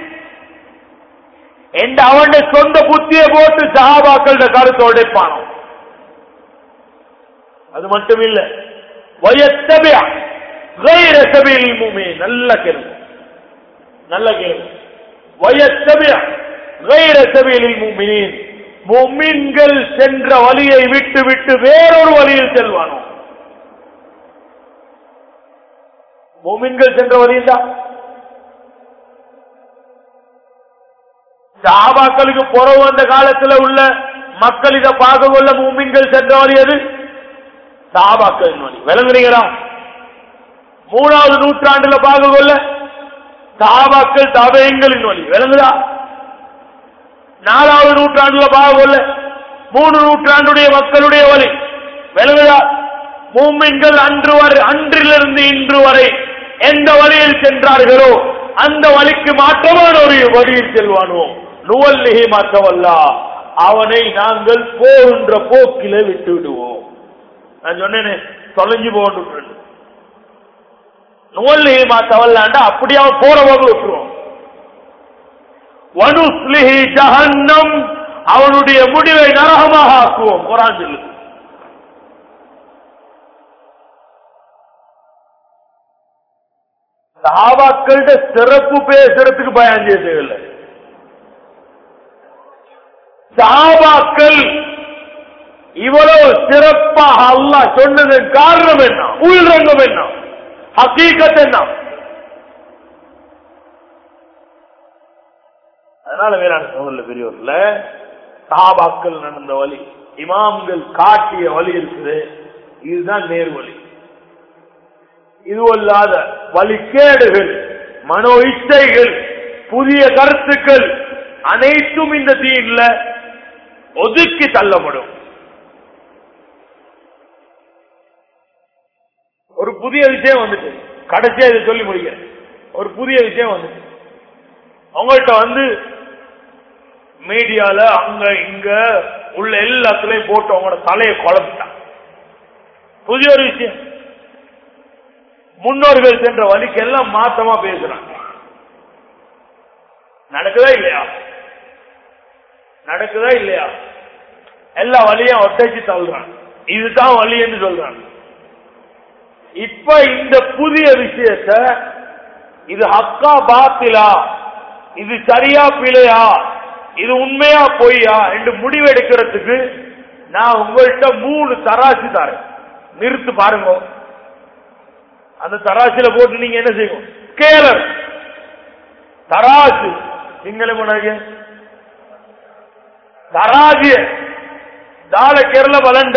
எந்த அவன் சொந்த புத்தியை போட்டு சஹாபாக்கள கருத்தை உடைப்பானோ அது மட்டும் இல்ல வயத்தபியா غير سبيل المؤمن நல்ல கேள்வி நல்ல கேள்வி வயத்தபியா غير سبيل المؤمنين முஃமின்கள் சென்ற வழியை விட்டு விட்டு வேறொரு வழியில் செல்வானோ முஃமின்கள் சென்ற வழியில் தான் சாபாக்களுக்கு புறவு வந்த காலத்துல உள்ள மக்கள் இதை பார்க்க கொள்ள மூமின்கள் சென்ற வழி எது சாபாக்கள் வழி விளங்குறீங்களா மூணாவது நூற்றாண்டுல பார்க்க கொள்ள சாபாக்கள் தபயங்களின் வழி விளங்குதா நாலாவது நூற்றாண்டுல பார்க்க கொள்ள மூணு நூற்றாண்டுடைய மக்களுடைய வழி விளங்குதா மூமின்கள் அன்று வரை அன்றிலிருந்து இன்று வரை எந்த வழியில் சென்றார்களோ அந்த வழிக்கு மாற்றமான ஒரு வழியில் செல்வானோ நுவல்லிகை மாற்றவல்லா அவனை நாங்கள் போகின்ற போக்கில விட்டு விடுவோம் நான் சொன்னேனே தொலைஞ்சு போன்று நுவல்லிகை மாற்றவல்லாண்டா அப்படியே அவன் போற போக விட்டுருவோம் வனுஸ்லிஹி ஜஹன்னம் அவனுடைய முடிவை நரகமாக ஆக்குவோம் குரான் சொல்லுது சஹாபாக்கள்கிட்ட சிறப்பு பேசுறதுக்கு பயன் செய்ய தேவையில்லை சஹாபாக்கள் இவ்வளவு சிறப்பாக அல்லாஹ் சொன்னது காரணம் என்ன உள்ரங்கம் என்ன ஹக்கீகத் என்ன அதனால வேளாண் சோதரில் பெரியவர்ல சஹாபாக்கள் நடந்த வழி இமாம்கள் காட்டிய வழி இருக்குது இதுதான் நேர் வழி இதுவல்லாத வழிகேடுகள் மனோ இச்சைகள் புதிய கருத்துக்கள் அனைத்தும் இந்த தீன்ல ஒதுக்கி தள்ளப்படும் ஒரு புதிய விஷயம் வந்துட்டு கடைசியா இதை சொல்லி முடிக்க ஒரு புதிய விஷயம் வந்துட்டு உங்கள்கிட்ட வந்து மீடியால அங்க இங்க உள்ள எல்லாத்துலயும் போட்டு அவங்களோட தலையை குழப்பிட்டான் புதிய ஒரு விஷயம் முன்னோர்கள் சென்ற வழிக்கு எல்லாம் மாற்றமா பேசுறாங்க நடக்குதா இல்லையா நடக்குதா இல்லையா எல்லா வழியும் ஒட்டச்சு தள்ளுறாங்க இதுதான் வழி என்று சொல்றாங்க இப்ப இந்த புதிய விஷயத்த இது ஹக்கா பாத்திலா இது சரியா பிழையா இது உண்மையா பொய்யா என்று முடிவெடுக்கிறதுக்கு நான் உங்கள்கிட்ட மூணு தராசு தரேன் நிறுத்து பாருங்க அந்த தராசில போட்டு நீங்க என்ன செய்யும் கேளர் தராசு சிங்கள முன்னாடி தராசிய தால கேரள பலண்ட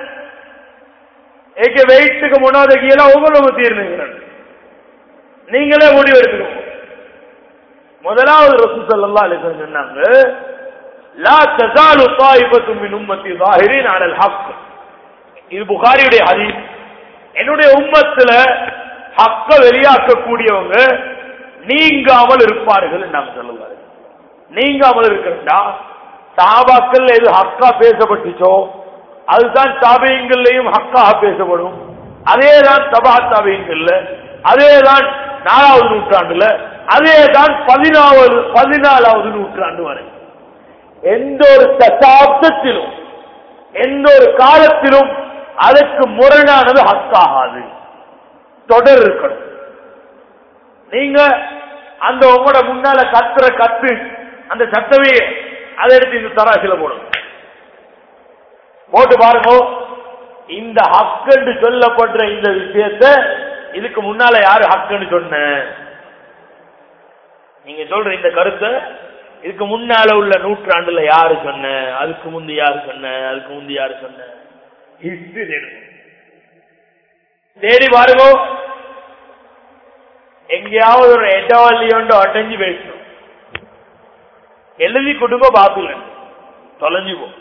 ஏಕೆ வெயிட்டுக்கு முன்னாடி கீழே ஒவ்வொரு தீர்மானம் நீங்களே முடிவு எடுத்துக்கணும் முதலாவது ரசூ ஸல்லல்லாஹு அலைஹி வஸல்லம் சொன்னாங்க லா தஸாலு தாயிபத்து மின் உம்மத்தி ظاهرين على الحق இது புகாரியுடைய ஹதீஸ் என்னுடைய உம்மத்துல ஹக்க வெளியாக்கக்கூடியவங்க நீங்காமல் இருப்பார்கள் நாங்க சொல்லுவாரு நீங்காமல் இருக்கிறா சாபாக்கள் எது ஹக்கா பேசப்பட்டுச்சோ அதுதான் தாபியங்கள்லையும் ஹக்காக பேசப்படும் அதேதான் தபா தாபியங்கள்ல அதேதான் நாலாவது நூற்றாண்டுல அதேதான் பதினாவது பதினாலாவது நூற்றாண்டு வரை எந்த ஒரு தசாப்தத்திலும் எந்த ஒரு காலத்திலும் அதற்கு முரணானது ஹக்காகாது தொடர் இருக்கணும் நீங்க அந்த உங்களோட முன்னால கத்துற கத்து அந்த சத்தமே அதை எடுத்து இந்த தராசில போடணும் போட்டு பாருங்க இந்த ஹக்குன்னு சொல்லப்படுற இந்த விஷயத்த இதுக்கு முன்னால யாரு ஹக்குன்னு சொன்ன நீங்க சொல்ற இந்த கருத்தை இதுக்கு முன்னால உள்ள நூற்றாண்டுல யாரு சொன்ன அதுக்கு முந்தி யாரு சொன்ன அதுக்கு முந்தி யாரு சொன்ன ஹிஸ்டரி தேடுங்க தேடி பாருங்க எங்கேயாவது ஒரு எட்டவல்லி ஒன்று அடைஞ்சு பேசணும் எழுதி கொடுங்க பாத்துல தொலைஞ்சு போ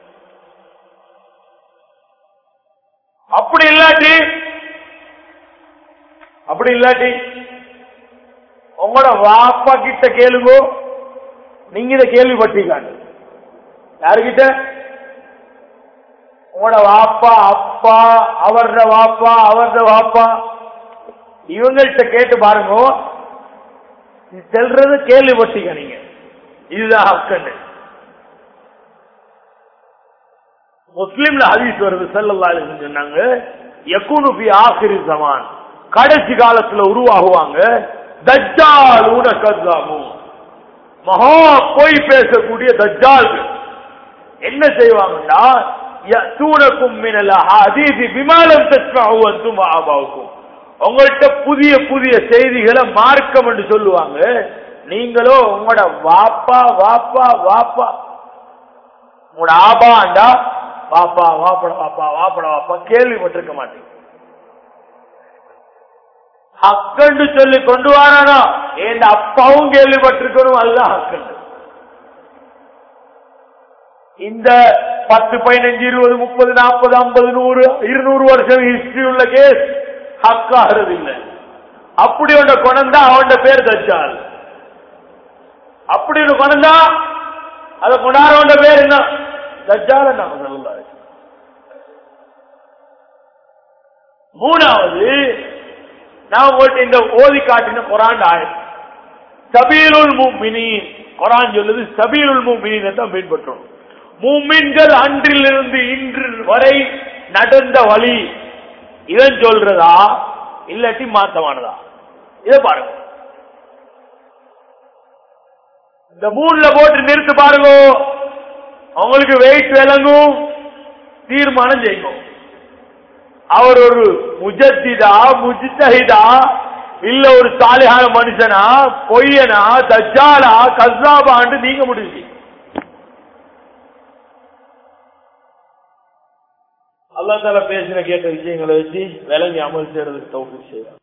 அப்படி இல்லாட்டி அப்படி இல்லாட்டி உங்களோட வாப்பா கிட்ட கேளுங்க நீங்க இதை கேள்விப்பட்டீங்க யாருகிட்ட உங்களோட வாப்பா அப்பா அவரோட வாப்பா அவரோட வாப்பா இவங்கள்ட்ட கேட்டு பாருங்க செல்றது கேள்விப்பட்டீங்க நீங்க இதுதான் ஹக்கன்னு முஸ்லிம்ல ஹதீஸ் வருது செல்லல்லா சொன்னாங்க யகுனு பி ஆசிரி ஜமான் கடைசி காலத்துல உருவாகுவாங்க தஜ்ஜால் ஊன கஸ்ஸாமு மகா பொய் பேசக்கூடிய தஜ்ஜால்கள் என்ன செய்வாங்கன்னா யஅத்தூனக்கும் மினல் அஹாதீஸி பிமா லம் தஸ்மஉ அன்தும் வஆபாவுக்கும் உங்கள்ட்ட புதிய புதிய செய்திகளை மார்க்கம் என்று சொல்லுவாங்க நீங்களோ உங்களோட வாப்பா வாப்பா வாப்பா உங்களோட ஆபாண்டா வாப்பா வாப்பட வாப்பா வாப்பட வாப்பா கேள்விப்பட்டிருக்க மாட்டீங்க ஹக்கண்டு சொல்லி கொண்டு வரானா என் அப்பாவும் கேள்விப்பட்டிருக்கணும் அல்ல ஹக்கண்டு இந்த பத்து பதினஞ்சு இருபது முப்பது நாற்பது ஐம்பது நூறு இருநூறு வருஷம் ஹிஸ்டரி உள்ள கேஸ் ஹக்காகிறது இல்லை அப்படி ஒன்ற கொண்டா அவன் பேர் தச்சால் அப்படி ஒன்று கொண்டா அதை கொண்டாட பேர் என்ன தஜ்ஜால நாம சொல்லலாம் மூணாவது நான் உங்கள்ட்ட இந்த ஓதி காட்டின குரான் ஆயிரம் சபீலுல் முஃமினீன் குரான் சொல்லுது சபீலுல் முஃமினீன் தான் பின்பற்றணும் மூமின்கள் அன்றிலிருந்து இன்று வரை நடந்த வழி இதன் சொல்றதா இல்லாட்டி மாத்தமானதா இதை பாருங்க இந்த மூணுல போட்டு நிறுத்து பாருங்க அவங்களுக்கு வெயிட் விளங்கும் தீர்மானம் செய்யும் அவர் ஒரு முஜத்திதா முஜித்தஹிதா இல்ல ஒரு சாலியான மனுஷனா பொய்யனா தஜ்ஜாலா கஸ்ஸாபான்னு நீங்க முடிஞ்சு அல்லா தால பேசின கேட்ட விஷயங்களை வச்சு விளங்கி அமல் செய்யறதுக்கு தௌஃபீக் செய்யலாம்